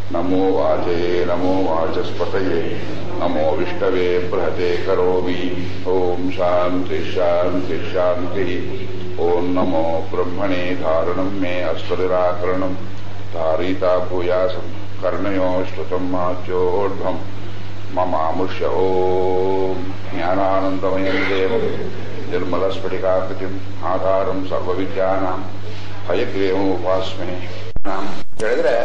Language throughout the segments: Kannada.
ನಮೋ ವಾಚೇ ನಮೋ ವಾಚಸ್ಪತಯೇ ನಮೋ ವಿಷ್ಣವೇ ಬೃಹತೆ ಕರೋಮಿ ಓಂ ಶಾಂತಿ ಶಾಂತಿ ಶಾಂತಿ ಓಂ ನಮೋ ಬ್ರಹ್ಮಣೇ ಧಾರಣಂ ಮೇ ಅಸ್ವದಿರಾಕರಣಂ ಧಾರಿತಾ ಭೂಯಾಸಂ ಕರ್ಣಯೋ ಶ್ರುತಂ ಮಾಚ್ಯೋರ್ಧ್ವಂ ಮಮಾಮುಷ್ಯ ಓಂ ಜ್ಞಾನಾನಂದಮಯಂ ದೇವಂ ನಿರ್ಮಲಸ್ಫಟಿಕಾಕೃತಿಂ ಆಧಾರಂ ಸರ್ವವಿದ್ಯಾನಾಂ ಹಯಗ್ರೀವಂ ಉಪಾಸ್ಮೆ ಹೇಳಿದ್ರೆ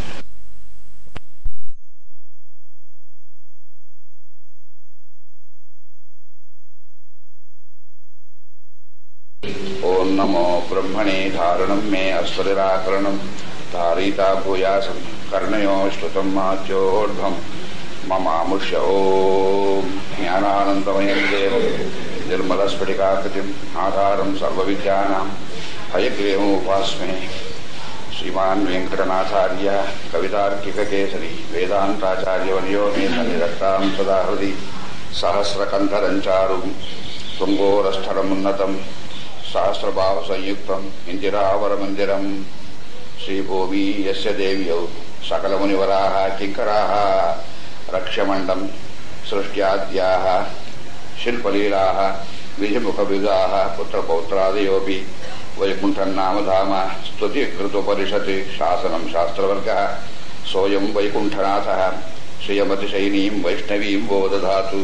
ಓಂ ನಮೋ ಬ್ರಹ್ಮಣೇ ಧಾರಣಂ ಮೇ ಅಸ್ವದಿರಾಕರಣಂ ಧಾರಿತಾ ಭೂಯಾಸಂ ಕರ್ಣಯೋ ಶ್ರುತಂ ಮಾಚ್ಯೋರ್ಧ್ವಂ ಮಮಾಮುಷ್ಯ ಓಂ ಜ್ಞಾನಾನಂದಮಯಂ ದೇವಂ ನಿರ್ಮಲಸ್ಫಟಿಕಾಕೃತಿಂ ಆಧಾರಂ ಸರ್ವವಿದ್ಯಾನಾಂ ಹಯಗ್ರೀವಂ ಉಪಾಸ್ಮೆ ಶ್ರೀಮಾನ್ ವೆಂಕಟನಾಥಾರ್ಯ ಕವಿತಾರ್ಕಿಕಕೇಸರಿ ವೇದಾಂತಾಚಾರ್ಯವರ್ಯೋ ಮೇ ಸನ್ನಿಧತ್ತಾಂ ಸದಾ ಹೃದಿ ಸಹಸ್ರಕಂಠರಂಚಾರು ತುಂಗೋರಸ್ಥಳಮುನ್ನತಂ ಸಹಸ್ರಭಾವ ಸಂಯುಕ್ತಂ ಇಂದಿರಾವರಮಂದಿರಂ ಶ್ರೀಭೂಮಿ ಯಸ್ಯ ದೇವ್ಯೌ ಸಕಲಮುನಿವರಾಹ ಕಿಂಕರಾಹ ರಕ್ಷ್ಯಮಂಡಂ ಸೃಷ್ಟ್ಯಾದ್ಯಾಹ ಶಿಲ್ಪಲೀಲಾಹ ವಿಧಿಮುಖವಿಗಾಹ ಪುತ್ರಪೌತ್ರಾದಯೋಪಿ ವೈಕುಂಠನ್ನಾಮಧಾಮ ಸ್ತುತಿ ಕೃತೋಪನಿಷತ್ ಶಾಸನಂ ಶಾಸ್ತ್ರವರ್ಗ ಸೋಯಂ ವೈಕುಂಠನಾಥ ಶ್ರಿಯಮತಿಶೈನೀಂ ವೈಷ್ಣವೀಂ ವೋ ದಧಾತು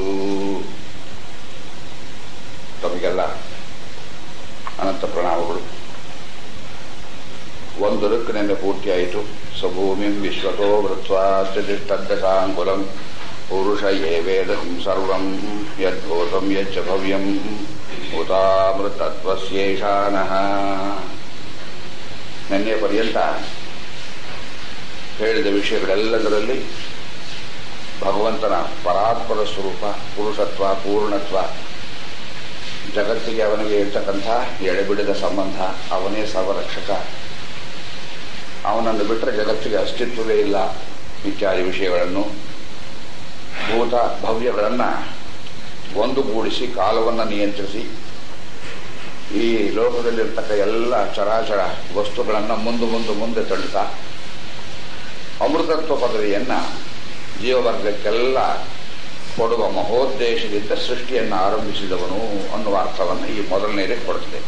ತಮಗೆಲ್ಲ ಅನಂತ ಪ್ರಣಾಮಗಳು ಒಂದು ಋಕ್ ನೆನ್ನೆ ಪೂರ್ತಿಯಾಯಿತು ಸಭೂಮಿಂ ವಿಶ್ವತೋ ವೃತ್ವಾತ್ಯತಿಷ್ಠದ್ದಶಾಂಗುಲಂ ಪುರುಷ ಯೇ ವೇದಂ ಸರ್ವಂ ಯದ್ಭೂತಂ ಯಚ್ಚ ಭವ್ಯಂ ಉತಾಮೃತತ್ವಸ್ಯೇಷಾನಃ ನಿನ್ನೆ ಪರ್ಯಂತ ಹೇಳಿದ ವಿಷಯಗಳೆಲ್ಲದರಲ್ಲಿ ಭಗವಂತನ ಪರಾತ್ಪರ ಸ್ವರೂಪ ಪುರುಷತ್ವ ಪೂರ್ಣತ್ವ ಜಗತ್ತಿಗೆ ಅವನಿಗೆ ಇರ್ತಕ್ಕಂಥ ಎಡೆಬಿಡದ ಸಂಬಂಧ ಅವನೇ ಸರ್ವರಕ್ಷಕ ಅವನನ್ನು ಬಿಟ್ಟರೆ ಜಗತ್ತಿಗೆ ಅಸ್ತಿತ್ವವೇ ಇಲ್ಲ ಇತ್ಯಾದಿ ವಿಷಯಗಳನ್ನು ಭೂತ ಭವ್ಯಗಳನ್ನು ಒಂದುಗೂಡಿಸಿ ಕಾಲವನ್ನು ನಿಯಂತ್ರಿಸಿ ಈ ಲೋಕದಲ್ಲಿರ್ತಕ್ಕ ಎಲ್ಲ ಚರಾಚರ ವಸ್ತುಗಳನ್ನು ಮುಂದೆ ಮುಂದೆ ಮುಂದೆ ತಳ್ಳುತ್ತಾ ಅಮೃತತ್ವ ಪದವಿಯನ್ನು ಜೀವವರ್ಗಕ್ಕೆಲ್ಲ ಕೊಡುವ ಮಹೋದ್ದೇಶದಿಂದ ಸೃಷ್ಟಿಯನ್ನು ಆರಂಭಿಸಿದವನು ಅನ್ನುವ ಅರ್ಥವನ್ನು ಈ ಮೊದಲನೇದಕ್ಕೆ ಕೊಡುತ್ತದೆ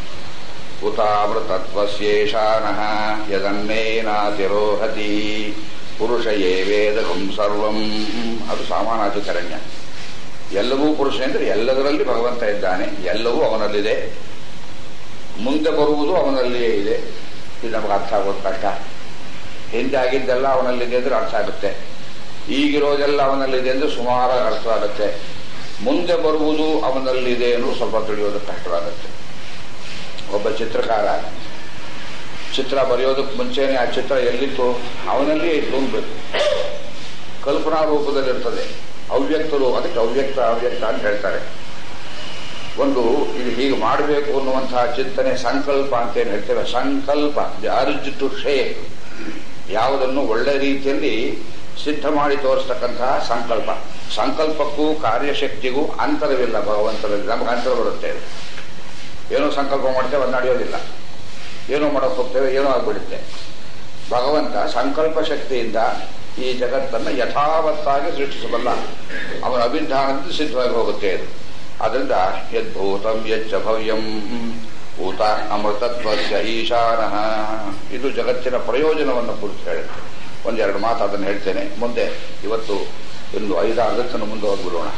ಉತಾಮೃತತ್ವಶೇಷಾನಃ ಯದನ್ನೇನಾತಿರೋಹತಿ ಪುರುಷ ಯೇ ವೇದಕಂ ಸರ್ವಂ ಅದು ಸಾಮಾನಾಧಿಕರಣ್ಯ ಎಲ್ಲವೂ ಪುರುಷ ಅಂದರೆ ಎಲ್ಲದರಲ್ಲಿ ಭಗವಂತ ಇದ್ದಾನೆ ಎಲ್ಲವೂ ಅವನಲ್ಲಿದೆ ಮುಂದೆ ಬರುವುದು ಅವನಲ್ಲಿಯೇ ಇದೆ ಇದು ನಮಗೆ ಅರ್ಥ ಆಗೋದು ಕಷ್ಟ ಹಿಂದೆ ಆಗಿದ್ದೆಲ್ಲ ಅವನಲ್ಲಿದೆ ಅಂದ್ರೆ ಅರ್ಥ ಆಗುತ್ತೆ ಈಗಿರೋದೆಲ್ಲ ಅವನಲ್ಲಿದೆ ಎಂದು ಸುಮಾರು ಅರ್ಥ ಆಗುತ್ತೆ ಮುಂದೆ ಬರುವುದು ಅವನಲ್ಲಿದೆ ಎಂದು ಸ್ವಲ್ಪ ತಿಳಿಯೋದು ಕಷ್ಟವಾಗುತ್ತೆ ಒಬ್ಬ ಚಿತ್ರಕಾರ ಚಿತ್ರ ಬರೆಯೋದಕ್ಕೆ ಮುಂಚೆನೆ ಆ ಚಿತ್ರ ಎಲ್ಲಿತ್ತು ಅವನಲ್ಲಿಯೇ ಇತ್ತು ಅನ್ಬೇಕು ಕಲ್ಪನಾ ರೂಪದಲ್ಲಿರ್ತದೆ ಅವ್ಯಕ್ತ ರೂಪ ಅದಕ್ಕೆ ಅವ್ಯಕ್ತ ಅವ್ಯಕ್ತ ಅಂತ ಹೇಳ್ತಾರೆ ಒಂದು ಇದು ಹೀಗೆ ಮಾಡಬೇಕು ಅನ್ನುವಂತಹ ಚಿಂತನೆ ಸಂಕಲ್ಪ ಅಂತ ಏನು ಹೇಳ್ತೇವೆ ಸಂಕಲ್ಪ ದಿ ಅರ್ಜ್ ಟು ಶೇಪ್ ಯಾವುದನ್ನು ಒಳ್ಳೆ ರೀತಿಯಲ್ಲಿ ಸಿದ್ಧ ಮಾಡಿ ತೋರಿಸ್ತಕ್ಕಂತಹ ಸಂಕಲ್ಪ ಸಂಕಲ್ಪಕ್ಕೂ ಕಾರ್ಯಶಕ್ತಿಗೂ ಅಂತರವಿಲ್ಲ ಭಗವಂತನಲ್ಲಿ ನಮಗೆ ಅಂತರ ಬರುತ್ತೆ ಏನೋ ಸಂಕಲ್ಪ ಮಾಡ್ತೇವೆ ಅದು ನಡೆಯೋದಿಲ್ಲ ಏನೋ ಮಾಡೋಕೆ ಹೋಗ್ತೇವೆ ಏನೋ ಆಗ್ಬಿಡುತ್ತೆ ಭಗವಂತ ಸಂಕಲ್ಪ ಶಕ್ತಿಯಿಂದ ಈ ಜಗತ್ತನ್ನು ಯಥಾವತ್ತಾಗಿ ಸೃಷ್ಟಿಸಬಲ್ಲ ಅವನ ಅಭಿಧಾನದಿಂದ ಸಿದ್ಧವಾಗಿ ಹೋಗುತ್ತೆ ಅದು ಅದರಿಂದ ಯದ್ಭೂತಂ ಯಚ್ಚ ಭವ್ಯಂ ಭೂತ ಅಮೃತತ್ವಸ್ಯ ಈಶಾನಃ ಇದು ಜಗತ್ತಿನ ಪ್ರಯೋಜನವನ್ನು ಕುರಿತು ಹೇಳುತ್ತೆ ಒಂದೆರಡು ಮಾತು ಅದನ್ನು ಹೇಳ್ತೇನೆ ಮುಂದೆ ಇವತ್ತು ಒಂದು ಐದಾರು ದತ್ತನ್ನು ಮುಂದೆ ಹೋಗ್ಬಿಡೋಣ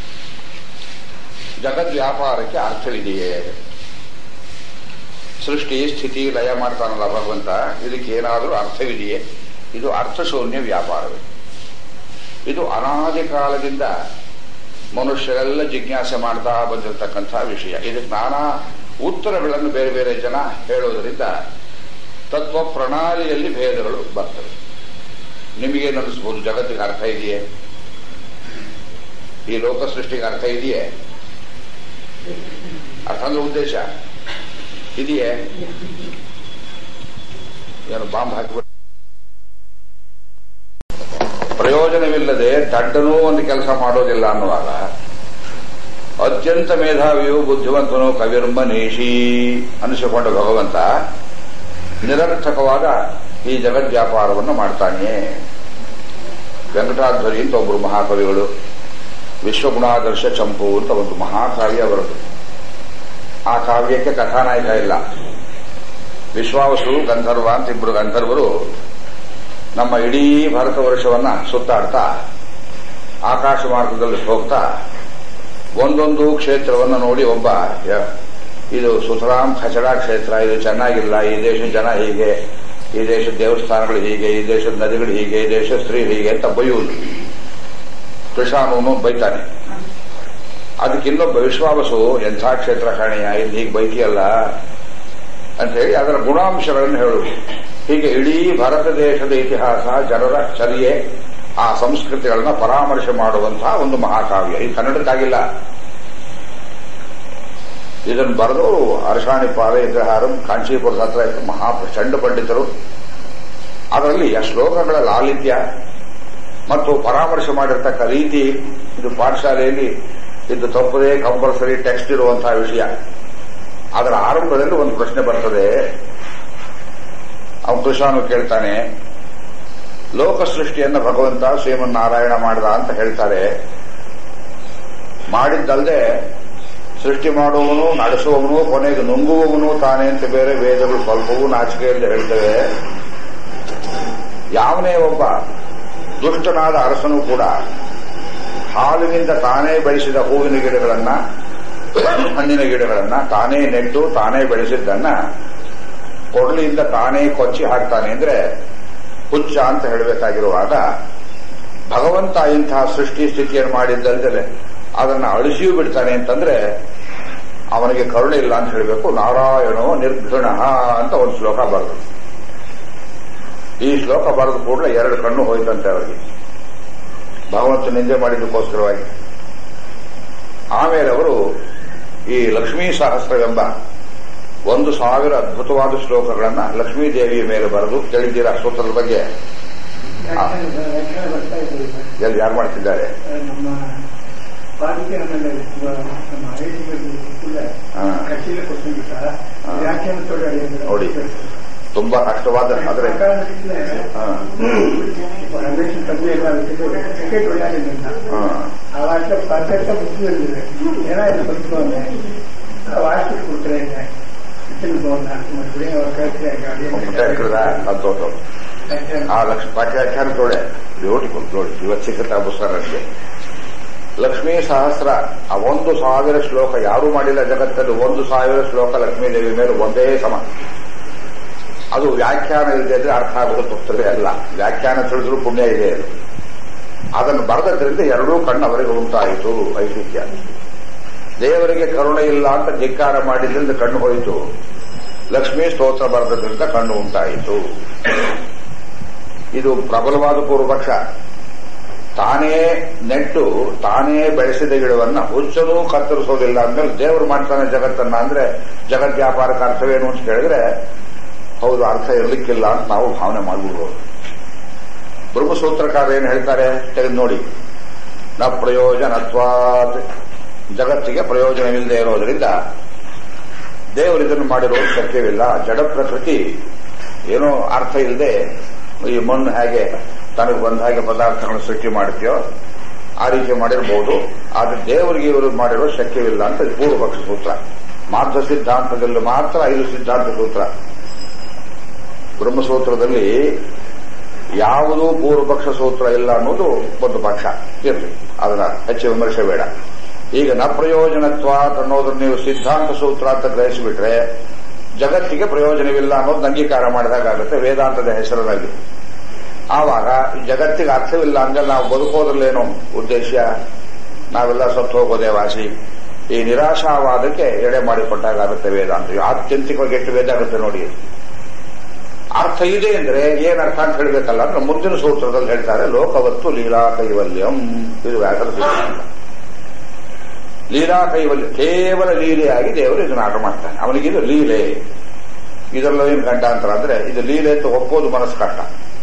ಜಗದ್ ವ್ಯಾಪಾರಕ್ಕೆ ಅರ್ಥವಿದೆಯೇ ಸೃಷ್ಟಿ ಸ್ಥಿತಿ ಲಯ ಮಾಡ್ತಾನಲ್ಲ ಭಗವಂತ ಇದಕ್ಕೆ ಏನಾದರೂ ಅರ್ಥವಿದೆಯೇ ಇದು ಅರ್ಥಶೂನ್ಯ ವ್ಯಾಪಾರವೇ ಇದು ಅನಾದಿ ಕಾಲದಿಂದ ಮನುಷ್ಯರೆಲ್ಲ ಜಿಜ್ಞಾಸೆ ಮಾಡ್ತಾ ಬಂದಿರತಕ್ಕಂಥ ವಿಷಯ ಇದಕ್ಕೆ ನಾನಾ ಉತ್ತರಗಳನ್ನು ಬೇರೆ ಬೇರೆ ಜನ ಹೇಳೋದರಿಂದ ತತ್ವ ಪ್ರಣಾಳಿಯಲ್ಲಿ ಭೇದಗಳು ಬರ್ತವೆ ನಿಮಗೇನು ಅನಿಸ್ಬೋದು ಜಗತ್ತಿಗೆ ಅರ್ಥ ಇದೆಯೇ ಈ ಲೋಕ ಸೃಷ್ಟಿಗೆ ಅರ್ಥ ಇದೆಯೇ ಅರ್ಥ ಅಂದ್ರೆ ಉದ್ದೇಶ ಇದೆಯೇ ಏನು ಬಾಂಬ್ ಹಾಕಿಬಿಟ್ಟು ಪ್ರಯೋಜನವಿಲ್ಲದೆ ದಡ್ಡನೂ ಒಂದು ಕೆಲಸ ಮಾಡೋದಿಲ್ಲ ಅನ್ನುವಾಗ ಅತ್ಯಂತ ಮೇಧಾವಿಯು ಬುದ್ಧಿವಂತನು ಕವಿರ್ಮನೀಷಿ ಅನಿಸಿಕೊಂಡ ಭಗವಂತ ನಿರರ್ಥಕವಾದ ಈ ಜಗದ್ವ್ಯಾಪಾರವನ್ನು ಮಾಡ್ತಾನೆ ವೆಂಕಟಾಧ್ವರಿ ಅಂತ ಒಬ್ಬರು ಮಹಾಕವಿಗಳು ವಿಶ್ವಗುಣಾದರ್ಶ ಚಂಪು ಅಂತ ಒಂದು ಮಹಾಕಾವ್ಯ ಬರೋದು ಆ ಕಾವ್ಯಕ್ಕೆ ಕಥಾನಾಯಕ ಇಲ್ಲ ವಿಶ್ವಾವಸು ಗಂಧರ್ವ ಅಂತ ಇಬ್ಬರು ಗಂಧರ್ವರು ನಮ್ಮ ಇಡೀ ಭಾರತ ವರ್ಷವನ್ನ ಸುತ್ತಾಡ್ತಾ ಆಕಾಶ ಮಾರ್ಗದಲ್ಲಿ ಹೋಗ್ತಾ ಒಂದೊಂದು ಕ್ಷೇತ್ರವನ್ನು ನೋಡಿ ಒಬ್ಬ ಯ- ಇದು ಸುತರಾಮ್ ಖಚಡಾ ಕ್ಷೇತ್ರ ಇದು ಚೆನ್ನಾಗಿಲ್ಲ ಈ ದೇಶದ ಜನ ಹೀಗೆ ಈ ದೇಶದ ದೇವಸ್ಥಾನಗಳು ಹೀಗೆ ಈ ದೇಶದ ನದಿಗಳು ಹೀಗೆ ಈ ದೇಶದ ಸ್ತ್ರೀ ಹೀಗೆ ಅಂತ ಬೈಯುವುದು ಕೃಷಾನು ಬೈತಾನೆ ಅದಕ್ಕೆ ಇನ್ನೊಬ್ಬ ವಿಶ್ವಾವಸು ಎಂಥ ಕ್ಷೇತ್ರ ಕಾಣೆಯ ಇಲ್ಲಿ ಹೀಗೆ ಬೈಕಿಯಲ್ಲ ಅಂತ ಹೇಳಿ ಅದರ ಗುಣಾಂಶಗಳನ್ನು ಹೇಳುವುದು ಹೀಗೆ ಇಡೀ ಭಾರತ ದೇಶದ ಇತಿಹಾಸ ಜನರ ಚರ್ಯೆ ಆ ಸಂಸ್ಕೃತಿಗಳನ್ನ ಪರಾಮರ್ಶೆ ಮಾಡುವಂತಹ ಒಂದು ಮಹಾಕಾವ್ಯ ಇದು ಕನ್ನಡಕ್ಕಾಗಿಲ್ಲ ಇದನ್ನು ಬರೆದವರು ಅರಶಾಣಿ ಪಾವೆ ವಿಗ್ರಹಾರಂ ಕಾಂಚೀಪುರದ ಹತ್ರ ಇದ್ದ ಮಹಾ ಪ್ರಚಂಡ ಪಂಡಿತರು ಅದರಲ್ಲಿ ಆ ಶ್ಲೋಕಗಳ ಲಾಲಿತ್ಯ ಮತ್ತು ಪರಾಮರ್ಶೆ ಮಾಡಿರ್ತಕ್ಕ ರೀತಿ ಇದು ಪಾಠಶಾಲೆಯಲ್ಲಿ ಇದು ತಪ್ಪದೇ ಕಂಪಲ್ಸರಿ ಟೆಕ್ಸ್ಟ್ ಇರುವಂತಹ ವಿಷಯ ಅದರ ಆರಂಭದಲ್ಲಿ ಒಂದು ಪ್ರಶ್ನೆ ಬರ್ತದೆ ಅವನು ಕೃಷಾನು ಕೇಳ್ತಾನೆ ಲೋಕ ಸೃಷ್ಟಿಯನ್ನ ಭಗವಂತ ಶ್ರೀಮನ್ನಾರಾಯಣ ಮಾಡಿದ ಅಂತ ಹೇಳ್ತಾರೆ ಮಾಡಿದ್ದಲ್ಲದೆ ಸೃಷ್ಟಿ ಮಾಡುವವನು ನಡೆಸುವವನು ಕೊನೆಗೆ ನುಂಗುವವನು ತಾನೇ ಅಂತ ಬೇರೆ ವೇದಗಳು ಸ್ವಲ್ಪವೂ ನಾಚಿಕೆಯಲ್ಲಿ ಹೇಳ್ತವೆ ಯಾವನೇ ಒಬ್ಬ ದುಷ್ಟನಾದ ಅರಸನು ಕೂಡ ಹಾಲಿನಿಂದ ತಾನೇ ಬೆಳೆಸಿದ ಹೂವಿನ ಗಿಡಗಳನ್ನ ಹಣ್ಣಿನ ಗಿಡಗಳನ್ನ ತಾನೇ ನೆಟ್ಟು ತಾನೇ ಬೆಳೆಸಿದ್ದನ್ನ ಕೊಡಲಿಯಿಂದ ತಾನೇ ಕೊಚ್ಚಿ ಹಾಕ್ತಾನೆ ಅಂದ್ರೆ ಹುಚ್ಚ ಅಂತ ಹೇಳಬೇಕಾಗಿರುವಾಗ ಭಗವಂತ ಇಂತಹ ಸೃಷ್ಟಿ ಸ್ಥಿತಿಯನ್ನು ಮಾಡಿದ್ದಲ್ದಲೆ ಅದನ್ನ ಅಳಿಸಿಯೂ ಬಿಡ್ತಾನೆ ಅಂತಂದ್ರೆ ಅವನಿಗೆ ಕರುಣೆ ಇಲ್ಲ ಅಂತ ಹೇಳಬೇಕು ನಾರಾಯಣೋ ನಿರ್ಘೃಣ ಅಂತ ಒಂದು ಶ್ಲೋಕ ಬರೆದು ಈ ಶ್ಲೋಕ ಬರೆದ ಕೂಡಲೇ ಎರಡು ಕಣ್ಣು ಹೋಯ್ತಂತೆ ಅವರಿಗೆ ಭಗವಂತ ನಿಂದೆ ಮಾಡಿದ್ದಕ್ಕೋಸ್ಕರವಾಗಿ ಆಮೇಲೆ ಅವರು ಈ ಲಕ್ಷ್ಮೀ ಸಹಸ್ರವೆಂಬ ಒಂದು ಸಾವಿರ ಅದ್ಭುತವಾದ ಶ್ಲೋಕಗಳನ್ನ ಲಕ್ಷ್ಮೀ ದೇವಿಯ ಮೇಲೆ ಬರೆದು ಕೇಳಿದ್ದೀರಾ ಸ್ತೋತ್ರದ ಬಗ್ಗೆ ವ್ಯಾಖ್ಯಾನ ವ್ಯಾಖ್ಯಾನ ಬರ್ತಾ ಇದ್ದೀವಿ ಸರ್. ಎಲ್ಲಿ ಯಾರು ಮಾಡ್ತಿದ್ದಾರೆ ನಮ್ಮ ಪಾಲಿಕೆ ಆಮೇಲೆ ನಮ್ಮ ಐಟಿ ಕೂಡ ಹಾ. ಕಚೇರಿ ಕೊಟ್ಟಿದ್ದು ಸಹ ಹಾ. ವ್ಯಾಖ್ಯಾನ ತೊಡಗಿ ನೋಡಿ. ತುಂಬಾ ಕಷ್ಟವಾದ ಆದ್ರೆ ಹಾ, ರಮೇಶ್ ತಂದೆ ಎಲ್ಲ ಟಿಕೆಟ್ ಒಳ್ಳೆಯದಿಲ್ಲ ಹಾ, ಆ ವಾಟ್ಲ ಪರ್ಫೆಕ್ಟ್ ಬುಕ್ಕಿದೆ ಏನಾಯ್ತು ಬಂತು ಅಂದ್ರೆ ಆ ವಾಟ್ಲ ಕೊಟ್ಟರೆ ಕಿಚನ್ ಬೋನ್ ಮಾಡ್ಬಿಡಿ ಅವ್ರ ಮುಟ್ಟ ಇಕ್ಕದ ಸಂತೋಷ ಆ ಲಕ್ಷ ವಾಕ್ಯಾಖ್ಯಾನ ತೋಡೆ ಬ್ಯೂಟಿಫುಲ್ ನೋಡಿ ಇವತ್ತು ಸಿಕ್ಕತ್ತ ಪುಸ್ತಕ ನನಗೆ ಲಕ್ಷ್ಮೀ ಸಹಸ್ರ ಆ ಒಂದು ಸಾವಿರ ಶ್ಲೋಕ ಯಾರೂ ಮಾಡಿಲ್ಲ ಜಗತ್ತಲ್ಲಿ ಒಂದು ಸಾವಿರ ಶ್ಲೋಕ ಲಕ್ಷ್ಮೀ ದೇವಿ ಮೇಲೆ ಒಂದೇ ಸಮ ಅದು ವ್ಯಾಖ್ಯಾನ ಇಲ್ಲದೆ ಇದ್ರೆ ಅರ್ಥ ಆಗೋದು ಪುಸ್ತಕ ಅಲ್ಲ ವ್ಯಾಖ್ಯಾನ ತಿಳಿದ್ರು ಪುಣ್ಯ ಇದೆ ಅದು ಅದನ್ನು ಬರೆದದ್ರಿಂದ ಎರಡೂ ಕಣ್ಣು ಅವರಿಗೆ ಉಂಟಾಯಿತು ಐತಿಹ್ಯ ದೇವರಿಗೆ ಕರುಣೆ ಇಲ್ಲ ಅಂತ ಧಿಕ್ಕಾರ ಮಾಡಿದ್ರಿಂದ ಕಣ್ಣು ಹೋಯಿತು ಲಕ್ಷ್ಮೀ ಸ್ತೋತ್ರ ಬರೆದದ್ರಿಂದ ಕಣ್ಣು ಉಂಟಾಯಿತು ಇದು ಪ್ರಬಲವಾದ ಪೂರ್ವಪಕ್ಷ ತಾನೇ ನೆಟ್ಟು ತಾನೇ ಬೆಳೆಸಿದ ಗಿಡವನ್ನ ಹುಚ್ಚನೂ ಕತ್ತರಿಸೋದಿಲ್ಲ ಅಂದ್ಮೇಲೆ ದೇವರು ಮಾಡ್ತಾನೆ ಜಗತ್ತನ್ನ ಅಂದ್ರೆ ಜಗತ್ ವ್ಯಾಪಾರಕ್ಕೆ ಅರ್ಥವೇನು ಅಂತ ಕೇಳಿದ್ರೆ ಹೌದು ಅರ್ಥ ಇರ್ಲಿಕ್ಕಿಲ್ಲ ಅಂತ ನಾವು ಭಾವನೆ ಮಾಡ್ಬಿಡ್ಬೋದು ಬ್ರಹ್ಮಸೂತ್ರಕಾರ ಏನು ಹೇಳ್ತಾರೆ ತೆಗೆದು ನೋಡಿ ನ ಪ್ರಯೋಜನತ್ವಾತ್ ಜಗತ್ತಿಗೆ ಪ್ರಯೋಜನವಿಲ್ಲದೆ ಇರೋದ್ರಿಂದ ದೇವರು ಇದನ್ನು ಮಾಡಿರೋದು ಶಕ್ಯವಿಲ್ಲ ಜಡ ಪ್ರಕೃತಿ ಏನೋ ಅರ್ಥ ಇಲ್ಲದೆ ಈ ಮಣ್ಣು ಹೇಗೆ ತನಗೆ ಬಂದ ಹಾಗೆ ಪದಾರ್ಥಗಳನ್ನು ಸೃಷ್ಟಿ ಮಾಡುತ್ತೆಯೋ ಆ ರೀತಿ ಮಾಡಿರಬಹುದು ಆದ್ರೆ ದೇವರಿಗೆ ಇವರು ಮಾಡಿರೋ ಶಕ್ಯವಿಲ್ಲ ಅಂತ ಇದು ಪೂರ್ವಪಕ್ಷ ಸೂತ್ರ ಮಾರ್ಗ ಸಿದ್ಧಾಂತದಲ್ಲಿ ಮಾತ್ರ ಐದು ಸಿದ್ಧಾಂತ ಸೂತ್ರ ಬ್ರಹ್ಮಸೂತ್ರದಲ್ಲಿ ಯಾವುದೂ ಪೂರ್ವಪಕ್ಷ ಸೂತ್ರ ಇಲ್ಲ ಅನ್ನೋದು ಒಂದು ಪಕ್ಷ ಇರಲಿ ಅದನ್ನ ಹೆಚ್ಚು ವಿಮರ್ಶೆ ಬೇಡ ಈಗ ನ ಪ್ರಯೋಜನತ್ವಾತ್ ಅನ್ನೋದನ್ನ ನೀವು ಸಿದ್ಧಾಂತ ಸೂತ್ರ ಅಂತ ಗ್ರಹಿಸಿಬಿಟ್ರೆ ಜಗತ್ತಿಗೆ ಪ್ರಯೋಜನವಿಲ್ಲ ಅನ್ನೋದು ಅಂಗೀಕಾರ ಮಾಡಿದಾಗುತ್ತೆ ವೇದಾಂತದ ಹೆಸರಿನಲ್ಲಿ ಆವಾಗ ಈ ಜಗತ್ತಿಗೆ ಅರ್ಥವಿಲ್ಲ ಅಂದ್ರೆ ನಾವು ಬದುಕೋದ್ರಲ್ಲೇನೋ ಉದ್ದೇಶ ನಾವೆಲ್ಲ ಸತ್ತು ಹೋಗೋದೇ ವಾಸಿ ಈ ನಿರಾಶಾವಾದಕ್ಕೆ ಎಡೆ ಮಾಡಿಕೊಟ್ಟಾಗುತ್ತೆ ವೇದಾಂತ ಆತ್ಯಂತಿಕವಾಗಿ ಎಷ್ಟು ವೇದ ಆಗುತ್ತೆ ನೋಡಿ ಅರ್ಥ ಇದೆ ಅಂದ್ರೆ ಏನ್ ಅರ್ಥ ಅಂತ ಹೇಳಬೇಕಲ್ಲ ಅಂದ್ರೆ ಮುಂದಿನ ಸೂತ್ರದಲ್ಲಿ ಹೇಳ್ತಾರೆ ಲೋಕವತ್ತು ಲೀಲಾ ಕೈವಲ್ಯಂ ಇದು ವ್ಯಾಕರ ಸಿದ್ಧಾಂತ ಲೀಲಾ ಕೈವಲ್ಯ ಕೇವಲ ಲೀಲೆಯಾಗಿ ದೇವರು ಇದನ್ನ ಆಟ ಮಾಡ್ತಾನೆ ಅವನಿಗಿದು ಲೀಲೆ ಇದರಲ್ಲೂ ಏನು ಗಂಡಾಂತರ ಅಂದ್ರೆ ಇದು ಲೀಲೆ ಅಂತ ಒಪ್ಪೋದು ಮನಸ್ಸು ಕಷ್ಟ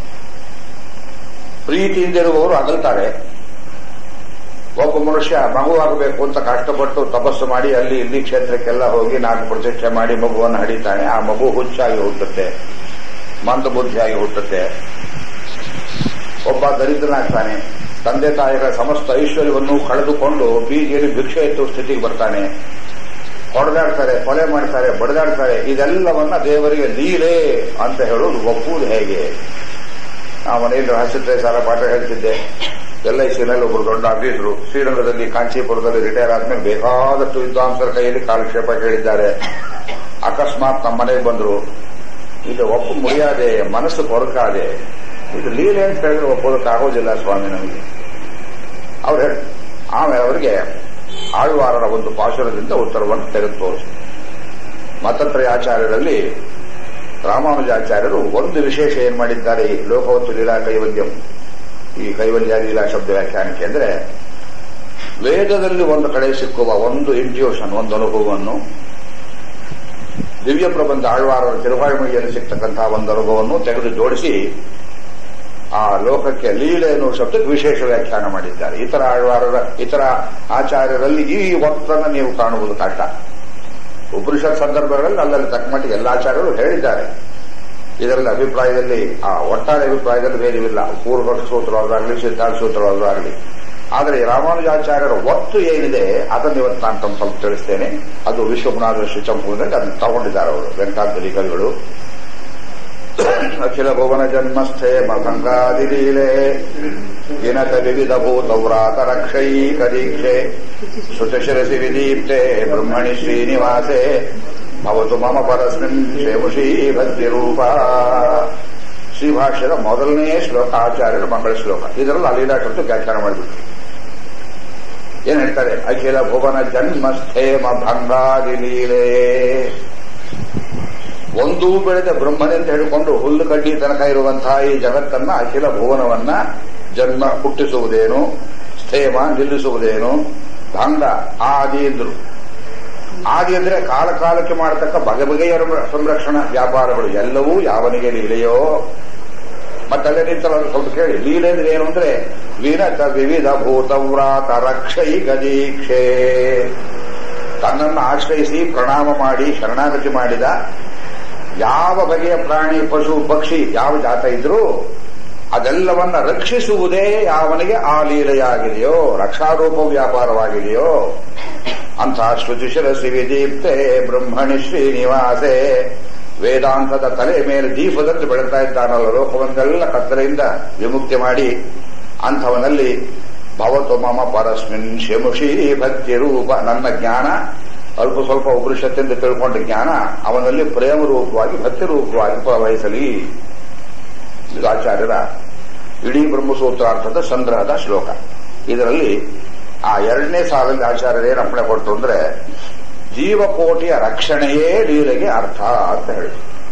ಪ್ರೀತಿಯಿಂದ ಇರುವವರು ಅಗಲ್ತಾರೆ ಒಬ್ಬ ಮನುಷ್ಯ ಮಗುವಾಗಬೇಕು ಅಂತ ಕಷ್ಟಪಟ್ಟು ತಪಸ್ಸು ಮಾಡಿ ಅಲ್ಲಿ ಇಲ್ಲಿ ಕ್ಷೇತ್ರಕ್ಕೆಲ್ಲ ಹೋಗಿ ನಾಲ್ಕು ಪ್ರತಿಷ್ಠೆ ಮಾಡಿ ಮಗುವನ್ನು ಹಡಿತಾನೆ ಆ ಮಗು ಹುಚ್ಚಾಗಿ ಹುಟ್ಟುತ್ತೆ ಮಂದ ಬುದ್ಧಿಯಾಗಿ ಹುಟ್ಟುತ್ತೆ ಒಬ್ಬ ದರಿದ್ರನಾಗ್ತಾನೆ ತಂದೆ ತಾಯಿಗಳ ಸಮಸ್ತ ಐಶ್ವರ್ಯವನ್ನು ಕಳೆದುಕೊಂಡು ಬೀದಿಯಲ್ಲಿ ಭಿಕ್ಷೆ ಎತ್ತುವ ಸ್ಥಿತಿಗೆ ಬರ್ತಾನೆ ಹೊಡೆದಾಡ್ತಾರೆ ಕೊಲೆ ಮಾಡ್ತಾರೆ ಬಡದಾಡ್ತಾರೆ ಇದೆಲ್ಲವನ್ನ ದೇವರಿಗೆ ಲೀಲೆ ಅಂತ ಹೇಳೋದು ಒಪ್ಪುವುದು ಹೇಗೆ ಆ ಮನೆಯಲ್ಲಿ ರಹಸ್ಯ ಸಾರ ಪಾಠ ಹೇಳ್ತಿದ್ದೆ ಎಲ್ ಐ ಸಿನಲ್ಲಿ ಒಬ್ಬರು ದೊಡ್ಡ ಆಫೀಸರು ಶ್ರೀರಂಗದಲ್ಲಿ ಕಾಂಚೀಪುರದಲ್ಲಿ ರಿಟೈರ್ ಆದ್ಮೇಲೆ ಬೇಕಾದಷ್ಟು ವಿದ್ವಾಂಸರ ಕೈಯಲ್ಲಿ ಕಾಲಕ್ಷೇಪ ಕೇಳಿದ್ದಾರೆ ಅಕಸ್ಮಾತ್ ನಮ್ಮ ಮನೆಗೆ ಬಂದ್ರು ಇದು ಒಪ್ಪು ಮುರಿಯಾದೆ ಮನಸ್ಸು ಕೊರಕಾದೆ ಇದು ಲೀಲೆ ಅಂತ ಹೇಳಿದ್ರೆ ಒಪ್ಪೋದಕ್ಕಾಗೋದಿಲ್ಲ ಸ್ವಾಮಿ ನಮಗೆ ಅವ್ರು ಹೇಳಿ ಆಮೇಲೆ ಅವರಿಗೆ ಆಳ್ವಾರರ ಒಂದು ಪಾಶುರದಿಂದ ಉತ್ತರವನ್ನು ತೆಗೆದು ತೋರಿಸಿ ಮತ್ತತ್ರಯ ಆಚಾರ್ಯರಲ್ಲಿ ರಾಮಾನುಜಾಚಾರ್ಯರು ಒಂದು ವಿಶೇಷ ಏನ್ ಮಾಡಿದ್ದಾರೆ ಈ ಲೋಕವತ್ತು ಲೀಲಾ ಕೈವಲ್ಯಂ ಈ ಕೈವಲ್ಯ ಲೀಲಾ ಶಬ್ದ ವ್ಯಾಖ್ಯಾನಕ್ಕೆ ಅಂದ್ರೆ ವೇದದಲ್ಲಿ ಒಂದು ಕಡೆ ಸಿಕ್ಕುವ ಒಂದು ಇಂಟ್ಯೂಷನ್ ಒಂದು ಅನುಭವವನ್ನು ದಿವ್ಯ ಪ್ರಬಂಧ ಆಳ್ವಾರರ ತಿರುವಾಳ್ಮಳಿಯಲ್ಲಿ ಸಿಗ್ತಕ್ಕಂತಹ ಒಂದು ಅನುಭವವನ್ನು ತೆಗೆದು ಜೋಡಿಸಿ ಆ ಲೋಕಕ್ಕೆ ಲೀಲೆ ಎನ್ನುವ ಶಬ್ದಕ್ಕೆ ವಿಶೇಷ ವ್ಯಾಖ್ಯಾನ ಮಾಡಿದ್ದಾರೆ ಇತರ ಆಳ್ವಾರರ ಇತರ ಆಚಾರ್ಯರಲ್ಲಿ ಈ ಒತ್ತನ್ನು ನೀವು ಕಾಣುವುದು ಕಷ್ಟ ಉಪನಿಷತ್ ಸಂದರ್ಭಗಳಲ್ಲಿ ಅಲ್ಲಲ್ಲಿ ತಕ್ಕ ಮಟ್ಟಿಗೆ ಎಲ್ಲ ಆಚಾರ್ಯರು ಹೇಳಿದ್ದಾರೆ ಇದರಲ್ಲಿ ಅಭಿಪ್ರಾಯದಲ್ಲಿ ಆ ಒಟ್ಟಾರೆ ಅಭಿಪ್ರಾಯದಲ್ಲಿ ಭೇದವಿಲ್ಲ ಪೂರ್ವಪಕ್ಷ ಸೂತ್ರವಾದಾಗಲಿ ಸಿದ್ಧಾಂತ ಸೂತ್ರವಾದಾಗಲಿ ಆದರೆ ರಾಮಾನುಜಾಚಾರ್ಯರ ಒತ್ತು ಏನಿದೆ ಅದನ್ನು ಇವತ್ತು ನಾನು ತಮ್ಮ ಸ್ವಲ್ಪ ತಿಳಿಸ್ತೇನೆ ಅದು ವಿಶ್ವಗುಣಾದ ಶ್ರೀಚಂಪುರದಲ್ಲಿ ಅದನ್ನು ತಗೊಂಡಿದ್ದಾರೆ ಅವರು ವೆಂಕಟಾದ್ರಿ ಕವಿಗಳು ಅಖಿಲ ಭುವನ ಜನ್ಮಸ್ಥೆ ಮಭಂಗಾದಿಲೀಲೆ ದಿನಕ ವಿವಿಧ ಭೂತವ್ರಾತ ರಕ್ಷೈಕ ದೀಕ್ಷೆ ಶ್ರುತಶಿರಸಿ ವಿದೀಪ್ತೆ ಬ್ರಹ್ಮಣಿ ಶ್ರೀನಿವಾಸೆ ಭವತು ಮಮ ಪರಸ್ಮಿನ್ ಶೇಮುಷೀ ಭಕ್ತಿರೂಪ ಶ್ರೀಭಾಷ್ಯದ ಮೊದಲನೇ ಶ್ಲೋಕ ಆಚಾರ್ಯರ ಮಂಗಳ ಶ್ಲೋಕ ಇದರಲ್ಲಿ ಅಲೀಲಾಟದ್ದು ವ್ಯಾಖ್ಯಾನ ಮಾಡಿಬಿಟ್ರು ಏನ್ ಹೇಳ್ತಾರೆ ಅಖಿಲ ಭುವನ ಜನ್ಮಸ್ಥೇಮ ಭಂಗಾದಿ ಲೀಲೆ ಒಂದೂ ಬೆಳೆದ ಬ್ರಹ್ಮನೆಂದು ಹೇಳಿಕೊಂಡು ಹುಲ್ಲು ಕಡ್ಡಿ ತನಕ ಇರುವಂತಹ ಈ ಜಗತ್ತನ್ನ ಅಖಿಲ ಭುವನವನ್ನ ಜನ್ಮ ಹುಟ್ಟಿಸುವುದೇನು ಸ್ಥೇಮ ನಿಲ್ಲಿಸುವುದೇನು ಭಂಗ ಆದಿ ಎಂದ್ರು ಆದಿ ಅಂದ್ರೆ ಕಾಲ ಕಾಲಕ್ಕೆ ಮಾಡತಕ್ಕ ಬಗೆ ಬಗೆಯ ಸಂರಕ್ಷಣಾ ವ್ಯಾಪಾರಗಳು ಎಲ್ಲವೂ ಯಾವನಿಗೆ ಲೀಲೆಯೋ ಮತ್ತಲ್ಲೇ ನಿಂತಲ್ಲ ಸ್ವಲ್ಪ ಕೇಳಿ ಲೀಲೆ ಅಂದ್ರೆ ಏನು ಅಂದ್ರೆ ವಿನತ ವಿವಿಧ ಭೂತವ್ರಾತ ರಕ್ಷೈಕ ದೀಕ್ಷೆ ತನ್ನನ್ನು ಆಶ್ರಯಿಸಿ ಪ್ರಣಾಮ ಮಾಡಿ ಶರಣಾಗತಿ ಮಾಡಿದ ಯಾವ ಬಗೆಯ ಪ್ರಾಣಿ ಪಶು ಪಕ್ಷಿ ಯಾವ ಜಾತ ಇದ್ರೂ ಅದೆಲ್ಲವನ್ನ ರಕ್ಷಿಸುವುದೇ ಯಾವನಿಗೆ ಆ ಲೀಲೆಯಾಗಿದೆಯೋ ರಕ್ಷಾರೂಪ ವ್ಯಾಪಾರವಾಗಿದೆಯೋ ಅಂಥ ಶ್ರುತಿಶಿರಸಿ ವಿದೀಪ್ತೆ ಬ್ರಹ್ಮಣಿ ಶ್ರೀನಿವಾಸೆ ವೇದಾಂತದ ತಲೆ ಮೇಲೆ ದೀಪದಂತೆ ಬೆಳಗ್ತಾ ಇದ್ದಾನಲ್ಲ ಲೋಕವನ್ನೆಲ್ಲ ಕತ್ತಲೆಯಿಂದ ವಿಮುಕ್ತಿ ಮಾಡಿ ಅಂಥವನಲ್ಲಿ ಭವತು ಮಮ ಪರಸ್ಮಿನ್ ಶಮುಷಿ ಭಕ್ತಿ ರೂಪ ನನ್ನ ಜ್ಞಾನ ಅಲ್ಪ ಸ್ವಲ್ಪ ಉಪನಿಷತ್ತೆಂದು ತಿಳ್ಕೊಂಡ ಜ್ಞಾನ ಅವನಲ್ಲಿ ಪ್ರೇಮ ರೂಪವಾಗಿ ಭಕ್ತಿ ರೂಪವಾಗಿ ಪ್ರವಹಿಸಲಿ ಇದು ಆಚಾರ್ಯರ ಇಡೀ ಬ್ರಹ್ಮಸೂತ್ರಾರ್ಥದ ಸಂಗ್ರಹದ ಶ್ಲೋಕ ಇದರಲ್ಲಿ ಆ ಎರಡನೇ ಸಾಲಲ್ಲಿ ಆಚಾರ್ಯರು ಏನು ಅಪ್ಪಣೆ ಕೊಟ್ಟರು ಅಂದ್ರೆ ಜೀವಕೋಟಿಯ ರಕ್ಷಣೆಯೇ ಲೀಲೆಗೆ ಅರ್ಥ ಅಂತ ಹೇಳಿ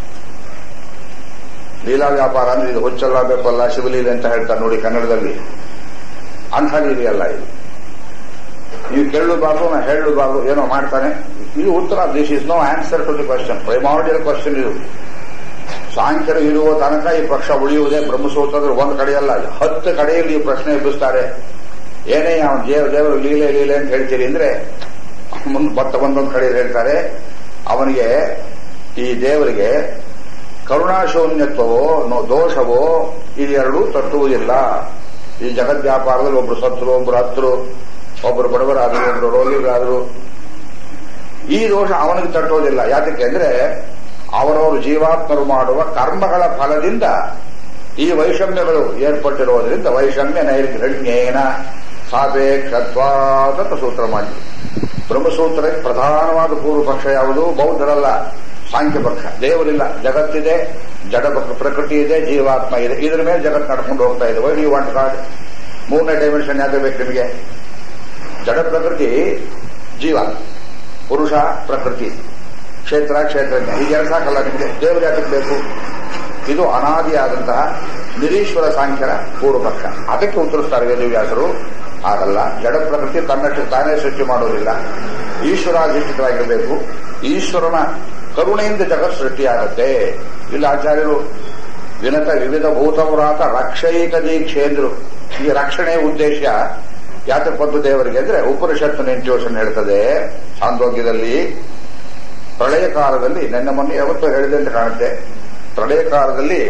ಲೀಲಾ ವ್ಯಾಪಾರ ಅಂದ್ರೆ ಇದು ಹುಚ್ಚಲ್ಲ ಬೇಕಲ್ಲ ಶಿವಲೀಲೆ ಅಂತ ಹೇಳ್ತಾರೆ ನೋಡಿ ಕನ್ನಡದಲ್ಲಿ ಅಂಥ ಲೀಲೆ ಅಲ್ಲ ಇದು ನೀವು ಕೇಳಬಾರ್ದು ನಾ ಹೇಳಬಾರ್ದು ಏನೋ ಮಾಡ್ತಾನೆ ಇದು ಉತ್ತರ this is no answer to the question primordial question ಇದು ಸಾಂಖ್ಯರು ಇರುವ ತನಕ ಈ ಪಕ್ಷ ಉಳಿಯುವುದೇ ಬ್ರಹ್ಮಸೂತ್ರದ ಒಂದು ಕಡೆಯಲ್ಲ ಹತ್ತು ಕಡೆಯಲ್ಲಿ ಈ ಪ್ರಶ್ನೆ ಎಬ್ಬಿಸ್ತಾರೆ ಏನೇ ಅವನು ದೇವ ದೇವರು ಲೀಲೆ ಲೀಲೆ ಅಂತ ಹೇಳ್ತೀರಿ ಅಂದ್ರೆ ಮುಂದೆ ಭತ್ತ ಒಂದೊಂದು ಕಡೆಯಲ್ಲಿ ಹೇಳ್ತಾರೆ ಅವನಿಗೆ ಈ ದೇವರಿಗೆ ಕರುಣಾಶೂನ್ಯತ್ವವೋ ನೋ ದೋಷವೋ ಇದೆರಡೂ ತಟ್ಟುವುದಿಲ್ಲ ಈ ಜಗದ್ವ್ಯಾಪಾರದಲ್ಲಿ ಒಬ್ರು ಸತ್ರು ಒಬ್ರು ಹತ್ರು ಒಬ್ರು ಬಡವರಾದ್ರು ಒಬ್ರು ರೋಗಿಗಳಾದ್ರು ಈ ದೋಷ ಅವನಿಗೆ ತಟ್ಟೋದಿಲ್ಲ ಯಾತಕ್ಕೆ ಅಂದ್ರೆ ಅವರವರು ಜೀವಾತ್ಮರು ಮಾಡುವ ಕರ್ಮಗಳ ಫಲದಿಂದ ಈ ವೈಷಮ್ಯಗಳು ಏರ್ಪಟ್ಟಿರುವುದರಿಂದ ವೈಷಮ್ಯ ನೈರ್ಘಣ್ಯೇನ ಸಾಪೇಕ್ಷತ್ವಾದ ಸೂತ್ರ ಮಾಡಿ ಬ್ರಹ್ಮಸೂತ್ರಕ್ಕೆ ಪ್ರಧಾನವಾದ ಪೂರ್ವ ಪಕ್ಷ ಯಾವುದು ಬೌದ್ಧರಲ್ಲ ಸಾಂಖ್ಯ ಪಕ್ಷ ದೇವರಿಲ್ಲ ಜಗತ್ತಿದೆ ಜಡ ಪ್ರಕೃತಿ ಇದೆ ಜೀವಾತ್ಮ ಇದೆ ಇದರ ಮೇಲೆ ಜಗತ್ತು ನಡ್ಕೊಂಡು ಹೋಗ್ತಾ ಇದೆ ವೈ ಯು ವಾಂಟ್ ಗಾಡ್ ಮೂರನೇ ಡೈಮೆನ್ಷನ್ ಯಾವ್ದು ಬೇಕು ನಿಮಗೆ ಜಡ ಪ್ರಕೃತಿ ಜೀವ ಪುರುಷ ಪ್ರಕೃತಿ ಕ್ಷೇತ್ರ ಕ್ಷೇತ್ರಜ್ಞ ಈಗ ಎರಡು ಸಾಕಲ್ಲ ನಿಮಗೆ ದೇವರು ಯಾತಕ್ಕೆ ಬೇಕು ಇದು ಅನಾದಿಯಾದಂತಹ ನಿರೀಶ್ವರ ಸಾಂಖ್ಯರ ಪೂರ್ವ ಪಕ್ಷ ಅದಕ್ಕೆ ಉತ್ತರಿಸ್ತಾರೆ ವೇದವ್ಯಾಸರು ಆಗಲ್ಲ ಜಡ ಪ್ರಕೃತಿ ತನ್ನಷ್ಟು ತಾನೇ ಸೃಷ್ಟಿ ಮಾಡೋದಿಲ್ಲ ಈಶ್ವರಾಧಿಷ್ಠಿತವಾಗಿರಬೇಕು ಈಶ್ವರನ ಕರುಣೆಯಿಂದ ಜಗತ್ ಸೃಷ್ಟಿಯಾಗತ್ತೆ ಇಲ್ಲಿ ಆಚಾರ್ಯರು ವಿನತ ವಿವಿಧ ಭೂತವ್ರಾತ ರಕ್ಷೈಕ ದೀಕ್ಷೇಂದ್ರು ಈ ರಕ್ಷಣೆ ಉದ್ದೇಶ ಯಾತಕ್ಕೆ ಬಂತು ದೇವರಿಗೆ ಅಂದ್ರೆ ಉಪನಿಷತ್ತಿನ ಇಂಟ್ಯೂಷನ್ ಹೇಳ್ತದೆ ಸಾಂದೋಗ್ಯದಲ್ಲಿ ಪ್ರಳಯ ಕಾಲದಲ್ಲಿ ನನ್ನ ಮೊನ್ನೆ ಯಾವತ್ತೂ ಹೇಳಿದೆ ಅಂತ ಕಾಣುತ್ತೆ ಪ್ರಳಯ ಕಾಲದಲ್ಲಿ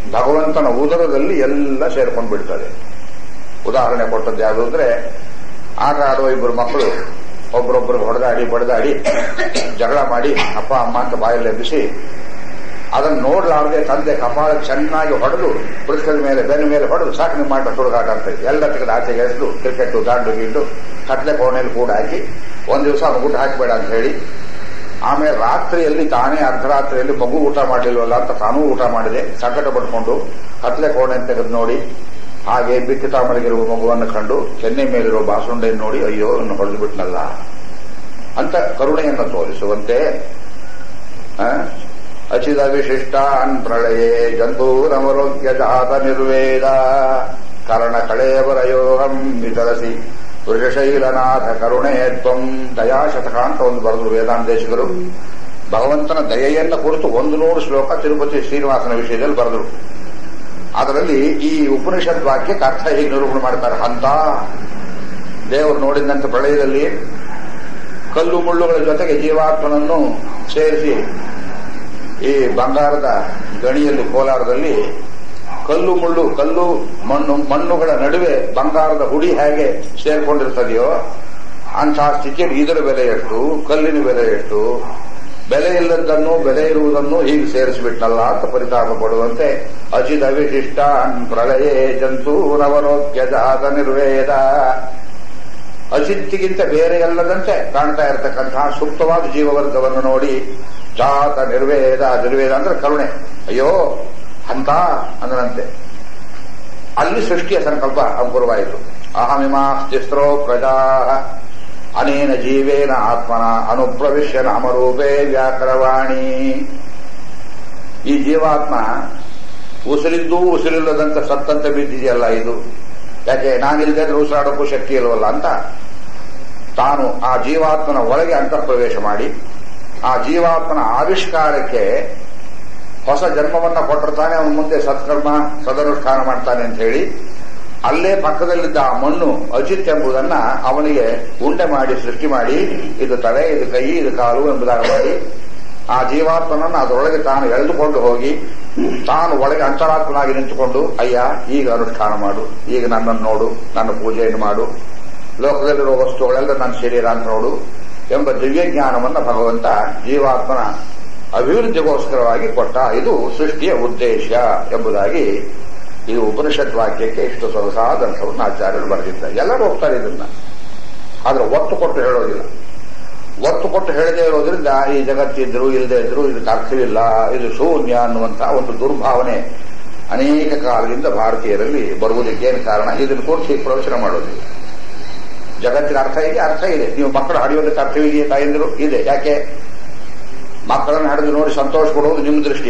ಭಗವಂತನ ಉದರದಲ್ಲಿ ಎಲ್ಲ ಸೇರ್ಕೊಂಡು ಬಿಡ್ತದೆ ಉದಾಹರಣೆ ಕೊಟ್ಟದ್ದು ಯಾವುದು ಅಂದ್ರೆ ಆಟ ಆಡುವ ಇಬ್ಬರು ಮಕ್ಕಳು ಒಬ್ಬರೊಬ್ಬರು ಹೊಡೆದಾಡಿ ಬಡದಾಡಿ ಜಗಳ ಮಾಡಿ ಅಪ್ಪ ಅಮ್ಮ ಅಂತ ಬಾಯಲ್ಲಿ ಎಬ್ಬಿಸಿ ಅದನ್ನು ನೋಡ್ಲಾರ್ದೆ ತಂದೆ ಕಪಾಳ ಚೆನ್ನಾಗಿ ಹೊಡೆದು ಪುರುಷದ ಮೇಲೆ ಬೆನ್ನ ಮೇಲೆ ಹೊಡೆದು ಸಾಕು ನಿಮ್ಮ ಮಾಟ ಸುಡುಗಾಟ ಅಂತ ಎಲ್ಲ ತೆಗೆದು ಆಚೆಗೆ ಎಸೆದು ಕ್ರಿಕೆಟ್ ದಾಂಡು ಗಿಂಡು ಕತ್ಲೆ ಕೋಣೆಯಲ್ಲಿ ಕೂಡ ಹಾಕಿ ಒಂದ್ ದಿವಸ ಊಟ ಹಾಕಬೇಡ ಅಂತ ಹೇಳಿ ಆಮೇಲೆ ರಾತ್ರಿಯಲ್ಲಿ ತಾನೇ ಅರ್ಧರಾತ್ರಿಯಲ್ಲಿ ಮಗು ಊಟ ಮಾಡಲಿಲ್ವಲ್ಲ ಅಂತ ತಾನೂ ಊಟ ಮಾಡಿದೆ ಸಂಕಟ ಪಡ್ಕೊಂಡು ಕತ್ಲೆ ಕೋಣೆ ತೆಗೆದು ನೋಡಿ ಹಾಗೆ ಬಿಕ್ಕುತ್ತಾ ಮಲಗಿರುವ ಮಗುವನ್ನು ಕಂಡು ಕೆನ್ನೆ ಮೇಲಿರುವ ಬಾಸುಂಡೆಯನ್ನು ನೋಡಿ ಅಯ್ಯೋ ಇನ್ನು ಹೊಡೆದು ಬಿಟ್ನಲ್ಲ ಅಂತ ಕರುಣೆಯನ್ನು ತೋರಿಸುವಂತೆ ಆ, ಅಚಿದ ವಿಶಿಷ್ಟಾನ್ ಪ್ರಳಯೇ ಜಂತೂರಮರೋಗ್ಯ ಜಾತ ನಿರ್ವೇದ ಕರ್ಣ ಕಳೇವರಯೋಹಂ ವಿತರಸಿ ವೃಷಶೈಲನಾಥ ಕರುಣೆ ತ್ವಂ ದಯಾಶತಕ ಅಂತ ಒಂದು ಬರೆದು ವೇದಾಂತೇಶಿಗರು ಭಗವಂತನ ದಯೆಯನ್ನ ಕುರಿತು ಒಂದು ನೂರು ಶ್ಲೋಕ ತಿರುಪತಿ ಶ್ರೀನಿವಾಸನ ವಿಷಯದಲ್ಲಿ ಬರೆದರು ಅದರಲ್ಲಿ ಈ ಉಪನಿಷತ್ ವಾಕ್ಯಕ್ಕೆ ಅರ್ಥ ಹೀಗೆ ನಿರೂಪಣೆ ಮಾಡ್ತಾರೆ ಹಂತ ದೇವರು ನೋಡಿದಂತೆ ಪ್ರಳಯದಲ್ಲಿ ಕಲ್ಲು ಮುಳ್ಳುಗಳ ಜೊತೆಗೆ ಜೀವಾತ್ಮನನ್ನು ಸೇರಿಸಿ ಈ ಬಂಗಾರದ ಗಣಿಯಲ್ಲಿ ಕೋಲಾರದಲ್ಲಿ ಕಲ್ಲು ಮುಳ್ಳು ಕಲ್ಲು ಮಣ್ಣು ಮಣ್ಣುಗಳ ನಡುವೆ ಬಂಗಾರದ ಹುಡಿ ಹೇಗೆ ಸೇರ್ಕೊಂಡಿರ್ತದೆಯೋ ಅಂತಹ ಸ್ಥಿತಿಯಲ್ಲಿ ಇದರ ಬೆಲೆ ಎಷ್ಟು ಕಲ್ಲಿನ ಬೆಲೆ ಎಷ್ಟು ಬೆಲೆ ಇಲ್ಲದನ್ನು ಬೆಲೆ ಇರುವುದನ್ನು ಹೀಗೆ ಸೇರಿಸಿಬಿಟ್ನಲ್ಲ ಅಂತ ಪರಿತಾಪ ಪಡುವಂತೆ ಅಚಿದ ವಿಶಿಷ್ಟ ಪ್ರಳಯೇ ಜಂತು ನವರೋಗ್ಯ ಜಾತ ನಿರ್ವೇದ ಅಚಿತ್ತಿಗಿಂತ ಬೇರೆ ಅಲ್ಲದಂತೆ ಕಾಣ್ತಾ ಇರತಕ್ಕಂತಹ ಸೂಕ್ತವಾದ ಜೀವವರ್ಗವನ್ನು ನೋಡಿ ಜಾತ ನಿರ್ವೇದ ನಿರ್ವೇದ ಅಂದ್ರೆ ಕರುಣೆ ಅಯ್ಯೋ ಅಂತ ಅಂದ್ರಂತೆ ಅಲ್ಲಿ ಸೃಷ್ಟಿಯ ಸಂಕಲ್ಪ ಅಂಕುರವಾಯಿತು ಅಹಮಿಮಾಸ್ತಿಸ್ರೋ ಪ್ರಜಾ ಅನೇನ ಜೀವೇನ ಆತ್ಮನ ಅನುಪ್ರವಿಶ್ಯ ನಾಮರೂಪೇ ವ್ಯಾಕರವಾಣಿ ಈ ಜೀವಾತ್ಮ ಉಸಿರಿದ್ದೂ ಉಸಿರಿಲ್ಲದಂತ ಸತ್ತಂತೆ ಬಿದ್ದಿದೆಯಲ್ಲ ಇದು ಯಾಕೆ ನಾನಿಲ್ಲದೆ ಉಸಿರಾಡೋಕ್ಕೂ ಶಕ್ತಿ ಇಲ್ವಲ್ಲ ಅಂತ ತಾನು ಆ ಜೀವಾತ್ಮನ ಒಳಗೆ ಅಂತಃಪ್ರವೇಶ ಮಾಡಿ ಆ ಜೀವಾತ್ಮನ ಆವಿಷ್ಕಾರಕ್ಕೆ ಹೊಸ ಜನ್ಮವನ್ನ ಕೊಟ್ಟಿರ್ತಾನೆ ಅವನ ಮುಂದೆ ಸತ್ಕರ್ಮ ಸದನುಷ್ಠಾನ ಮಾಡ್ತಾನೆ ಅಂತ ಹೇಳಿ ಅಲ್ಲೇ ಪಕ್ಕದಲ್ಲಿದ್ದ ಆ ಮಣ್ಣು ಅಜಿತ್ ಎಂಬುದನ್ನ ಅವನಿಗೆ ಉಂಡೆ ಮಾಡಿ ಸೃಷ್ಟಿ ಮಾಡಿ ಇದು ತಲೆ ಇದು ಕೈ ಇದು ಕಾಲು ಎಂಬುದಾಗಿ ಮಾಡಿ ಆ ಜೀವಾತ್ಮನನ್ನು ಅದರೊಳಗೆ ತಾನು ಎಳೆದುಕೊಂಡು ಹೋಗಿ ತಾನು ಒಳಗೆ ಅಂತರಾತ್ಮನಾಗಿ ನಿಂತುಕೊಂಡು ಅಯ್ಯ ಈಗ ಅನುಷ್ಠಾನ ಮಾಡು ಈಗ ನನ್ನನ್ನು ನೋಡು ನನ್ನ ಪೂಜೆಯನ್ನು ಮಾಡು ಲೋಕದಲ್ಲಿರುವ ವಸ್ತುಗಳೆಲ್ಲ ನನ್ನ ಶರೀರ ಅಂತ ನೋಡು ಎಂಬ ದಿವ್ಯ ಜ್ಞಾನವನ್ನು ಭಗವಂತ ಜೀವಾತ್ಮನ ಅಭಿವೃದ್ಧಿಗೋಸ್ಕರವಾಗಿ ಕೊಟ್ಟ ಇದು ಸೃಷ್ಟಿಯ ಉದ್ದೇಶ ಎಂಬುದಾಗಿ ಇದು ಉಪನಿಷತ್ ವಾಕ್ಯಕ್ಕೆ ಇಷ್ಟು ಸೊಗಸಾದ ಅರ್ಥವನ್ನು ಆಚಾರ್ಯರು ಬರೆದಿದ್ದಾರೆ ಎಲ್ಲರೂ ಹೋಗ್ತಾರೆ ಇದನ್ನ ಆದ್ರೆ ಒತ್ತು ಕೊಟ್ಟು ಹೇಳೋದಿಲ್ಲ ಒತ್ತು ಕೊಟ್ಟು ಹೇಳದೇ ಇರೋದ್ರಿಂದ ಈ ಜಗತ್ತಿದ್ರು ಇಲ್ಲದೆ ಇದ್ರು ಇದಕ್ಕೆ ಅರ್ಥವಿಲ್ಲ ಇದು ಶೂನ್ಯ ಅನ್ನುವಂತ ಒಂದು ದುರ್ಭಾವನೆ ಅನೇಕ ಕಾಲದಿಂದ ಭಾರತೀಯರಲ್ಲಿ ಬರುವುದಕ್ಕೇನು ಕಾರಣ ಇದನ್ನು ಕೂರಿಸಿ ಪ್ರವಚನ ಮಾಡೋದಿಲ್ಲ ಜಗತ್ತಿನ ಅರ್ಥ ಇದೆ ಅರ್ಥ ಇದೆ ನೀವು ಮಕ್ಕಳು ಹಡಿಯೋದಕ್ಕೆ ಅರ್ಥವಿದೆಯೇ ತಾಯಂದಿರು ಇದೆ ಯಾಕೆ ಮಕ್ಕಳನ್ನು ಹಡಿದು ನೋಡಿ ಸಂತೋಷ ಪಡುವುದು ನಿಮ್ಮ ದೃಷ್ಟಿ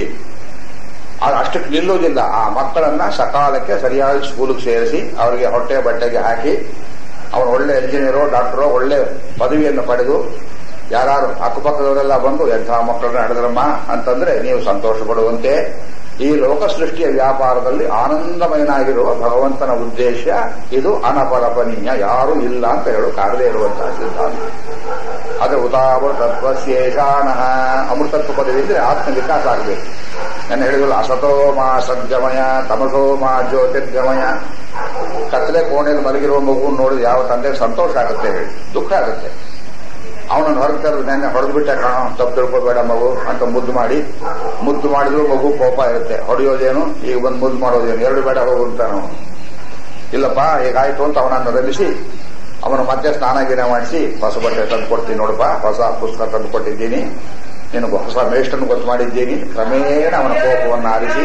ಅದು ಅಷ್ಟಕ್ಕೆ ನಿಲ್ಲುವುದಿಲ್ಲ ಆ ಮಕ್ಕಳನ್ನ ಸಕಾಲಕ್ಕೆ ಸರಿಯಾದ ಸ್ಕೂಲಿಗೆ ಸೇರಿಸಿ ಅವರಿಗೆ ಹೊಟ್ಟೆ ಬಟ್ಟೆಗೆ ಹಾಕಿ ಅವನು ಒಳ್ಳೆ ಇಂಜಿನಿಯರೋ ಡಾಕ್ಟರೋ ಒಳ್ಳೆ ಪದವಿಯನ್ನು ಪಡೆದು ಯಾರು ಅಕ್ಕಪಕ್ಕದವರೆಲ್ಲ ಬಂದು ಎಂಥ ಮಕ್ಕಳನ್ನ ಹಡಿದ್ರಮ್ಮ ಅಂತಂದ್ರೆ ನೀವು ಸಂತೋಷ ಪಡುವಂತೆ ಈ ಲೋಕ ಸೃಷ್ಟಿಯ ವ್ಯಾಪಾರದಲ್ಲಿ ಆನಂದಮಯನಾಗಿರುವ ಭಗವಂತನ ಉದ್ದೇಶ ಇದು ಅನಪಲಪನೀಯ ಯಾರೂ ಇಲ್ಲ ಅಂತ ಹೇಳೋಕ್ಕಾಗದೇ ಇರುವಂತಹ ಸಿದ್ಧಾಂತ ಅದು ಉದಾವೃತತ್ವಶೇಷಾನಃ ಅಮೃತತ್ವ ಪದವಿ ಅಂದ್ರೆ ಆತ್ಮ ವಿಕಾಸ ಆಗಬೇಕು ನಾನು ಹೇಳಿದ್ರು ಅಸತೋ ಮಾ ಸದ್ಗಮಯ ತಮಸೋ ಮಾ ಜ್ಯೋತಿರ್ಗಮಯ ಕತ್ತಲೆ ಕೋಣೆಯಲ್ಲಿ ಮಲಗಿರುವ ಮಗು ನೋಡಿದ್ರೆ ಯಾವ ತಂದೆ ಸಂತೋಷ ಆಗುತ್ತೆ ಹೇಳಿ ದುಃಖ ಆಗುತ್ತೆ ಅವನನ್ನು ಹೊರಗೆ ಕರೆದು ನೆನ್ನೆ ಹೊಡೆದು ಬಿಟ್ಟೆ ಕಾಣೋ ತಪ್ಪು ತಿಳ್ಕೊಬೇಡ ಮಗು ಅಂತ ಮುದ್ದು ಮಾಡಿ ಮುದ್ದು ಮಾಡಿದ್ರು ಮಗು ಕೋಪ ಇರುತ್ತೆ ಹೊಡೆಯೋದೇನು ಈಗ ಬಂದು ಮುದ್ದು ಮಾಡೋದೇನು ಎರಡು ಬೇಡ ಹೋಗು ಅಂತಾನು ಇಲ್ಲಪ್ಪ ಹೀಗಾಯ್ತು ಅಂತ ಅವನನ್ನು ರಂಭಿಸಿ ಅವನು ಮತ್ತೆ ಸ್ನಾನ ಗಿನ ಮಾಡಿಸಿ ಹೊಸ ಬಟ್ಟೆ ತಂದು ಕೊಡ್ತೀನಿ ನೋಡಪ್ಪ ಹೊಸ ಪುಸ್ತಕ ತಂದು ಕೊಟ್ಟಿದ್ದೀನಿ ನಿನಗೆ ಹೊಸ ಮೇಷ್ಟನ್ನು ಗೊತ್ತು ಮಾಡಿದ್ದೀನಿ ಕ್ರಮೇಣ ಅವನ ಕೋಪವನ್ನು ಆರಿಸಿ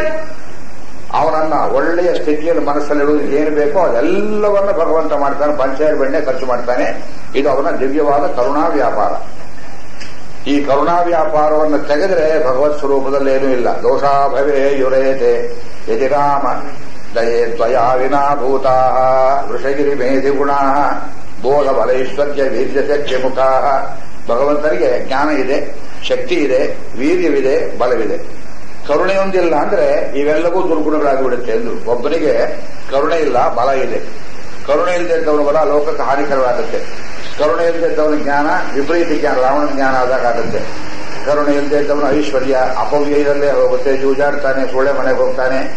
ಅವನನ್ನ ಒಳ್ಳೆಯ ಸ್ಥಿತಿಯಲ್ಲಿ ಮನಸ್ಸಲ್ಲಿಡುವುದು ಏನು ಬೇಕೋ ಅದೆಲ್ಲವನ್ನ ಭಗವಂತ ಮಾಡ್ತಾನೆ ಪಂಚಾಯತ್ ಬೆಣ್ಣೆ ಖರ್ಚು ಮಾಡ್ತಾನೆ ಇದು ಅವನ ದಿವ್ಯವಾದ ಕರುಣಾ ವ್ಯಾಪಾರ ಈ ಕರುಣಾ ವ್ಯಾಪಾರವನ್ನು ತೆಗೆದರೆ ಭಗವತ್ ಸ್ವರೂಪದಲ್ಲೇನೂ ಇಲ್ಲ ದೋಷಾಭವೇ ಯುರೇತೆ ಯತಿರಾಮ ದಯೇ ತ್ವಯಾ ವಿನಾ ಭೂತಾ ವೃಷಗಿರಿ ಮೇಧಿ ಗುಣಾ ಬೋಧ ಬಲೈಶ್ವರ್ಯ ವೀರ್ಯ ಶಕ್ತಿ ಮುಖಾ ಭಗವಂತನಿಗೆ ಜ್ಞಾನ ಇದೆ ಶಕ್ತಿ ಇದೆ ವೀರ್ಯವಿದೆ ಬಲವಿದೆ ಕರುಣೆಯೊಂದಿಲ್ಲ ಅಂದ್ರೆ ಇವೆಲ್ಲವೂ ದುರ್ಗುಣಗಳಾಗಿ ಬಿಡುತ್ತೆ ಎಂದು ಒಬ್ಬನಿಗೆ ಕರುಣೆ ಇಲ್ಲ ಬಲ ಇದೆ ಕರುಣೆ ಇಲ್ಲದೆ ಇದ್ದವನ ಬಲ ಲೋಕಕ್ಕೆ ಹಾನಿಕರವಾಗುತ್ತೆ ಕರುಣೆ ಇಲ್ಲದೆ ಇದ್ದವನ ಜ್ಞಾನ ವಿಪರೀತ ಜ್ಞಾನ ರಾವಣ ಜ್ಞಾನ ಆದಾಗ ಆಗುತ್ತೆ ಕರುಣೆ ಇಲ್ಲದೆ ಇದ್ದವನ ಐಶ್ವರ್ಯ ಅಪವ್ಯಯದಲ್ಲೇ ಹೋಗುತ್ತೆ ಜೂಜಾಡ್ತಾನೆ ಸೊಳ್ಳೆ ಮನೆಗೆ ಹೋಗ್ತಾನೆ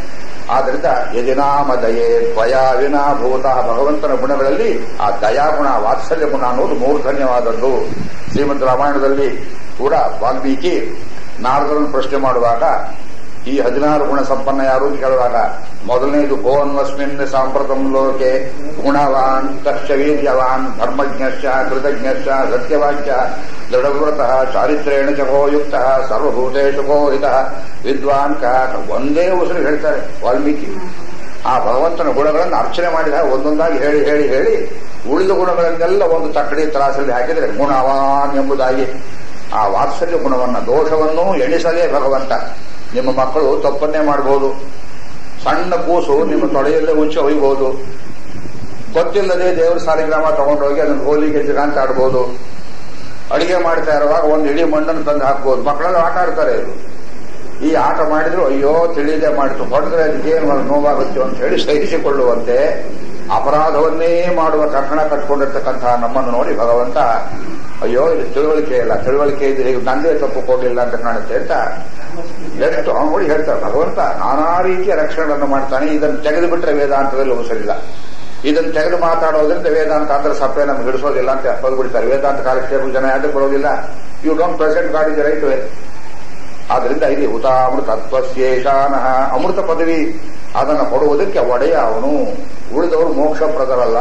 ಆದ್ರಿಂದ ಯದಿನಾಮ ದಯೆ ತ್ವಯ ವಿನಾ ಭೂತ ಭಗವಂತನ ಗುಣಗಳಲ್ಲಿ ಆ ದಯಾಗುಣ ವಾತ್ಸಲ್ಯ ಗುಣ ಅನ್ನೋದು ಮೂರ್ಧನ್ಯವಾದದ್ದು ಶ್ರೀಮಂತ ರಾಮಾಯಣದಲ್ಲಿ ಕೂಡ ವಾಲ್ಮೀಕಿ ನಾರದರನ್ನು ಪ್ರಶ್ನೆ ಮಾಡುವಾಗ ಈ ಹದಿನಾರು ಗುಣ ಸಂಪನ್ನ ಯಾರು ಅಂತ ಕೇಳುವಾಗ ಮೊದಲನೇದು ಭೋನ್ವಸ್ಮಿನ್ ಸಾಂಪ್ರತಂ ಲೋಕೆ ಗುಣವಾನ್ ತಶ್ಚ ವೀರ್ಯವಾನ್ ಧರ್ಮಜ್ಞಶ್ಚ ಕೃತಜ್ಞಶ್ಚ ಸತ್ಯವಾಕ್ಯ ದೃಢವ್ರತಃ ಚಾರಿತ್ರೇಣ ಚಕೋಯುಕ್ತ ಸರ್ವಭೂತೇಶು ಕೋಹಿತ ವಿದ್ವಾನ್ ಕ ಒಂದೇ ಉಸಿರು ಹೇಳ್ತಾರೆ ವಾಲ್ಮೀಕಿ ಆ ಭಗವಂತನ ಗುಣಗಳನ್ನು ಅರ್ಚನೆ ಮಾಡಿದ ಒಂದೊಂದಾಗಿ ಹೇಳಿ ಹೇಳಿ ಹೇಳಿ ಉಳಿದ ಗುಣಗಳನ್ನೆಲ್ಲ ಒಂದು ತಕ್ಕಡಿ ತ್ರಾಸಲ್ಲಿ ಹಾಕಿದರೆ ಗುಣವಾನ್ ಎಂಬುದಾಗಿ ಆ ವಾತ್ಸಲ್ಯ ಗುಣವನ್ನ ದೋಷವನ್ನು ಎಣಿಸಲೇ ಭಗವಂತ ನಿಮ್ಮ ಮಕ್ಕಳು ತಪ್ಪನ್ನೇ ಮಾಡಬಹುದು ಸಣ್ಣ ಕೂಸು ನಿಮ್ಮ ತೊಡೆಯಲ್ಲೇ ಉಚ್ಚ ಒಯ್ಯಬಹುದು ಗೊತ್ತಿಲ್ಲದೆ ದೇವರ ಸಾಲಿಗ್ರಾಮ ತಗೊಂಡೋಗಿ ಅದನ್ನು ಹೋಲಿಗೆ ಜಗಾಂತ ಆಡ್ಬೋದು ಅಡಿಗೆ ಮಾಡ್ತಾ ಇರುವಾಗ ಒಂದು ಇಡೀ ಮಣ್ಣನ್ನು ತಂದು ಹಾಕ್ಬೋದು ಮಕ್ಕಳೆಲ್ಲ ಆಟ ಆಡ್ತಾರೆ ಇದು ಈ ಆಟ ಮಾಡಿದ್ರು ಅಯ್ಯೋ ತಿಳಿದೇ ಮಾಡಿತು ಹೊಡೆದ್ರೆ ಅದಕ್ಕೇನು ನೋವಾಗುತ್ತೆ ಅಂತ ಹೇಳಿ ಸಹಿಸಿಕೊಳ್ಳುವಂತೆ ಅಪರಾಧವನ್ನೇ ಮಾಡುವ ಕಕ್ಕಣ ಕಟ್ಕೊಂಡಿರ್ತಕ್ಕಂತಹ ನಮ್ಮನ್ನು ನೋಡಿ ಭಗವಂತ ಅಯ್ಯೋ ಇದು ತಿಳುವಳಿಕೆ ಇಲ್ಲ ತಿಳುವಳಿಕೆ ಇದ್ರೆ ಈಗ ನಂದೇ ತಪ್ಪು ಕೊಡಲಿಲ್ಲ ಅಂತ ಕಾಣುತ್ತೆ ಅಂತ ಎಷ್ಟು ಅವನು ನೋಡಿ ಹೇಳ್ತಾರೆ ಭಗವಂತ ನಾನಾ ರೀತಿಯ ರಕ್ಷಣೆಗಳನ್ನು ಮಾಡ್ತಾನೆ ಇದನ್ನು ತೆಗೆದು ಬಿಟ್ರೆ ವೇದಾಂತದಲ್ಲಿ ಉಳಿಸಲಿಲ್ಲ ಇದನ್ನು ತೆಗೆದು ಮಾತಾಡೋದ್ರಿಂದ ವೇದಾಂತ ಅಂದ್ರೆ ಸಪ್ಪೆ ನಮ್ಗೆ ಹಿಡಿಸೋದಿಲ್ಲ ಅಂತ ಹೋಗ್ಬಿಡ್ತಾರೆ ವೇದಾಂತ ಕಾಲಕ್ಷೇಪ ಜನ ಯಾಕೆ ಬರೋದಿಲ್ಲ you don't present God is right way ಆದ್ರಿಂದ ಇಲ್ಲಿ ಹುತಾಮೃತತ್ವಶೇಷಾನಃ ಅಮೃತ ಪದವಿ ಅದನ್ನು ಕೊಡುವುದಕ್ಕೆ ಒಡೆಯ ಅವನು ಉಳಿದವರು ಮೋಕ್ಷಪ್ರದರಲ್ಲ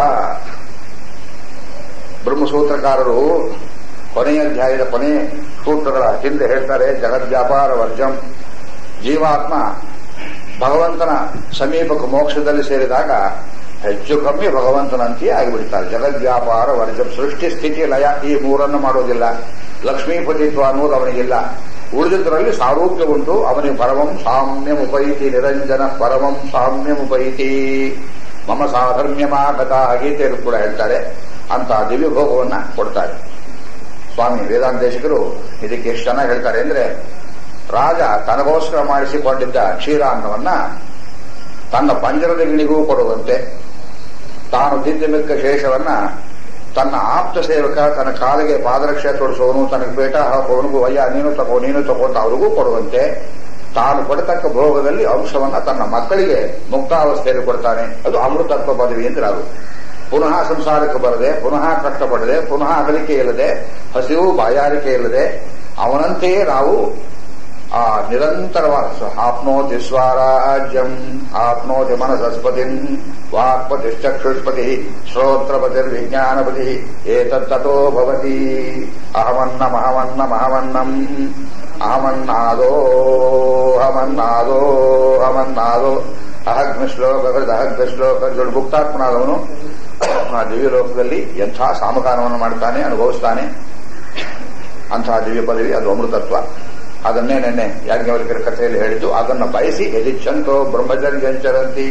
ಬ್ರಹ್ಮಸೂತ್ರಕಾರರು ಕೊನೆಯ ಅಧ್ಯಾಯದ ಕೊನೆ ಸೂತ್ರಗಳ ಹಿಂದೆ ಹೇಳ್ತಾರೆ ಜಗದ್ವ್ಯಾಪಾರ ವರ್ಜಂ ಜೀವಾತ್ಮ ಭಗವಂತನ ಸಮೀಪಕ್ಕೆ ಮೋಕ್ಷದಲ್ಲಿ ಸೇರಿದಾಗ ಹೆಚ್ಚು ಕಮ್ಮಿ ಭಗವಂತನಂತೆಯೇ ಆಗಿಬಿಡ್ತಾರೆ ಜಗದ್ವ್ಯಾಪಾರ ವರ್ಜಂ ಸೃಷ್ಟಿ ಸ್ಥಿತಿ ಲಯ ಈ ಮೂರನ್ನು ಮಾಡೋದಿಲ್ಲ ಲಕ್ಷ್ಮೀಪತಿತ್ವ ಅನ್ನೋದು ಅವನಿಗಿಲ್ಲ ಉಳಿದಿದ್ದರಲ್ಲಿ ಸಾರೂಪ್ಯ ಉಂಟು ಅವನಿಗೆ ಪರಮಂ ಸಾಮ್ಯಮುಪೈತಿ ನಿರಂಜನ ಪರಮಂ ಸಾಮ್ಯಮುಪೈತಿ ಮಮ ಸಾಧರ್ಮ್ಯಮಾಗತ ಗೀತೆಯರು ಕೂಡ ಹೇಳ್ತಾರೆ ಅಂತ ದಿವ್ಯ ಭೋಗವನ್ನ ಕೊಡ್ತಾರೆ ಸ್ವಾಮಿ ವೇದಾಂತೇಶಕರು ಇದಕ್ಕೆ ಎಷ್ಟು ಚೆನ್ನಾಗಿ ಹೇಳ್ತಾರೆ ಅಂದ್ರೆ ರಾಜ ತನಗೋಸ್ಕರ ಮಾಡಿಸಿಕೊಂಡಿದ್ದ ಕ್ಷೀರಾನ್ನವನ್ನ ತನ್ನ ಪಂಜರದ ಗಿಣಿಗೂ ಕೊಡುವಂತೆ ತಾನು ತಿಂದ ಮಿಕ್ಕ ಶೇಷವನ್ನ ತನ್ನ ಆಪ್ತ ಸೇವಕ ತನ್ನ ಕಾಲಿಗೆ ಪಾದರಕ್ಷೆ ತೊಡಿಸೋನು ತನಗೆ ಬೇಟ ಹಾಕೋವನಿಗೂ ಅಯ್ಯ ನೀನು ತಗೋ ನೀನು ತಗೋ ಅಂತ ಅವ್ರಿಗೂ ಕೊಡುವಂತೆ ತಾನು ಕೊಡತಕ್ಕ ಭೋಗದಲ್ಲಿ ಅಂಶವನ್ನ ತನ್ನ ಮಕ್ಕಳಿಗೆ ಮುಕ್ತಾವಸ್ಥೆಯಲ್ಲಿ ಕೊಡ್ತಾನೆ ಅದು ಅಮೃತತ್ವ ಪದವಿ ಅಂದ್ರೆ ಅದು ಪುನಃ ಸಂಸಾರಕ್ಕೆ ಬರದೆ ಪುನಃ ಕಷ್ಟಪಡದೆ ಪುನಃ ಅಗಲಿಕೆ ಇಲ್ಲದೆ ಹಸಿವು ಬಾಯಾರಿಕೆ ಇಲ್ಲದೆ ಅವನಂತೆಯೇ ನಾವು ಆ ನಿರಂತರವಾದ ಆಪ್ನೋತಿ ಸ್ವರಾಜ್ಯಂ ಆಪ್ನೋತಿ ಮನಸಸ್ಪತಿನ್ ವಾಕ್ಪತಿಶ್ಚಕ್ಷುಷ್ಪತಿ ಶ್ರೋತ್ರಪತಿರ್ವಿಜ್ಞಾನಪತಿ ಏತತ್ತೋ ಭವತಿ ಅಹಮನ್ನಂ ಅಹಮನ್ನಂ ಅಹಮನ್ನಂ ಅಹಮನ್ನಾದೋ ಅಹಮನ್ನಾದೋ ಅಹಮನ್ನಾದೋ ಅಹಗ್ನ ಶ್ಲೋಕ ಅಹಗ್ನ ಶ್ಲೋಕ ಮುಕ್ತಾತ್ಮನಾದವನು ಆ ದಿವ್ಯ ಲೋಕದಲ್ಲಿ ಎಂಥ ಸಾಮಗಾನವನ್ನು ಮಾಡ್ತಾನೆ ಅನುಭವಿಸ್ತಾನೆ ಅಂತಹ ದಿವ್ಯ ಪದವಿ ಅದು ಅಮೃತತ್ವ ಅದನ್ನೇ ನೆನ್ನೆ ಯಾಜ್ಞವಲ್ಕರ ಕಥೆಯಲ್ಲಿ ಹೇಳಿದ್ದು ಅದನ್ನು ಬಯಸಿ ಯದಿಚ್ಛಂತೋ ಬ್ರಹ್ಮಚರ್ಯಂಚರಂತಿ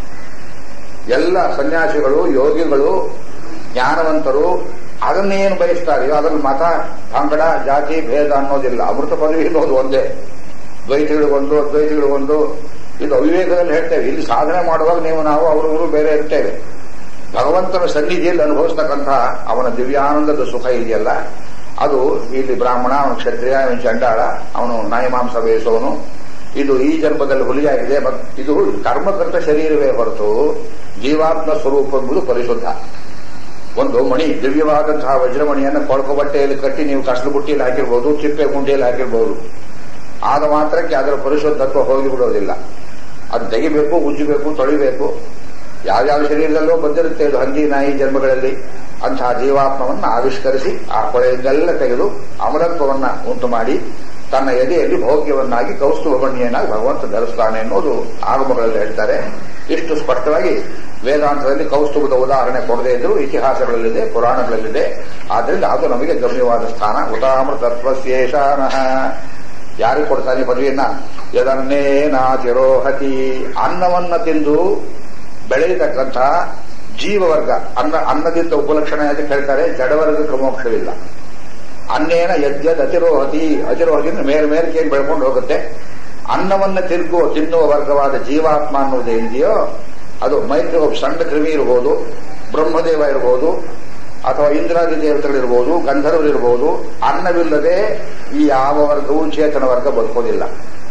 ಎಲ್ಲ ಸನ್ಯಾಸಿಗಳು ಯೋಗಿಗಳು ಜ್ಞಾನವಂತರು ಅದನ್ನೇನು ಬಯಸ್ತಾರೆಯೋ ಅದನ್ನು ಮತ ಪಂಗಡ ಜಾತಿ ಭೇದ ಅನ್ನೋದಿಲ್ಲ ಅಮೃತ ಪದವಿ ಅನ್ನೋದು ಒಂದೇ ದ್ವೈತಿಗಳಿಗೊಂದು ಅದ್ವೈತಿಗಳಿಗೊಂದು ಇದು ಅವಿವೇಕದಲ್ಲಿ ಹೇಳ್ತೇವೆ ಇಲ್ಲಿ ಸಾಧನೆ ಮಾಡುವಾಗ ನೀವು ನಾವು ಅವರವರು ಬೇರೆ ಇರ್ತೇವೆ ಭಗವಂತನ ಸನ್ನಿಧಿಯಲ್ಲಿ ಅನುಭವಿಸ್ತಕ್ಕಂತಹ ಅವನ ದಿವ್ಯಾನಂದದ ಸುಖ ಇದೆಯಲ್ಲ ಅದು ಇಲ್ಲಿ ಬ್ರಾಹ್ಮಣ ಅವನು ಕ್ಷತ್ರಿಯ ಅವನು ಚಂಡಾಳ ಅವನು ನಾಯಮಾಂಸ ಬೇಯಿಸೋನು ಇದು ಈ ಜನ್ಮದಲ್ಲಿ ಹುಲಿಯಾಗಿದೆ ಇದು ಕರ್ಮಕರ್ತ ಶರೀರವೇ ಹೊರತು ಜೀವಾತ್ಮ ಸ್ವರೂಪ ಎಂಬುದು ಪರಿಶುದ್ಧ ಒಂದು ಮಣಿ ದಿವ್ಯವಾದಂತಹ ವಜ್ರಮಣಿಯನ್ನು ಕೊಳಕು ಬಟ್ಟೆಯಲ್ಲಿ ಕಟ್ಟಿ ನೀವು ಕಸಲು ಬುಟ್ಟಿಯಲ್ಲಿ ಹಾಕಿರ್ಬೋದು ಚಿಪ್ಪೆ ಗುಂಡಿಯಲ್ಲಿ ಹಾಕಿರ್ಬೋದು ಆದ ಮಾತ್ರಕ್ಕೆ ಅದರ ಪರಿಶುದ್ಧತ್ವ ಹೋಗಿಬಿಡೋದಿಲ್ಲ ಅದು ತೆಗಿಬೇಕು ಉಜ್ಜಬೇಕು ತೊಳಿಬೇಕು ಯಾವ್ಯಾವ ಶರೀರದಲ್ಲೂ ಬಂದಿರುತ್ತೆ ಇದು ಹಂದಿ ನಾಯಿ ಜನ್ಮಗಳಲ್ಲಿ ಅಂತಹ ಜೀವಾತ್ಮವನ್ನು ಆವಿಷ್ಕರಿಸಿ ಆ ಕೊಳೆಯಿಂದೆಲ್ಲ ತೆಗೆದು ಅಮರತ್ವವನ್ನ ಉಂಟು ಮಾಡಿ ತನ್ನ ಎದೆಯಲ್ಲಿ ಭೋಗ್ಯವನ್ನಾಗಿ ಕೌಸ್ತುಭ ಬಣ್ಣಿಯನ್ನಾಗಿ ಭಗವಂತ ಧರಿಸ್ತಾನೆ ಅನ್ನೋದು ಆಗಮಗಳಲ್ಲಿ ಹೇಳ್ತಾರೆ ಇಷ್ಟು ಸ್ಪಷ್ಟವಾಗಿ ವೇದಾಂತದಲ್ಲಿ ಕೌಸ್ತುಭದ ಉದಾಹರಣೆ ಕೊಡದೇ ಇದ್ರು ಇತಿಹಾಸಗಳಲ್ಲಿದೆ ಪುರಾಣಗಳಲ್ಲಿದೆ ಆದ್ರಿಂದ ಅದು ನಮಗೆ ಗಮ್ಯವಾದ ಸ್ಥಾನ ಉತಾಮೃತತ್ವಶೇಷಾನಃ ಯಾರಿಗೆ ಕೊಡ್ತಾನೆ ಪದವಿಯನ್ನ ಯದನ್ನೇನಾತಿರೋಹತಿ ಅನ್ನವನ್ನ ತಿಂದು ಬೆಳೆಯತಕ್ಕಂಥ ಜೀವವರ್ಗ ಅನ್ನ ಅನ್ನದಿಂದ ಉಪಲಕ್ಷಣ ಅಂತ ಹೇಳ್ತಾರೆ ಜಡವರ್ಗಕ್ಕೆ ಮೋಕ್ಷವಿಲ್ಲ ಅನ್ನೇನ ಯದ್ಯದ್ ಅತಿರೋಹತಿ ಅತಿರೋಹತಿ ಅಂದ್ರೆ ಮೇಲೆ ಮೇಲ್ಕೆ ಬೆಳ್ಕೊಂಡು ಹೋಗುತ್ತೆ ಅನ್ನವನ್ನ ತಿರುಗುವ ತಿನ್ನುವ ವರ್ಗವಾದ ಜೀವಾತ್ಮ ಅನ್ನೋದೇನಿದೆಯೋ ಅದು ಮೈಕ್ರೋ ಸಣ್ಣ ಕ್ರಿಮಿ ಇರಬಹುದು ಬ್ರಹ್ಮದೇವ ಇರಬಹುದು ಅಥವಾ ಇಂದ್ರಾದಿ ದೇವತೆಗಳಿರ್ಬೋದು ಗಂಧರ್ವರಿರ್ಬೋದು ಅನ್ನವಿಲ್ಲದೆ ಈ ಯಾವ ವರ್ಗವೂ ಚೇತನ ವರ್ಗ ಬದುಕೋದಿಲ್ಲ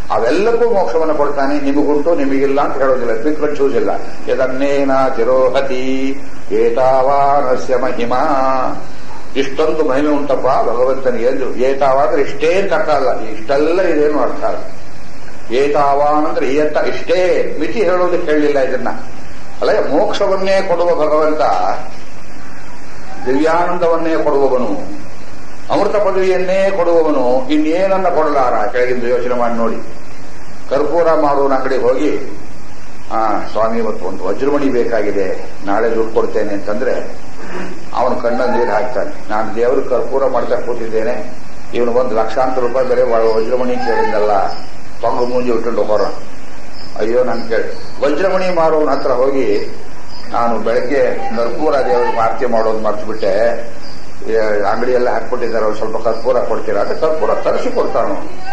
ಅವೆಲ್ಲಕ್ಕೂ ಮೋಕ್ಷವನ್ನು ಕೊಡ್ತಾನೆ ನಿಮಗುಂಟು ನಿಮಗಿಲ್ಲ ಅಂತ ಹೇಳೋದಿಲ್ಲ ಪಿಕ್ ಅಂಡ್ ಚೂಸ್ ಇಲ್ಲ ಯದನ್ನೇನ ತಿರೋಹತಿ ಏತಾವಾನಸ್ಯ ಮಹಿಮಾ ಇಷ್ಟೊಂದು ಮಹಿಮೆ ಉಂಟಪ್ಪ ಭಗವಂತನಿಗೆ ಎಂದು ಏತಾವಾದ್ರೆ ಇಷ್ಟೇ ಅಂತ ಅರ್ಥ ಅಲ್ಲ ಇಷ್ಟೆಲ್ಲ ಇದೇನು ಅರ್ಥ ಅಲ್ಲ ಏತಾವಾನ್ ಅಂದ್ರೆ ಏತ ಇಷ್ಟೇ ಮಿತಿ ಹೇಳೋದಕ್ಕೆ ಹೇಳಲಿಲ್ಲ ಇದನ್ನ ಅಲ್ಲ ಮೋಕ್ಷವನ್ನೇ ಕೊಡುವ ಭಗವಂತ ದಿವ್ಯಾನಂದವನ್ನೇ ಕೊಡುವವನು ಅಮೃತ ಪದವಿಯನ್ನೇ ಕೊಡುವವನು ಇನ್ನೇನನ್ನ ಕೊಡಲಾರ ಕೆಳಗಿಂದ ಯೋಚನೆ ಮಾಡಿ ನೋಡಿ ಕರ್ಪೂರ ಮಾಡುವನ ಅಂಗಡಿಗೆ ಹೋಗಿ ಆ ಸ್ವಾಮಿ ಇವತ್ತು ಒಂದು ವಜ್ರಮಣಿ ಬೇಕಾಗಿದೆ ನಾಳೆ ದುಡ್ಡು ಕೊಡ್ತೇನೆ ಅಂತಂದ್ರೆ ಅವನು ಕಣ್ಣಲ್ಲಿ ನೀರು ಹಾಕ್ತಾನೆ ನಾನು ದೇವರು ಕರ್ಪೂರ ಮಾಡ್ತಾ ಕೂತಿದ್ದೇನೆ ಇವನು ಒಂದು ಲಕ್ಷಾಂತರ ರೂಪಾಯಿ ಬೆಲೆ ವಜ್ರಮಣಿ ಕೇಳಿದ್ನಲ್ಲ ತೊಂಗು ಮುಂಜಿ ಇಟ್ಕೊಂಡು ಹೊರ ಅಯ್ಯೋ ನಾನು ಕೇಳಿ ವಜ್ರಮಣಿ ಮಾರುವವನ ಹತ್ರ ಹೋಗಿ ನಾನು ಬೆಳಗ್ಗೆ ಕರ್ಪೂರ ದೇವರಿಗೆ ಆರತಿ ಮಾಡೋದು ಮರ್ತ್ಬಿಟ್ಟೆ ಅಂಗಡಿಯೆಲ್ಲ ಹಾಕ್ಬಿಟ್ಟಿದ್ದಾರೆ ಅವ್ರು ಸ್ವಲ್ಪ ಕರ್ಪೂರ ಕೊಡ್ತೀರಾ ಅಂತ ಕರ್ಪೂರ ತರಿಸಿ ಕೊಡ್ತಾನು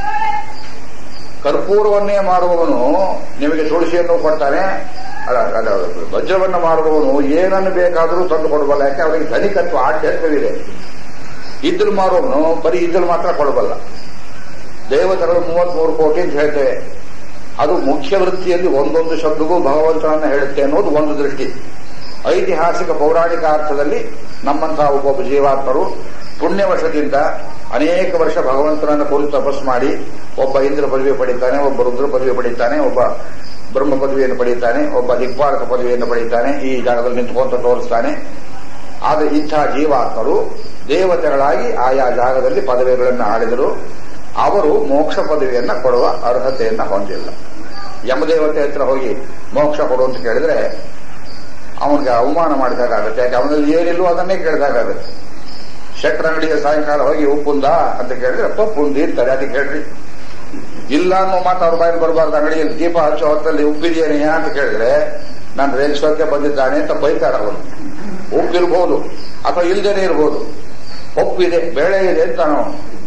ಕರ್ಪೂರವನ್ನೇ ಮಾರುವವನು ನಿಮಗೆ ತುಳಸಿಯನ್ನು ಕೊಡ್ತಾನೆ ಅಲ್ಲ ಅಲ್ಲ ವಜ್ರವನ್ನು ಮಾರುವವನು ಏನನ್ನು ಬೇಕಾದರೂ ತಂದು ಕೊಡಬಲ್ಲ ಯಾಕೆ ಅವರಿಗೆ ಧನಿಕತ್ವ ಆಢ್ಯತ್ವವಿದೆ ಇದ್ರಲ್ಲಿ ಮಾರುವವನು ಬರೀ ಇದ್ರಲ್ಲಿ ಮಾತ್ರ ಕೊಡಬಲ್ಲ ದೇವತೆಗಳು ಮೂವತ್ಮೂರು ಕೋಟಿ ಅಂತ ಹೇಳ್ತೇವೆ ಅದು ಮುಖ್ಯ ವೃತ್ತಿಯಲ್ಲಿ ಒಂದೊಂದು ಶಬ್ದಗೂ ಭಗವಂತನನ್ನ ಹೇಳುತ್ತೆ ಅನ್ನೋದು ಒಂದು ದೃಷ್ಟಿ ಐತಿಹಾಸಿಕ ಪೌರಾಣಿಕ ಅರ್ಥದಲ್ಲಿ ನಮ್ಮಂತಹ ಒಬ್ಬೊಬ್ಬ ಜೀವಾತ್ಮರು ಪುಣ್ಯವಶದಿಂದ ಅನೇಕ ವರ್ಷ ಭಗವಂತನನ್ನ ಕುರಿತು ತಪಸ್ ಮಾಡಿ ಒಬ್ಬ ಇಂದ್ರ ಪದವಿ ಪಡಿತಾನೆ ಒಬ್ಬ ರುದ್ರ ಪದವಿ ಪಡಿತಾನೆ ಒಬ್ಬ ಬ್ರಹ್ಮ ಪದವಿಯನ್ನು ಪಡಿತಾನೆ ಒಬ್ಬ ದಿಕ್ಪಾಲಕ ಪದವಿಯನ್ನು ಪಡಿತಾನೆ ಈ ಜಾಗದಲ್ಲಿ ನಿಂತ್ಕೊಂತ ತೋರಿಸ್ತಾನೆ ಆದರೆ ಇಂಥ ಜೀವಾತ್ಮರು ದೇವತೆಗಳಾಗಿ ಆಯಾ ಜಾಗದಲ್ಲಿ ಪದವಿಗಳನ್ನು ಆಡಿದರು ಅವರು ಮೋಕ್ಷ ಪದವಿಯನ್ನ ಕೊಡುವ ಅರ್ಹತೆಯನ್ನ ಹೊಂದಿಲ್ಲ ಯಮದೇವತೆ ಹತ್ರ ಹೋಗಿ ಮೋಕ್ಷ ಕೊಡು ಅಂತ ಕೇಳಿದ್ರೆ ಅವನಿಗೆ ಅವಮಾನ ಮಾಡಿದಾಗುತ್ತೆ ಯಾಕೆ ಅವನಲ್ಲಿ ಏನಿಲ್ವೋ ಅದನ್ನೇ ಕೇಳಿದಾಗುತ್ತೆ ಶೆಟ್ರ ಅಂಗಡಿಗೆ ಸಾಯಂಕಾಲ ಹೋಗಿ ಉಪ್ಪುಂದ ಅಂತ ಕೇಳಿದ್ರೆ ಪಪ್ಪುಂದಿ ಇರ್ತಾರೆ ಅದಕ್ಕೆ ಹೇಳ್ರಿ ಇಲ್ಲ ಅನ್ನೋ ಮಾತು ಅವ್ರ ಬಾಯಲ್ಲಿ ಬರಬಾರ್ದು ಅಂಗಡಿಯಲ್ಲಿ ದೀಪ ಹಚ್ಚೋ ಹೊತ್ತಲ್ಲಿ ಉಪ್ಪಿದೆಯೇನೆಯಾ ಅಂತ ಕೇಳಿದ್ರೆ ನಾನು ರೇಗಿಸೋಕೆ ಬಂದಿದ್ದಾನೆ ಅಂತ ಬೈತಾರ ಅವನು ಉಪ್ಪಿರ್ಬೋದು ಅಥವಾ ಇಲ್ದೇನೆ ಇರ್ಬೋದು ಉಪ್ಪಿದೆ ಬೇಳೆ ಇದೆ ಅಂತ ನಾವು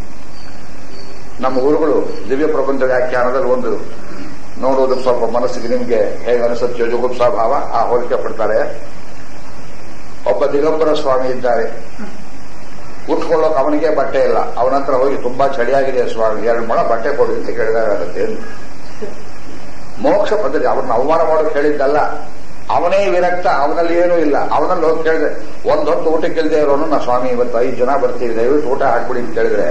ನಮ್ಮ ಗುರುಗಳು ದಿವ್ಯ ಪ್ರಬಂಧ ವ್ಯಾಖ್ಯಾನದಲ್ಲಿ ಒಂದು ನೋಡೋದಕ್ಕೆ ಸ್ವಲ್ಪ ಮನಸ್ಸಿಗೆ ನಿಮಗೆ ಹೇಗೆ ಅನಿಸುತ್ತೆ ಜುಗುಪ್ಸಾ ಭಾವ ಆ ಹೋಲಿಕೆ ಪಡ್ತಾರೆ ಒಬ್ಬ ದಿಗಂಬರ ಸ್ವಾಮಿ ಇದ್ದಾರೆ ಉಟ್ಕೊಳ್ಳೋಕೆ ಅವನಿಗೆ ಬಟ್ಟೆ ಇಲ್ಲ ಅವನ ಹತ್ರ ಹೋಗಿ ತುಂಬಾ ಚಳಿಯಾಗಿದೆ ಸ್ವಾಮಿ ಎರಡು ಮೊಳ ಬಟ್ಟೆ ಕೊಡಿ ಅಂತ ಕೇಳಿದಾಗುತ್ತೆ ಮೋಕ್ಷ ಪದ್ಧತಿ ಅವ್ರನ್ನ ಅವಮಾನ ಮಾಡೋಕೆ ಹೇಳಿದ್ದಲ್ಲ ಅವನೇ ವಿರಕ್ತ ಅವನಲ್ಲಿ ಏನೂ ಇಲ್ಲ ಅವನಲ್ಲಿ ಹೋಗಿ ಕೇಳಿದ್ರೆ ಒಂದ್ ಹೊತ್ತು ಊಟಕ್ಕೆ ಇಲ್ಲದೆ ಇರೋನು ನಾ ಸ್ವಾಮಿ ಇವತ್ತು ಐದು ಜನ ಬರ್ತೀವಿ ದಯವಿಟ್ಟು ಊಟ ಹಾಕ್ಬಿಡಿ ಅಂತ ಕೇಳಿದ್ರೆ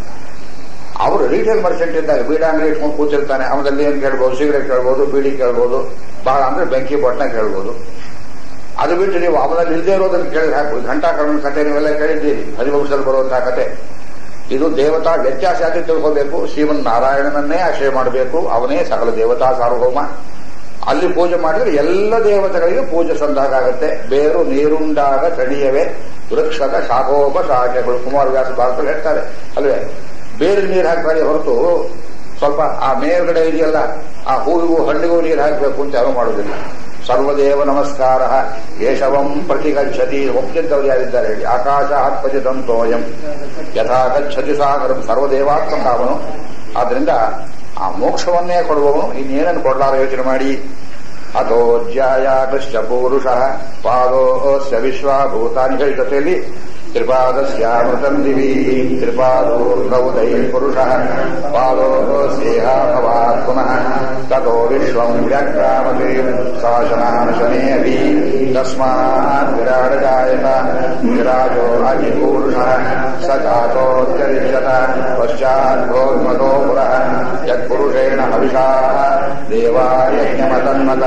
ಅವರು ರಿಟೇಲ್ ಮರ್ಚೆಂಟ್ ಇದ್ದಾಗ ಬೀಡ ಅಂಗಡಿ ಇಟ್ಕೊಂಡು ಕೂತಿರ್ತಾನೆ ಅವನಲ್ಲಿ ಏನ್ ಕೇಳ್ಬೋದು ಸಿಗರೇಟ್ ಕೇಳ್ಬೋದು ಬೀಡಿ ಕೇಳ್ಬೋದು ಬಹಳ ಅಂದ್ರೆ ಬೆಂಕಿ ಬಟ್ನ ಕೇಳ್ಬೋದು ಅದು ಬಿಟ್ಟು ನೀವು ಅವನಲ್ಲಿ ಇಲ್ಲದೆ ಇರೋದನ್ನು ಕೇಳಿದ್ರೆ ಹಾಕ್ಬೋದು ಘಂಟಾಕರಣ ಕಥೆ ನೀವೆಲ್ಲ ಕೇಳಿದ್ದೀರಿ ಹರಿವಂಶದಲ್ಲಿ ಬರುವಂತಹ ಕಥೆ ಇದು ದೇವತಾ ವ್ಯತ್ಯಾಸ ಯಾಕೆ ತಿಳ್ಕೋಬೇಕು ಶ್ರೀಮನ್ ನಾರಾಯಣನನ್ನೇ ಆಶ್ರಯ ಮಾಡಬೇಕು ಅವನೇ ಸಕಲ ದೇವತಾ ಸಾರ್ವಭೌಮ ಅಲ್ಲಿ ಪೂಜೆ ಮಾಡಿದ್ರೆ ಎಲ್ಲ ದೇವತೆಗಳಿಗೆ ಪೂಜೆ ಸಂದಾಗುತ್ತೆ ಬೇರು ನೀರುಂಡಾಗ ತಣಿಯವೇ ವೃಕ್ಷದ ಶಾಖೋಪ ಶಾಖೆಗಳು ಕುಮಾರವ್ಯಾಸ ಭಾರತದಲ್ಲಿ ಹೇಳ್ತಾರೆ ಅಲ್ವೇ ಬೇರೆ ನೀರು ಹಾಕ್ತಾರೆ ಹೊರತು ಸ್ವಲ್ಪ ಆ ಮೇಲ್ಗಡೆ ಇದೆಯಲ್ಲ ಆ ಹೂವಿಗೂ ಹಣ್ಣಿಗೂ ನೀರು ಹಾಕಬೇಕು ಅಂತ ಯಾರು ಮಾಡುವುದಿಲ್ಲ ಸರ್ವದೇವ ನಮಸ್ಕಾರ ಯೇಶವಂ ಪ್ರತಿಗಚ್ಚತಿ ಒಪ್ಪಿದ್ದವರು ಯಾರಿದ್ದಾರೆ ಹೇಳಿ ಆಕಾಶ ಆತ್ಮಜಿತಂತೋಯಂ ಯಥಾ ಗಚ್ಚತಿ ಸಾಗರಂ ಸರ್ವದೇವಾತ್ಮಕ ಅವನು ಆದ್ರಿಂದ ಆ ಮೋಕ್ಷವನ್ನೇ ಕೊಡುವವನು ಇನ್ನೇನನ್ನು ಕೊಡಲಾರ ಯೋಚನೆ ಮಾಡಿ ಅಥೋಜ್ಯಾಯ ಕೃಷ್ಣ ಪೂರುಷ ಪಾದೋಸ್ಯ ವಿಶ್ವಭೂತಾನಿ ಜೊತೆಯಲ್ಲಿ ತ್ರಿಪಾದಸ್ಯಾಮೃತಂ ದಿವಿ ತ್ರಿಪಾದೋರ್ಗೌದೈ ಪುರುಷ ಪಾದೋಸ್ಯೇಹ ಭವಾತ್ ಪುನಃ ತಥೋ ವಿಶ್ವಂ ವ್ಯಾಕ್ರಾಮತಿ ಶಾಸನಾಶನೇ ಅಭಿ ತಸ್ಮಾತ್ ವಿರಾಡ ಜಾಯತ ವಿರಾಜೋ ಅಧಿಪೂರುಷ ಸ ಜಾತೋತ್ಯರಿಷ್ಯತ ಪಶ್ಚಾತ್ ಭೋರ್ಮತೋ ಪುರಃ ಯತ್ಪುರುಷೇಣ ಹವಿಷಾ ದೇವಾಯಜ್ಞಮತನ್ಮತ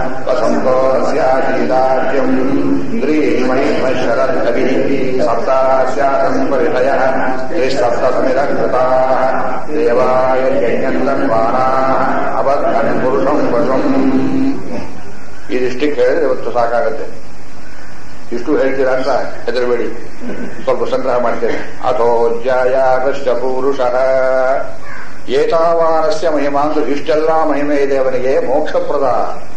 ವಸಂತೋಸ್ಯಾತೀತಾರ್ಯಂ ದ್ರೀಮಹಿಮಶರದ್ಭಿ ಸಪ್ತಾಸ್ಯಾತಂ ಪರಿಣಯ ತ್ರಿಸಪ್ತಸಮಿರಕೃತಾ ದೇವಾಯ ಯಜ್ಞಂದನ್ವಾನಾ ಅವಧನ್ ಪುರುಷಂ ವಶಂ ಇದಿಷ್ಟಕ್ಕೆ ಹೇಳಿದ್ರೆ ಇವತ್ತು ಸಾಕಾಗತ್ತೆ ಇಷ್ಟು ಹೇಳ್ತೀರಾ ಅಂತ ಹೆದರಬೇಡಿ ಸ್ವಲ್ಪ ಸಂಗ್ರಹ ಮಾಡ್ತೇನೆ ಅಥೋಜ್ಯಾಯ ಕೃಷ್ಣ ಪುರುಷ ಏತಾವಾನಸ್ಯ ಮಹಿಮಾ ಅಂದ್ರೆ ಇಷ್ಟೆಲ್ಲ ಮಹಿಮೆ ಇದೆ ಅವನಿಗೆ ಮೋಕ್ಷಪ್ರದ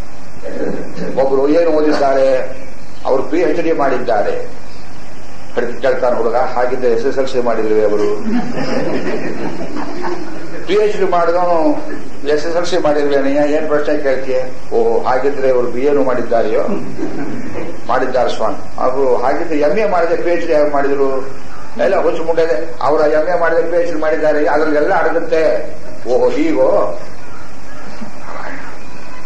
ಒಬ್ರು ಏನು ಓದಿದ್ದಾರೆ ಅವರು ಪಿ ಎಚ್ ಡಿ ಮಾಡಿದ್ದಾರೆ ಕೇಳ್ತಾನೆ ಹುಡುಗ ಹಾಗಿದ್ದರೆ ಎಸ್ ಎಸ್ ಎಲ್ ಸಿ ಮಾಡಿದ್ವಿ ಅವರು ಪಿ ಎಚ್ ಡಿ ಮಾಡಿದವನು ಎಸ್ ಎಸ್ ಎಲ್ ಸಿ ಮಾಡಿದ್ವೇನಯ್ಯ ಏನ್ ಪ್ರಶ್ನೆ ಕೇಳ್ತೀಯ ಓಹೋ ಹಾಗಿದ್ರೆ ಇವರು ಬಿ ಎನು ಮಾಡಿದ್ದಾರೆಯೋ ಮಾಡಿದ್ದಾರೆ ಸ್ವಾಮಿ ಅವರು ಹಾಗಿದ್ರೆ ಎಂ ಎ ಮಾಡಿದೆ ಪಿ ಎಚ್ ಡಿ ಯಾರು ಮಾಡಿದ್ರು ಎಲ್ಲ ಹುಚ್ಚು ಮುಂಡೆ ಅವರ ಎಂ ಎ ಮಾಡಿದ ಪಿ ಎಚ್ ಡಿ ಮಾಡಿದ್ದಾರೆ ಅದ್ರಲ್ಲೆಲ್ಲ ಅಡಗುತ್ತೆ ಓಹೋ ಹೀಗೋ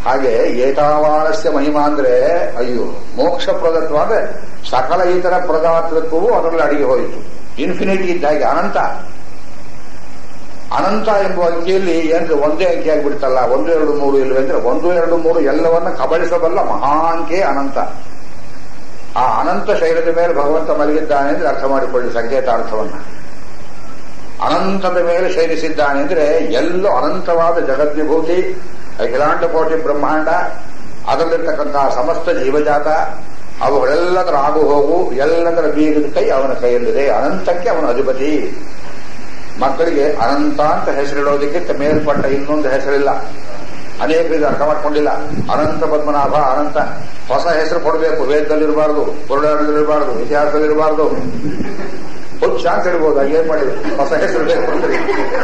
ಹಾಗೆ ಏತಾವಾರಸ್ಯ ಮಹಿಮಾ ಅಂದ್ರೆ ಅಯ್ಯೋ ಮೋಕ್ಷ ಪ್ರದತ್ವ ಅಂದ್ರೆ ಸಕಲ ಇತರ ಪದಾರ್ಥಕ್ಕೂ ಅದರಲ್ಲಿ ಅಡಿಗೆ ಹೋಯಿತು ಇನ್ಫಿನಿಟಿ ಇದ್ದ ಹಾಗೆ ಅನಂತ ಅನಂತ ಎಂಬ ಅಂಕಿಯಲ್ಲಿ ಏನ್ರಿ ಒಂದೇ ಅಂಕಿ ಆಗಿಬಿಡ್ತಲ್ಲ ಒಂದು ಎರಡು ಮೂರು ಇಲ್ವೇ ಅಂದ್ರೆ ಒಂದು ಎರಡು ಮೂರು ಎಲ್ಲವನ್ನ ಕಬಳಿಸಬಲ್ಲ ಮಹಾ ಅಂಕೆ ಅನಂತ ಆ ಅನಂತ ಶೈಲದ ಮೇಲೆ ಭಗವಂತ ಮಲಗಿದ್ದಾನೆ ಅಂದ್ರೆ ಅರ್ಥ ಮಾಡಿಕೊಳ್ಳಿ ಸಂಕೇತಾರ್ಥವನ್ನ ಅನಂತದ ಮೇಲೆ ಶೈಲಿಸಿದ್ದಾನೆ ಅಂದ್ರೆ ಎಲ್ಲೋ ಅನಂತವಾದ ಜಗದ್ವಿಭೂತಿ ಅಖಿಲಾಂಡ ಕೋಟಿ ಬ್ರಹ್ಮಾಂಡ ಅದರಲ್ಲಿರ್ತಕ್ಕಂತಹ ಸಮಸ್ತ ಜೀವಜಾತ ಅವುಗಳೆಲ್ಲದರ ಆಗು ಹೋಗು ಎಲ್ಲದರ ಬೀಗದ ಕೈ ಅವನ ಕೈಯಲ್ಲಿದೆ ಅನಂತಕ್ಕೆ ಅವನ ಅಧಿಪತಿ ಮಕ್ಕಳಿಗೆ ಅನಂತ ಅಂತ ಹೆಸರಿಡೋದಕ್ಕಿಂತ ಮೇಲ್ಪಟ್ಟ ಇನ್ನೊಂದು ಹೆಸರಿಲ್ಲ ಅನೇಕರಿಗೆ ಅರ್ಥ ಮಾಡ್ಕೊಂಡಿಲ್ಲ ಅನಂತ ಪದ್ಮನಾಭ ಅನಂತ ಹೊಸ ಹೆಸರು ಕೊಡಬೇಕು ವೇದದಲ್ಲಿರಬಾರ್ದು ಪುರಾಣದಲ್ಲಿರಬಾರ್ದು ಇತಿಹಾಸದಲ್ಲಿರಬಾರ್ದು ಹುಚ್ಚ ಅಂತ ಹೇಳ್ಬೋದು ಏನ್ ಮಾಡಿದ್ರು ಹೊಸ ಹೆಸರು ಬೇಕು ಅಂದ್ರೆ.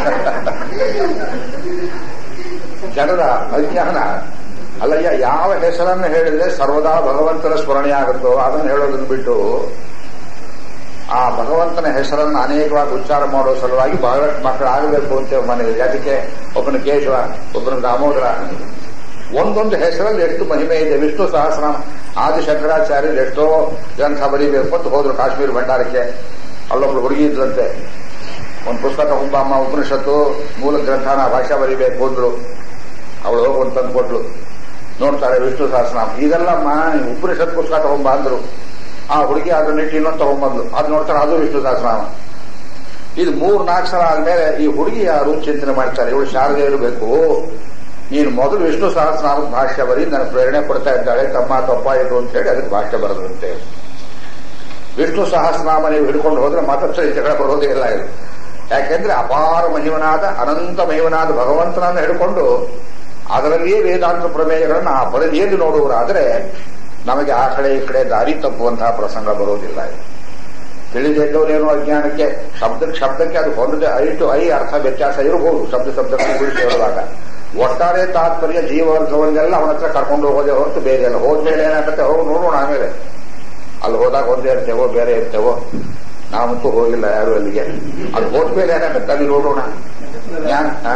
ಜನರ ಅಜ್ಞಾನ ಅಲ್ಲಯ್ಯ ಯಾವ ಹೆಸರನ್ನು ಹೇಳಿದ್ರೆ ಸರ್ವದಾ ಭಗವಂತನ ಸ್ಮರಣೆ ಆಗುತ್ತೋ ಅದನ್ನು ಹೇಳೋದನ್ನು ಬಿಟ್ಟು ಆ ಭಗವಂತನ ಹೆಸರನ್ನು ಅನೇಕವಾಗಿ ಉಚ್ಚಾರ ಮಾಡೋ ಸಲುವಾಗಿ ಬಹಳಷ್ಟು ಮಕ್ಕಳು ಆಗಬೇಕು ಅಂತ ಮನೆ ಅದಕ್ಕೆ ಒಬ್ಬನ ಕೇಶವ ಒಬ್ಬನ ದಾಮೋದರ ಒಂದೊಂದು ಹೆಸರಲ್ಲಿ ಎಷ್ಟು ಮಹಿಮೆ ಇದೆ ವಿಷ್ಣು ಸಹಸ್ರನಾಮ ಆದಿ ಶಂಕರಾಚಾರ್ಯರು ಎಷ್ಟೋ ಗ್ರಂಥ ಬರೀಬೇಕು ಅಂತ ಹೋದ್ರು ಕಾಶ್ಮೀರ ಭಂಡಾರಕ್ಕೆ ಅಲ್ಲೊಬ್ಳು ಹುಡುಗಿ ಇದ್ರಂತೆ ಒಂದು ಪುಸ್ತಕ ಹುಂಬಮ್ಮ ಉಪನಿಷತ್ತು ಮೂಲ ಗ್ರಂಥನ ಭಾಷೆ ಬರೀಬೇಕು ಅಂದ್ರು ಅವಳು ಹೋಗಿ ಒಂದು ತಂದು ಕೊಟ್ಲು ನೋಡ್ತಾರೆ ವಿಷ್ಣು ಸಹಸ್ರನಾಮ ಇದೆಲ್ಲಮ್ಮ ನೀವು ಉಪನಿಷತ್ ಪುಸ್ತಕ ತಗೊಂಬ ಅಂದ್ರು ಆ ಹುಡುಗಿ ಅದನ್ನ ಇಟ್ಟು ಇನ್ನೊಂದು ತಗೊಂಬಂದ್ಲು ಅದು ನೋಡ್ತಾರೆ ಅದು ವಿಷ್ಣು ಸಹಸ್ರನಾಮ ಇದು ಮೂರ್ ನಾಲ್ಕು ಸಲ ಆದ್ಮೇಲೆ ಈ ಹುಡುಗಿ ಯಾರು ಚಿಂತನೆ ಮಾಡ್ತಾರೆ ಇವಳು ಶಾರದೆ ಇರಬೇಕು ನೀನು ಮೊದಲು ವಿಷ್ಣು ಸಹಸ್ರನಾಮದ ಭಾಷ್ಯ ಬರೀ ನನಗೆ ಪ್ರೇರಣೆ ಕೊಡ್ತಾ ಇದ್ದಾಳೆ ತಮ್ಮ ತಪ್ಪಾಯಿತು ಅಂತ ಹೇಳಿ ಅದಕ್ಕೆ ಭಾಷ್ಯ ಬರೆದಂತೆ ವಿಷ್ಣು ಸಹಸ್ರನಾಮ ನೀವು ಹಿಡ್ಕೊಂಡು ಹೋದ್ರೆ ಮಾತ್ರ ಜಗಳ ಬರೋದೇ ಇಲ್ಲ ಇದು ಯಾಕೆಂದ್ರೆ ಅಪಾರ ಮಹಿಮನಾದ ಅನಂತ ಮಹಿಮನಾದ ಭಗವಂತನನ್ನು ಹಿಡ್ಕೊಂಡು ಅದರಲ್ಲಿಯೇ ವೇದಾಂತ ಪ್ರಮೇಯಗಳನ್ನು ಆ ಪರಿಧಿಯಲ್ಲಿ ನೋಡುವರಾದರೆ ನಮಗೆ ಆ ಕಡೆ ಈ ಕಡೆ ದಾರಿ ತಪ್ಪುವಂತಹ ಪ್ರಸಂಗ ಬರೋದಿಲ್ಲ ಇದು ತಿಳಿದಿದ್ದವರೇನೋ ಅಜ್ಞಾನಕ್ಕೆ ಶಬ್ದಕ್ಕೆ ಶಬ್ದಕ್ಕೆ ಅದು ಹೊಂದದೆ ಐ ಟು ಐ ಅರ್ಥ ವ್ಯತ್ಯಾಸ ಇರಬಹುದು ಶಬ್ದ ಶಬ್ದಕ್ಕೆ ಬಿಡಿಸಿ ಹೇಳುವಾಗ ಒಟ್ಟಾರೆ ತಾತ್ಪರ್ಯ ಜೀವವರ್ಗವನ್ನೆಲ್ಲ ಅವನ ಹತ್ರ ಕರ್ಕೊಂಡು ಹೋಗೋದೇ ಹೊರತು ಬೇರೆ ಅಲ್ಲ ಹೋದ್ಮೇಲೆ ಏನಾಗುತ್ತೆ ಹೋಗಿ ನೋಡೋಣ ಆಮೇಲೆ ಅಲ್ಲಿ ಹೋದಾಗ ಒಂದೇ ಇರ್ತೇವೋ ಬೇರೆ ಇರ್ತೇವೋ ನಾವಂತೂ ಹೋಗಿಲ್ಲ ಯಾರು ಅಲ್ಲಿಗೆ ಅಲ್ಲಿ ಹೋದ್ಮೇಲೆ ಏನಾಗುತ್ತೆ ಅಲ್ಲಿ ನೋಡೋಣ ಜ್ಞಾನ ಆ?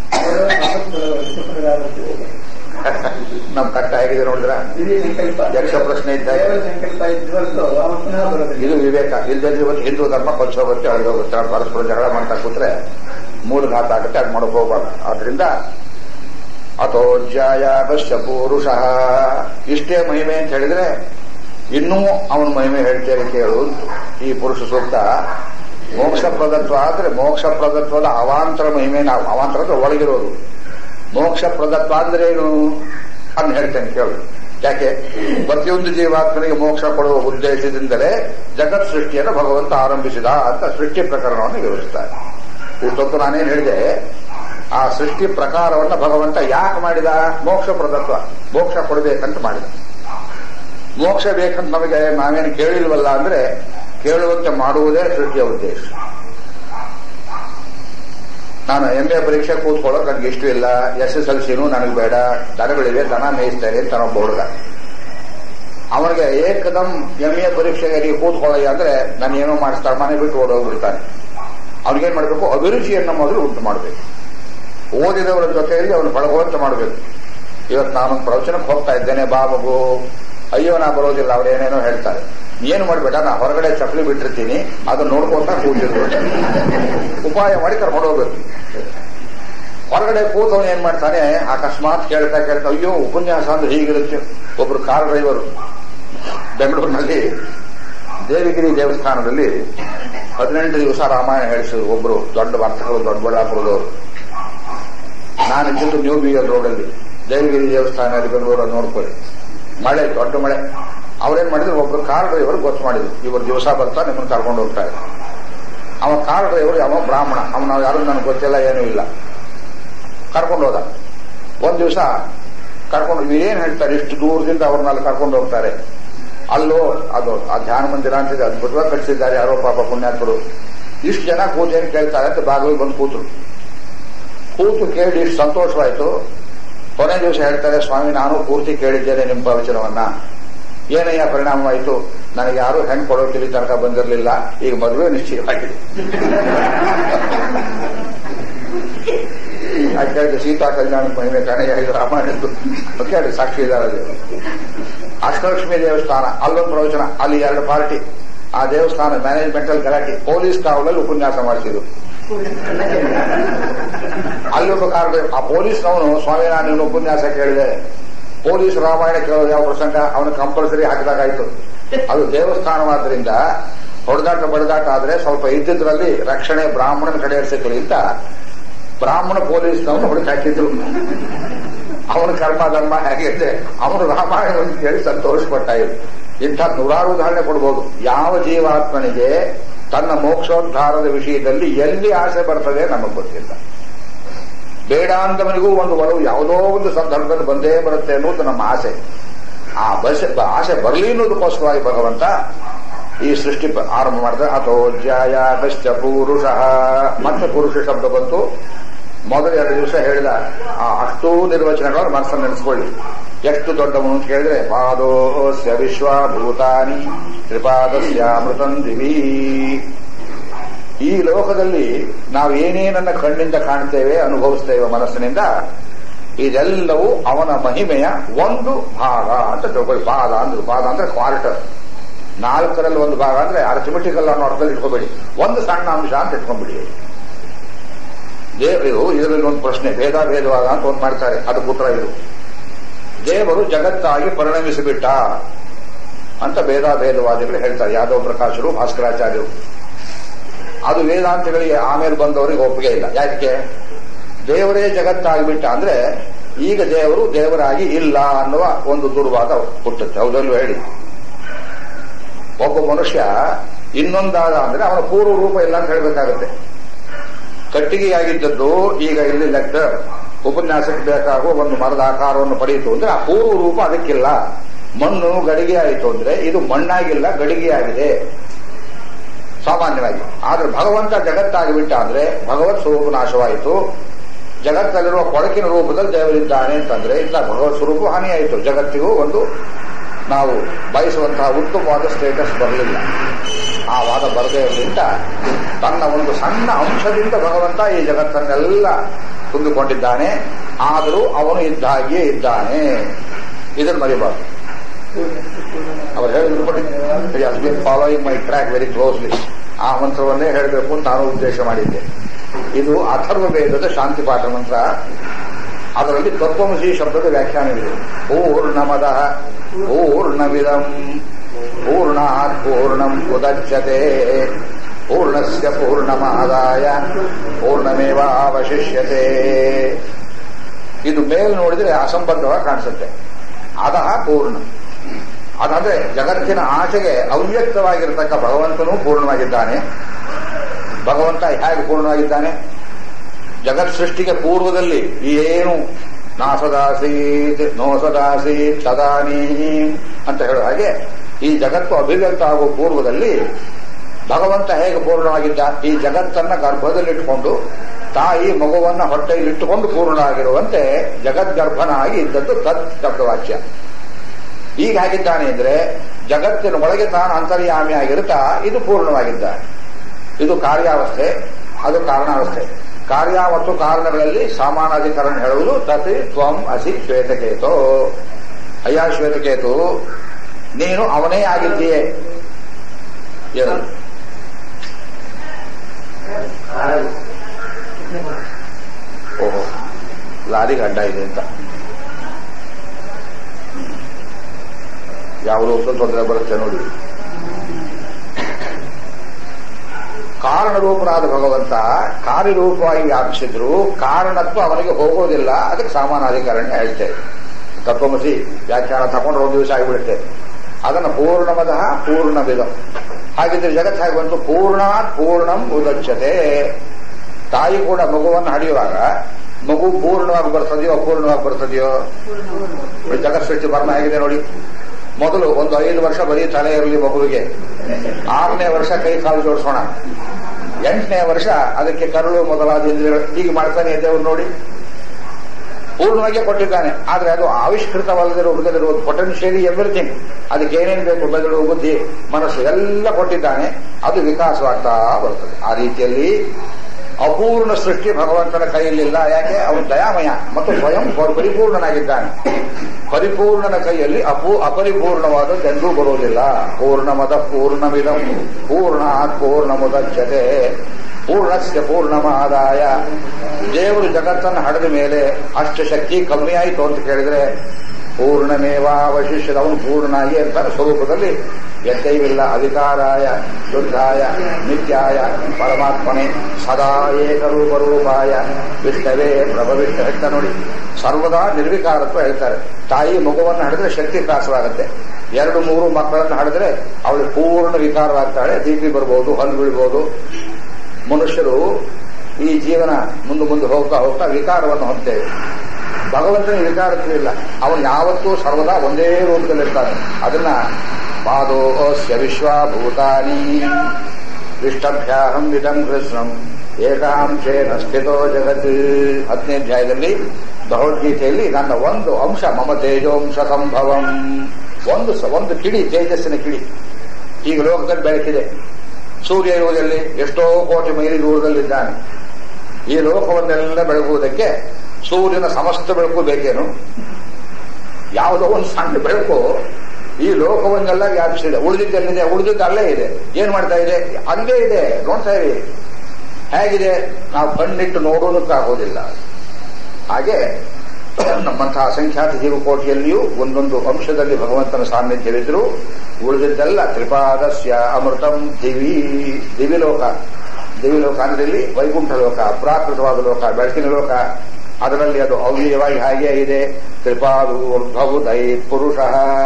ನಮ್ ಕಟ್ಟ ಹೇಗಿದೆ ನೋಡಿದ್ರ ಇದೇ ಸಂಕಲ್ಪ ಯಕ್ಷ ಪ್ರಶ್ನೆ ಇದ್ದಾಗ ದೇವರ ಸಂಕಲ್ಪ ಇದ್ವಲ್ತು ಅವನು ಪುನಃ ಬರೋದಿಲ್ಲ ಇದು ವಿವೇಕ ಇಲ್ಲದೆ ಇವತ್ತು ಹಿಂದೂ ಧರ್ಮ ಕೊಂಚ ಹೋಗುತ್ತೆ ಅಳಿದು ಹೋಗುತ್ತೆ ಪರಸ್ಪರ ಜಗಳ ಮಾಡ್ತಾ ಕೂತ್ರೆ ಮೂಲಘಾತ ಆಗುತ್ತೆ ಅದು ಮಾಡಕ್ ಹೋಗ್ಬಾರ್ದು ಆದ್ರಿಂದ ಅಥೋಜ್ಯಾಯಾಗಶ್ಯ ಪುರುಷ ಇಷ್ಟೇ ಮಹಿಮೆ ಅಂತ ಹೇಳಿದ್ರೆ ಇನ್ನೂ ಅವನ ಮಹಿಮೆ ಹೇಳ್ತೇನೆ ಕೇಳು ಈ ಪುರುಷ ಸೂಕ್ತ ಮೋಕ್ಷ ಪ್ರದತ್ವ ಆದ್ರೆ ಮೋಕ್ಷ ಪ್ರದತ್ವದ ಅವಾಂತರ ಮಹಿಮೆ ನಾವು ಅವಾಂತರ ಅಂದ್ರೆ ಒಳಗಿರೋದು ಮೋಕ್ಷ ಪ್ರದತ್ವ ಅಂದ್ರೆ ಏನು ಅಂತ ಹೇಳ್ತೇನೆ ಕೇಳು ಯಾಕೆ ಪ್ರತಿಯೊಂದು ಜೀವಾತ್ಮನಿಗೆ ಮೋಕ್ಷ ಕೊಡುವ ಉದ್ದೇಶದಿಂದಲೇ ಜಗತ್ ಸೃಷ್ಟಿಯನ್ನು ಭಗವಂತ ಆರಂಭಿಸಿದ ಅಂತ ಸೃಷ್ಟಿ ಪ್ರಕರಣವನ್ನು ವಿವರಿಸ್ತಾರೆ ಇಷ್ಟೊತ್ತು ನಾನೇನು ಹೇಳಿದೆ ಆ ಸೃಷ್ಟಿ ಪ್ರಕಾರವನ್ನು ಭಗವಂತ ಯಾಕೆ ಮಾಡಿದ ಮೋಕ್ಷ ಪ್ರದತ್ವ ಮೋಕ್ಷ ಕೊಡಬೇಕಂತ ಮಾಡಿದ ಮೋಕ್ಷ ಬೇಕಂತ ನಮಗೆ ನಾವೇನು ಕೇಳಿಲ್ವಲ್ಲ ಅಂದ್ರೆ ಕೇಳುವಂತೆ ಮಾಡುವುದೇ ಸೃಷ್ಟಿಯ ಉದ್ದೇಶ ನಾನು ಎಂ ಎ ಪರೀಕ್ಷೆ ಕೂತ್ಕೊಳ್ಳೋಕೆ ನನಗೆ ಇಷ್ಟ ಇಲ್ಲ ಎಸ್ ಎಸ್ ಎಲ್ ಸಿನೂ ನನಗೆ ಬೇಡ ದನಗಳಿವೆ ದನ ಮೇಯಿಸ್ತಾರೆ ಅಂತ ಒಬ್ಬ ಹುಡುಗ ಅವನಿಗೆ ಏಕದಂ ಎಂ ಎ ಪರೀಕ್ಷೆಗೆ ನೀವು ಕೂತ್ಕೊಳ್ಳಯ್ಯ ಅಂದ್ರೆ ನಾನು ಏನೋ ಮಾಡಿಸ್ತಾರೆ ಮನೆ ಬಿಟ್ಟು ಓಡೋಗ್ಬಿಡ್ತಾನೆ ಅವ್ನಿಗೇನ್ ಮಾಡಬೇಕು ಅಭಿರುಚಿಯನ್ನು ಮೊದಲು ಉಂಟು ಮಾಡಬೇಕು ಓದಿದವರ ಜೊತೆಯಲ್ಲಿ ಅವನು ಬಳಗುವಂತೆ ಮಾಡಬೇಕು ಇವತ್ತು ನಾನೊಂದು ಪ್ರವಚನಕ್ಕೆ ಹೋಗ್ತಾ ಇದ್ದೇನೆ ಬಾ ಮಗು ಅಯ್ಯೋ ನಾ ಬರೋದಿಲ್ಲ ಅವ್ರು ಏನೇನೋ ಹೇಳ್ತಾರೆ ಏನು ಮಾಡಬೇಡ ನಾ ಹೊರಗಡೆ ಚಪ್ಪಲಿ ಬಿಟ್ಟಿರ್ತೀನಿ ಅದನ್ನ ನೋಡ್ಕೊಂತ ಕೂತಿರ್ಬೇಕು ಉಪಾಯ ಮಾಡಿ ಕರ್ಕೊಂಡು ಹೋಗ್ಬೇಕು ಹೊರಗಡೆ ಕೂತವನು ಏನ್ ಮಾಡ್ತಾನೆ ಅಕಸ್ಮಾತ್ ಕೇಳ್ತಾ ಕೇಳ್ತಾ ಅಯ್ಯೋ ಉಪನ್ಯಾಸ ಅಂದ್ರೆ ಹೀಗಿರುತ್ತೆ ಒಬ್ರು ಕಾರ್ ಡ್ರೈವರು ಬೆಂಗಳೂರಿನಲ್ಲಿ ದೇವಿಗಿರಿ ದೇವಸ್ಥಾನದಲ್ಲಿ ಹದಿನೆಂಟು ದಿವಸ ರಾಮಾಯಣ ಹೇಳಿಸಿದ್ರು ಒಬ್ರು ದೊಡ್ಡ ವರ್ತಕರು ದೊಡ್ಡಬಳ್ಳಾಪುರದವರು ನಾನು ಇದ್ದಿದ್ದು ನ್ಯೂ ಬಿಯರ್ ರೋಡಲ್ಲಿ ದೇವಗಿರಿ ದೇವಸ್ಥಾನದಲ್ಲಿ ಬೆಂಗಳೂರಲ್ಲಿ ನೋಡ್ಕೊಳ್ಳಿ ಮಳೆ ದೊಡ್ಡ ಮಳೆ ಅವ್ರೇನ್ ಮಾಡಿದ್ರು ಒಬ್ರು ಕಾರ್ ಡ್ರೈವರ್ ಗೊತ್ತು ಮಾಡಿದ್ರು ಇವರು ದಿವಸ ಬರ್ತಾ ನಿಮ್ಮನ್ನು ಕರ್ಕೊಂಡು ಹೋಗ್ತಾರೆ ಅವ ಕಾರ್ ಡ್ರೈವರ್ ಯಾವ ಬ್ರಾಹ್ಮಣ ಅವನ ಯಾರು ನನಗೆ ಗೊತ್ತಿಲ್ಲ ಏನೂ ಇಲ್ಲ ಕರ್ಕೊಂಡು ಹೋದ ಒಂದ್ ದಿವಸ ಕರ್ಕೊಂಡು ಏನ್ ಹೇಳ್ತಾರೆ ಇಷ್ಟು ದೂರದಿಂದ ಅವ್ರನ್ನೆಲ್ಲ ಕರ್ಕೊಂಡು ಹೋಗ್ತಾರೆ ಅಲ್ಲೋ ಅದು ಆ ಧ್ಯಾನ ಮಂದಿರ ಅಂತಿದೆ ಅದ್ಭುತವಾಗಿ ಕಟ್ಟಿಸಿದ್ದಾರೆ ಯಾರೋ ಪಾಪ ಪುಣ್ಯಾತ್ಮರು ಇಷ್ಟು ಜನ ಕೂತೇನು ಕೇಳ್ತಾರೆ ಅಂತ ಬಾಗಿಲು ಬಂದು ಕೂತರು ಕೂತು ಕೇಳಿ ಇಷ್ಟು ಸಂತೋಷವಾಯ್ತು ಕೊನೆ ದಿವಸ ಹೇಳ್ತಾರೆ ಸ್ವಾಮಿ ನಾನು ಪೂರ್ತಿ ಕೇಳಿದ್ದೇನೆ ನಿಮ್ಮ ಪ್ರವಚನವನ್ನ ಏನಯ್ಯ ಪರಿಣಾಮವಾಯಿತು ನನಗೆ ಯಾರು ಹೆಣ್ಣು ಕೊಡೋಕೆ ತನಕ ಬಂದಿರಲಿಲ್ಲ ಈಗ ಮದುವೆ ನಿಶ್ಚಯವಾಗಿದೆ ಯಾಕೆ ಹೇಳಿದ್ರೆ ಸೀತಾ ಕಲ್ಯಾಣ ಮಹಿಮೆ ಕಾಣೆ ಇದು ರಾಮಾಯಣದ್ದು ಕೇಳಿ ಸಾಕ್ಷಿ ಇದ್ದಾರೆ ಅದು ಅಷ್ಟಲಕ್ಷ್ಮಿ ದೇವಸ್ಥಾನ ಅಲ್ಲೊಂದು ಪ್ರವಚನ ಅಲ್ಲಿ ಎರಡು ಪಾರ್ಟಿ ಆ ದೇವಸ್ಥಾನ ಮ್ಯಾನೇಜ್ಮೆಂಟಲ್ ಗಲಾಟೆ ಪೊಲೀಸ್ ಕಾವಲಲ್ಲಿ ಉಪನ್ಯಾಸ ಮಾಡಿಸಿದ್ರು ಅಲ್ಲಿ ಒಬ್ಬ ಕಾರಣ ಆ ಪೊಲೀಸ್ನವನು ಸ್ವಾಮಿ ನಾನು ನಿನ್ನ ಉಪನ್ಯಾಸ ಕೇಳಿದೆ ಪೊಲೀಸ್ ರಾಮಾಯಣ ಕೇಳೋದು ಯಾವ ಪ್ರಸಂಗ ಅವನು ಕಂಪಲ್ಸರಿ ಹಾಕಿದಾಗಾಯ್ತು ಅದು ದೇವಸ್ಥಾನವಾದ್ರಿಂದ ಹೊಡೆದಾಟ ಬಡದಾಟ ಆದ್ರೆ ಸ್ವಲ್ಪ ಇದ್ದಿದ್ರಲ್ಲಿ ರಕ್ಷಣೆ ಬ್ರಾಹ್ಮಣನ ಕಡೆ ಸಿಕ್ಕಲಿ ಅಂತ ಬ್ರಾಹ್ಮಣ ಪೊಲೀಸ್ನವನು ಹೊಡೆದು ಹಾಕಿದ್ರು ಅವನ ಕರ್ಮ ಧರ್ಮ ಹೇಗಿದೆ ಅವನು ರಾಮಾಯಣವನ್ನು ಕೇಳಿ ಸಂತೋಷಪಟ್ಟ ಇದ್ರು ಇಂಥ ನೂರಾರು ಉದಾಹರಣೆ ಕೊಡ್ಬೋದು ಯಾವ ಜೀವಾತ್ಮನಿಗೆ ತನ್ನ ಮೋಕ್ಷೋದ್ಧಾರದ ವಿಷಯದಲ್ಲಿ ಎಲ್ಲಿ ಆಸೆ ಬರ್ತದೆ ನಮಗೆ ಗೊತ್ತಿಲ್ಲ ಬೇಡ ಅಂದವನಿಗೂ ಒಂದು ಒಲವು ಯಾವುದೋ ಒಂದು ಸಂದರ್ಭದಲ್ಲಿ ಬಂದೇ ಬರುತ್ತೆ ಅನ್ನೋದು ನಮ್ಮ ಆಸೆ ಆ ಬಸ್ ಆಸೆ ಬರಲಿ ಅನ್ನೋದಕ್ಕೋಸ್ಕರವಾಗಿ ಭಗವಂತ ಈ ಸೃಷ್ಟಿ ಪ- ಆರಂಭ ಮಾಡಿದ ಅಥೋ ಜ್ಯಾಯ ಕಶ್ಚ ಪುರುಷ ಮತ್ತೆ ಪುರುಷ ಶಬ್ದ ಬಂತು ಮೊದಲ ಎರಡು ದಿವಸ ಹೇಳಿದ ಆ ಅಷ್ಟೂ ನಿರ್ವಚನಗಳನ್ನು ಮನಸ್ಸನ್ನು ನೆನೆಸ್ಕೊಳ್ಳಿ ಎಷ್ಟು ದೊಡ್ಡವನು ಅಂತ ಕೇಳಿದ್ರೆ ಪಾದೋಸ್ಯ ವಿಶ್ವಭೂತಾನಿ ತ್ರಿಪಾದಸ್ಯಾಮೃತಂ ದಿವಿ ಈ ಲೋಕದಲ್ಲಿ ನಾವು ಏನೇನನ್ನ ಕಣ್ಣಿಂದ ಕಾಣ್ತೇವೆ ಅನುಭವಿಸ್ತೇವೆ ಮನಸ್ಸಿನಿಂದ ಇದೆಲ್ಲವೂ ಅವನ ಮಹಿಮೆಯ ಒಂದು ಭಾಗ ಅಂತ ತಿಳ್ಕೊಳ್ಳಿ ಪಾದ ಅಂದ್ರೆ ಪಾದ ಅಂದ್ರೆ ಕ್ವಾರ್ಟರ್ ನಾಲ್ಕರಲ್ಲಿ ಒಂದು ಭಾಗ ಅಂದ್ರೆ ಅರ್ಥಮೆಟಿಕಲ್ ಅನ್ನೋ ಅರ್ಥದಲ್ಲಿ ಇಟ್ಕೋಬೇಡಿ ಒಂದು ಸಣ್ಣ ಅಂಶ ಅಂತ ಇಟ್ಕೊಂಡ್ಬಿಡಿ ದೇವರು ಇದರಲ್ಲಿ ಒಂದು ಪ್ರಶ್ನೆ ಭೇದ ಭೇದವಾದ ಅಂತ ಒಂದು ಮಾಡ್ತಾರೆ ಅದಕ್ಕೆ ಉತ್ತರ ಇದು ದೇವರು ಜಗತ್ತಾಗಿ ಪರಿಣಮಿಸಿಬಿಟ್ಟ ಅಂತ ಭೇದ ಭೇದವಾದಿಗಳು ಹೇಳ್ತಾರೆ ಯಾದವ ಪ್ರಕಾಶರು ಭಾಸ್ಕರಾಚಾರ್ಯರು ಅದು ವೇದಾಂತಗಳಿಗೆ ಆಮೇಲೆ ಬಂದವರಿಗೆ ಒಪ್ಪಿಗೆ ಇಲ್ಲ ಯಾಕೆ ದೇವರೇ ಜಗತ್ತಾಗಿಬಿಟ್ಟ ಅಂದ್ರೆ ಈಗ ದೇವರು ದೇವರಾಗಿ ಇಲ್ಲ ಅನ್ನುವ ಒಂದು ದುರ್ವಾದ ಹುಟ್ಟುತ್ತೆ ಹೌದಲ್ವ ಹೇಳಿ ಒಬ್ಬ ಮನುಷ್ಯ ಇನ್ನೊಂದಾದ ಅಂದ್ರೆ ಅವನ ಪೂರ್ವ ರೂಪ ಇಲ್ಲ ಅಂತ ಹೇಳಬೇಕಾಗುತ್ತೆ ಕಟ್ಟಿಗೆಯಾಗಿದ್ದದ್ದು ಈಗ ಇಲ್ಲಿ ಲೆಕ್ಚರ್ ಉಪನ್ಯಾಸಕ್ಕೆ ಬೇಕಾಗುವ ಒಂದು ಮರದ ಆಕಾರವನ್ನು ಪಡೆಯಿತು ಅಂದ್ರೆ ಆ ಪೂರ್ವ ರೂಪ ಅದಕ್ಕಿಲ್ಲ ಮಣ್ಣು ಗಡಿಗೆ ಆಯಿತು ಅಂದ್ರೆ ಇದು ಮಣ್ಣಾಗಿಲ್ಲ ಗಡಿಗೆಯಾಗಿದೆ ಸಾಮಾನ್ಯವಾಗಿ ಆದ್ರೆ ಭಗವಂತ ಜಗತ್ತಾಗಿಬಿಟ್ಟ ಅಂದ್ರೆ ಭಗವತ್ ಸ್ವರೂಪ ನಾಶವಾಯಿತು ಜಗತ್ತಲ್ಲಿರುವ ಕೊಳಕಿನ ರೂಪದಲ್ಲಿ ದೇವರಿದ್ದಾನೆ ಅಂತಂದ್ರೆ ಇಲ್ಲ ಭಗವತ್ ಸ್ವರೂಪ ಹಾನಿಯಾಯಿತು ಜಗತ್ತಿಗೂ ಒಂದು ನಾವು ಬಯಸುವಂತಹ ಉತ್ತಮವಾದ ಸ್ಟೇಟಸ್ ಬರಲಿಲ್ಲ ಆ ವಾದ ಬರದೇ ಇರಲಿಂದ ತನ್ನ ಒಂದು ಸಣ್ಣ ಅಂಶದಿಂದ ಭಗವಂತ ಈ ಜಗತ್ತನ್ನೆಲ್ಲ ತುಂಬಿಕೊಂಡಿದ್ದಾನೆ ಆದರೂ ಅವನು ಇದ್ದ ಹಾಗೆಯೇ ಇದ್ದಾನೆ ಇದನ್ನು ಮರಿಬಾರ್ದು ಅವ್ರು ಹೇಳಿದ್ರು following my track very closely ಆ ಮಂತ್ರವನ್ನೇ ಹೇಳಬೇಕು ಅಂತ ನಾನು ಉದ್ದೇಶ ಮಾಡಿದ್ದೆ ಇದು ಅಥರ್ವ ವೇದದ ಶಾಂತಿ ಪಾಠ ಮಂತ್ರ ಅದರಲ್ಲಿ ತತ್ವಮಸಿ ಶಬ್ದದ ವ್ಯಾಖ್ಯಾನವಿದೆ ಪೂರ್ಣಮದ ಪೂರ್ಣವಿದಂ ಪೂರ್ಣಾತ್ ಪೂರ್ಣಂ ಉದಚ್ಯತೆ ಪೂರ್ಣಸ್ಯ ಪೂರ್ಣಮಾದಾಯ ಪೂರ್ಣಮೇವಾವಶಿಷ್ಯತೆ ಇದು ಮೇಲ್ ನೋಡಿದ್ರೆ ಅಸಂಬದ್ಧವಾಗಿ ಕಾಣಿಸುತ್ತೆ ಅದಹ ಪೂರ್ಣ ಅದಂದ್ರೆ ಜಗತ್ತಿನ ಆಚೆಗೆ ಅವ್ಯಕ್ತವಾಗಿರತಕ್ಕ ಭಗವಂತನೂ ಪೂರ್ಣವಾಗಿದ್ದಾನೆ ಭಗವಂತ ಹೇಗೆ ಪೂರ್ಣವಾಗಿದ್ದಾನೆ ಜಗತ್ ಸೃಷ್ಟಿಗೆ ಪೂರ್ವದಲ್ಲಿ ಏನು ನಾಸದಾಸೀತ್ ನೋಸದಾಸೀತ್ ತದಾನೀ ಅಂತ ಹೇಳೋ ಹಾಗೆ ಈ ಜಗತ್ತು ಅಭಿವ್ಯಕ್ತ ಆಗುವ ಪೂರ್ವದಲ್ಲಿ ಭಗವಂತ ಹೇಗೆ ಪೂರ್ಣವಾಗಿದ್ದ ಈ ಜಗತ್ತನ್ನ ಗರ್ಭದಲ್ಲಿಟ್ಟುಕೊಂಡು ತಾಯಿ ಮಗುವನ್ನ ಹೊಟ್ಟೆಯಲ್ಲಿಟ್ಟುಕೊಂಡು ಪೂರ್ಣ ಆಗಿರುವಂತೆ ಜಗದ್ಗರ್ಭನಾಗಿ ಇದ್ದದ್ದು ತತ್ ಶಬ್ದವಾಚ್ಯ ಈಗ ಹೇಗಿದ್ದಾನೆ ಅಂದ್ರೆ ಜಗತ್ತಿನ ಒಳಗೆ ತಾನು ಅಂತರ್ಯಾಮಿ ಆಗಿರುತ್ತಾ ಇದು ಪೂರ್ಣವಾಗಿದ್ದಾನೆ ಇದು ಕಾರ್ಯಾವಸ್ಥೆ ಅದು ಕಾರಣಾವಸ್ಥೆ ಕಾರ್ಯ ಮತ್ತು ಕಾರಣಗಳಲ್ಲಿ ಸಮಾನಾಧಿಕರಣ ಹೇಳುವುದು ತತಿ ತ್ವಂ ಅಸಿ ಶ್ವೇತಕೇತು ಅಯ್ಯ ಶ್ವೇತಕೇತು ನೀನು ಅವನೇ ಆಗಿದ್ದೀಯೇ ಏನು ಓಹೋ ಲಾರಿಗೆ ಅಡ್ಡ ಇದೆ ಅಂತ ಯಾವುದೋ ಒಂದು ತೊಂದರೆ ಬರುತ್ತೆ ನೋಡಿ ಕಾರಣರೂಪನಾದ ಭಗವಂತ ಕಾರ್ಯರೂಪವಾಗಿ ವ್ಯಾಪಿಸಿದ್ರು ಕಾರಣತ್ವ ಅವನಿಗೆ ಹೋಗೋದಿಲ್ಲ ಅದಕ್ಕೆ ಸಾಮಾನಾಧಿಕರಣ ಹೇಳ್ತೇವೆ ತತ್ವಮಸಿ ವ್ಯಾಖ್ಯಾನ ತಗೊಂಡ್ರೆ ಒಂದು ದಿವಸ ಆಗಿಬಿಡುತ್ತೆ ಅದನ್ನು ಪೂರ್ಣಮದ ಪೂರ್ಣವಿದ ಹಾಗಿದ್ರೆ ಜಗತ್ ಹಾಗೆ ಬಂತು ಪೂರ್ಣಾತ್ ಪೂರ್ಣಂ ಉದಚ್ಯತೆ ತಾಯಿ ಕೂಡ ಮಗುವನ್ನು ಹಡಿಯುವಾಗ ಮಗು ಪೂರ್ಣವಾಗಿ ಬರ್ತದೆಯೋ ಅಪೂರ್ಣವಾಗಿ ಬರ್ತದೆಯೋ ಜಗತ್ ಸೃಷ್ಟಿ ಬರ್ಮ ಹೇಗಿದೆ ನೋಡಿ ಮೊದಲು ಒಂದು ಐದು ವರ್ಷ ಬರೀ ತಲೆ ಇರಲಿ ಮಗುವಿಗೆ ಆರನೇ ವರ್ಷ ಕೈ ಕಾಲು ಜೋಡಿಸೋಣ ಎಂಟನೇ ವರ್ಷ ಅದಕ್ಕೆ ಕರುಳು ಮೊದಲಾದ ಇಂದ್ರಿಯಗಳು ಹೀಗೆ ಮಾಡ್ತಾನೆ ದೇವರು ನೋಡಿ ಪೂರ್ಣವಾಗಿ ಕೊಟ್ಟಿದ್ದಾನೆ ಆದ್ರೆ ಅದು ಆವಿಷ್ಕೃತವಲ್ಲದಿರೋ ಹುಡುಗದಿರುವ ಪೊಟೆನ್ಷಿಯಲಿ ಎವ್ರಿಥಿಂಗ್ ಅದಕ್ಕೆ ಏನೇನು ಬೇಕು ಮೆದುಳು ಬುದ್ಧಿ ಮನಸ್ಸು ಎಲ್ಲ ಕೊಟ್ಟಿದ್ದಾನೆ ಅದು ವಿಕಾಸವಾಗ್ತಾ ಬರ್ತದೆ ಆ ರೀತಿಯಲ್ಲಿ ಅಪೂರ್ಣ ಸೃಷ್ಟಿ ಭಗವಂತನ ಕೈಯಲ್ಲಿಲ್ಲ ಯಾಕೆ ಅವನು ದಯಾಮಯ ಮತ್ತು ಸ್ವಯಂ ಪರಿಪೂರ್ಣನಾಗಿದ್ದಾನೆ ಪರಿಪೂರ್ಣನ ಕೈಯಲ್ಲಿ ಅಪೂ ಅಪರಿಪೂರ್ಣವಾದದ್ದೆಂದೂ ಬರುವುದಿಲ್ಲ ಪೂರ್ಣಮದ ಪೂರ್ಣಮಿದಂ ಪೂರ್ಣಾತ್ ಪೂರ್ಣಮುದಚ್ಯತೆ ಪೂರ್ಣಸ್ಯ ಪೂರ್ಣಮಾದಾಯ ದೇವರು ಜಗತ್ತನ್ನು ಹಡೆದ ಮೇಲೆ ಅಷ್ಟು ಶಕ್ತಿ ಕಮ್ಮಿ ಆಯಿತು ಅಂತ ಕೇಳಿದ್ರೆ ಪೂರ್ಣಮೇವಾವಶಿಷ್ಯದ ಅವನು ಪೂರ್ಣನಾಗಿ ಇರ್ತಾನೆ ಸ್ವರೂಪದಲ್ಲಿ ವ್ಯತ್ಯಯವಿಲ್ಲ ಅಧಿಕಾರಾಯ ಶುದ್ಧಾಯ ನಿತ್ಯಾಯ ಪರಮಾತ್ಮನೆ ಸದಾ ಏಕರೂಪರೂಪಾಯ ವಿಷ್ಣವೇ ಪ್ರಭವಿಷ್ಟ ಹೇಳ್ತಾ ನೋಡಿ ಸರ್ವದಾ ನಿರ್ವಿಕಾರತ್ವ ಹೇಳ್ತಾರೆ ತಾಯಿ ಮಗುವನ್ನು ಹಡಿದ್ರೆ ಶಕ್ತಿ ಕ್ರಾಸವಾಗುತ್ತೆ ಎರಡು ಮೂರು ಮಕ್ಕಳನ್ನು ಹಡಿದ್ರೆ ಅವಳು ಪೂರ್ಣ ವಿಕಾರವಾಗ್ತಾಳೆ ಬಿ ಬರ್ಬೋದು ಹಲ್ಲು ಬೀಳ್ಬೋದು ಮನುಷ್ಯರು ಈ ಜೀವನ ಮುಂದೆ ಮುಂದೆ ಹೋಗ್ತಾ ಹೋಗ್ತಾ ವಿಕಾರವನ್ನು ಹೊಂದ್ತೇವೆ ಭಗವಂತನ ವಿಕಾರತ್ವವಿಲ್ಲ ಅವನು ಯಾವತ್ತೂ ಸರ್ವದಾ ಒಂದೇ ರೂಪದಲ್ಲಿರ್ತಾನೆ ಅದನ್ನ ಪಾದೋಸ್ಯ ವಿಶ್ವಭೂತಾನಿ ವಿಷ್ಟಭ್ಯಾಹಂ ವಿಧಂ ಕೃಷ್ಣಂ ಏಕಾಂಶೇನ ಸ್ಥಿತೋ ಜಗತ್ ಹತ್ತನೇ ಅಧ್ಯಾಯದಲ್ಲಿ ಭಗವದ್ಗೀತೆಯಲ್ಲಿ ನನ್ನ ಒಂದು ಅಂಶ ಮಮ ತೇಜೋಂಶ ಸಂಭವಂ ಒಂದು ಸ- ಒಂದು ಕಿಡಿ ತೇಜಸ್ಸಿನ ಕಿಡಿ ಈಗ ಲೋಕದಲ್ಲಿ ಬೆಳಕಿದೆ ಸೂರ್ಯ ಇರುವುದಲ್ಲಿ ಎಷ್ಟೋ ಕೋಟಿ ಮೈಲಿ ದೂರದಲ್ಲಿದ್ದಾನೆ ಈ ಲೋಕವನ್ನೆಲ್ಲ ಬೆಳಗುವುದಕ್ಕೆ ಸೂರ್ಯನ ಸಮಸ್ತ ಬೆಳಕು ಬೇಕೇನು ಯಾವುದೋ ಒಂದು ಸಣ್ಣ ಬೆಳಕು ಈ ಲೋಕವನ್ನೆಲ್ಲ ವ್ಯಾಪಿಸಿದೆ ಉಳಿದಿದ್ದೆಲ್ಲಿದೆ ಉಳಿದಿದ್ದು ಅಲ್ಲೇ ಇದೆ ಏನ್ ಮಾಡ್ತಾ ಇದೆ ಅಲ್ಲೇ ಇದೆ ನೋಡ್ತಾ ಇರಿ ಹೇಗಿದೆ ನಾವು ಕಣ್ಣಿಟ್ಟು ನೋಡೋದಕ್ಕಾಗೋದಿಲ್ಲ ಹಾಗೆ ನಮ್ಮಂತಹ ಅಸಂಖ್ಯಾತ ಜೀವಕೋಟಿಯಲ್ಲಿಯೂ ಒಂದೊಂದು ಅಂಶದಲ್ಲಿ ಭಗವಂತನ ಸಾನ್ನಿಧ್ಯವಿದ್ರು ಉಳಿದಿದ್ದೆಲ್ಲ ತ್ರಿಪಾದಸ್ಯ ಅಮೃತಂ ದಿವಿ ದಿವಿಲೋಕ ದಿವಿಲೋಕ ಅಂದ್ರೆ ಇಲ್ಲಿ ವೈಕುಂಠ ಲೋಕ ಪ್ರಾಕೃತವಾದ ಲೋಕ ಬೆಳಕಿನ ಲೋಕ ಅದರಲ್ಲಿ ಅದು ಅವ್ಯಯವಾಗಿ ಹಾಗೆ ಇದೆ ತ್ರಿಪಾದು ಉದ್ಭವು ದೈ ಪುರುಷ